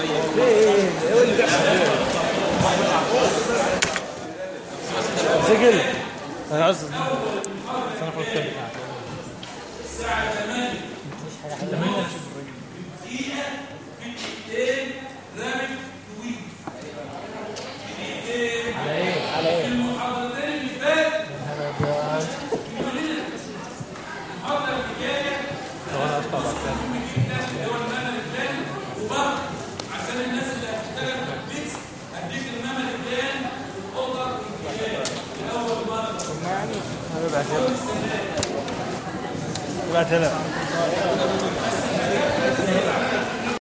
Speaker 2: سجل انا عايز انا قلت لك
Speaker 5: الساعه 8 دقيقه في دقيقتين راب تويت دقيقتين
Speaker 2: على ايه على ايه
Speaker 5: المحاضرتين اللي فاتت المحاضره اللي جايه
Speaker 2: لو انا اقطع بعد كده
Speaker 5: اللي هو المنهج الثاني وبرضه عشان الناس اللي هتشتغل في البيتس هديك المنهج الثاني والاوضه الجايه لاول مره
Speaker 2: ما يعني هبعتها لك هبعتها لك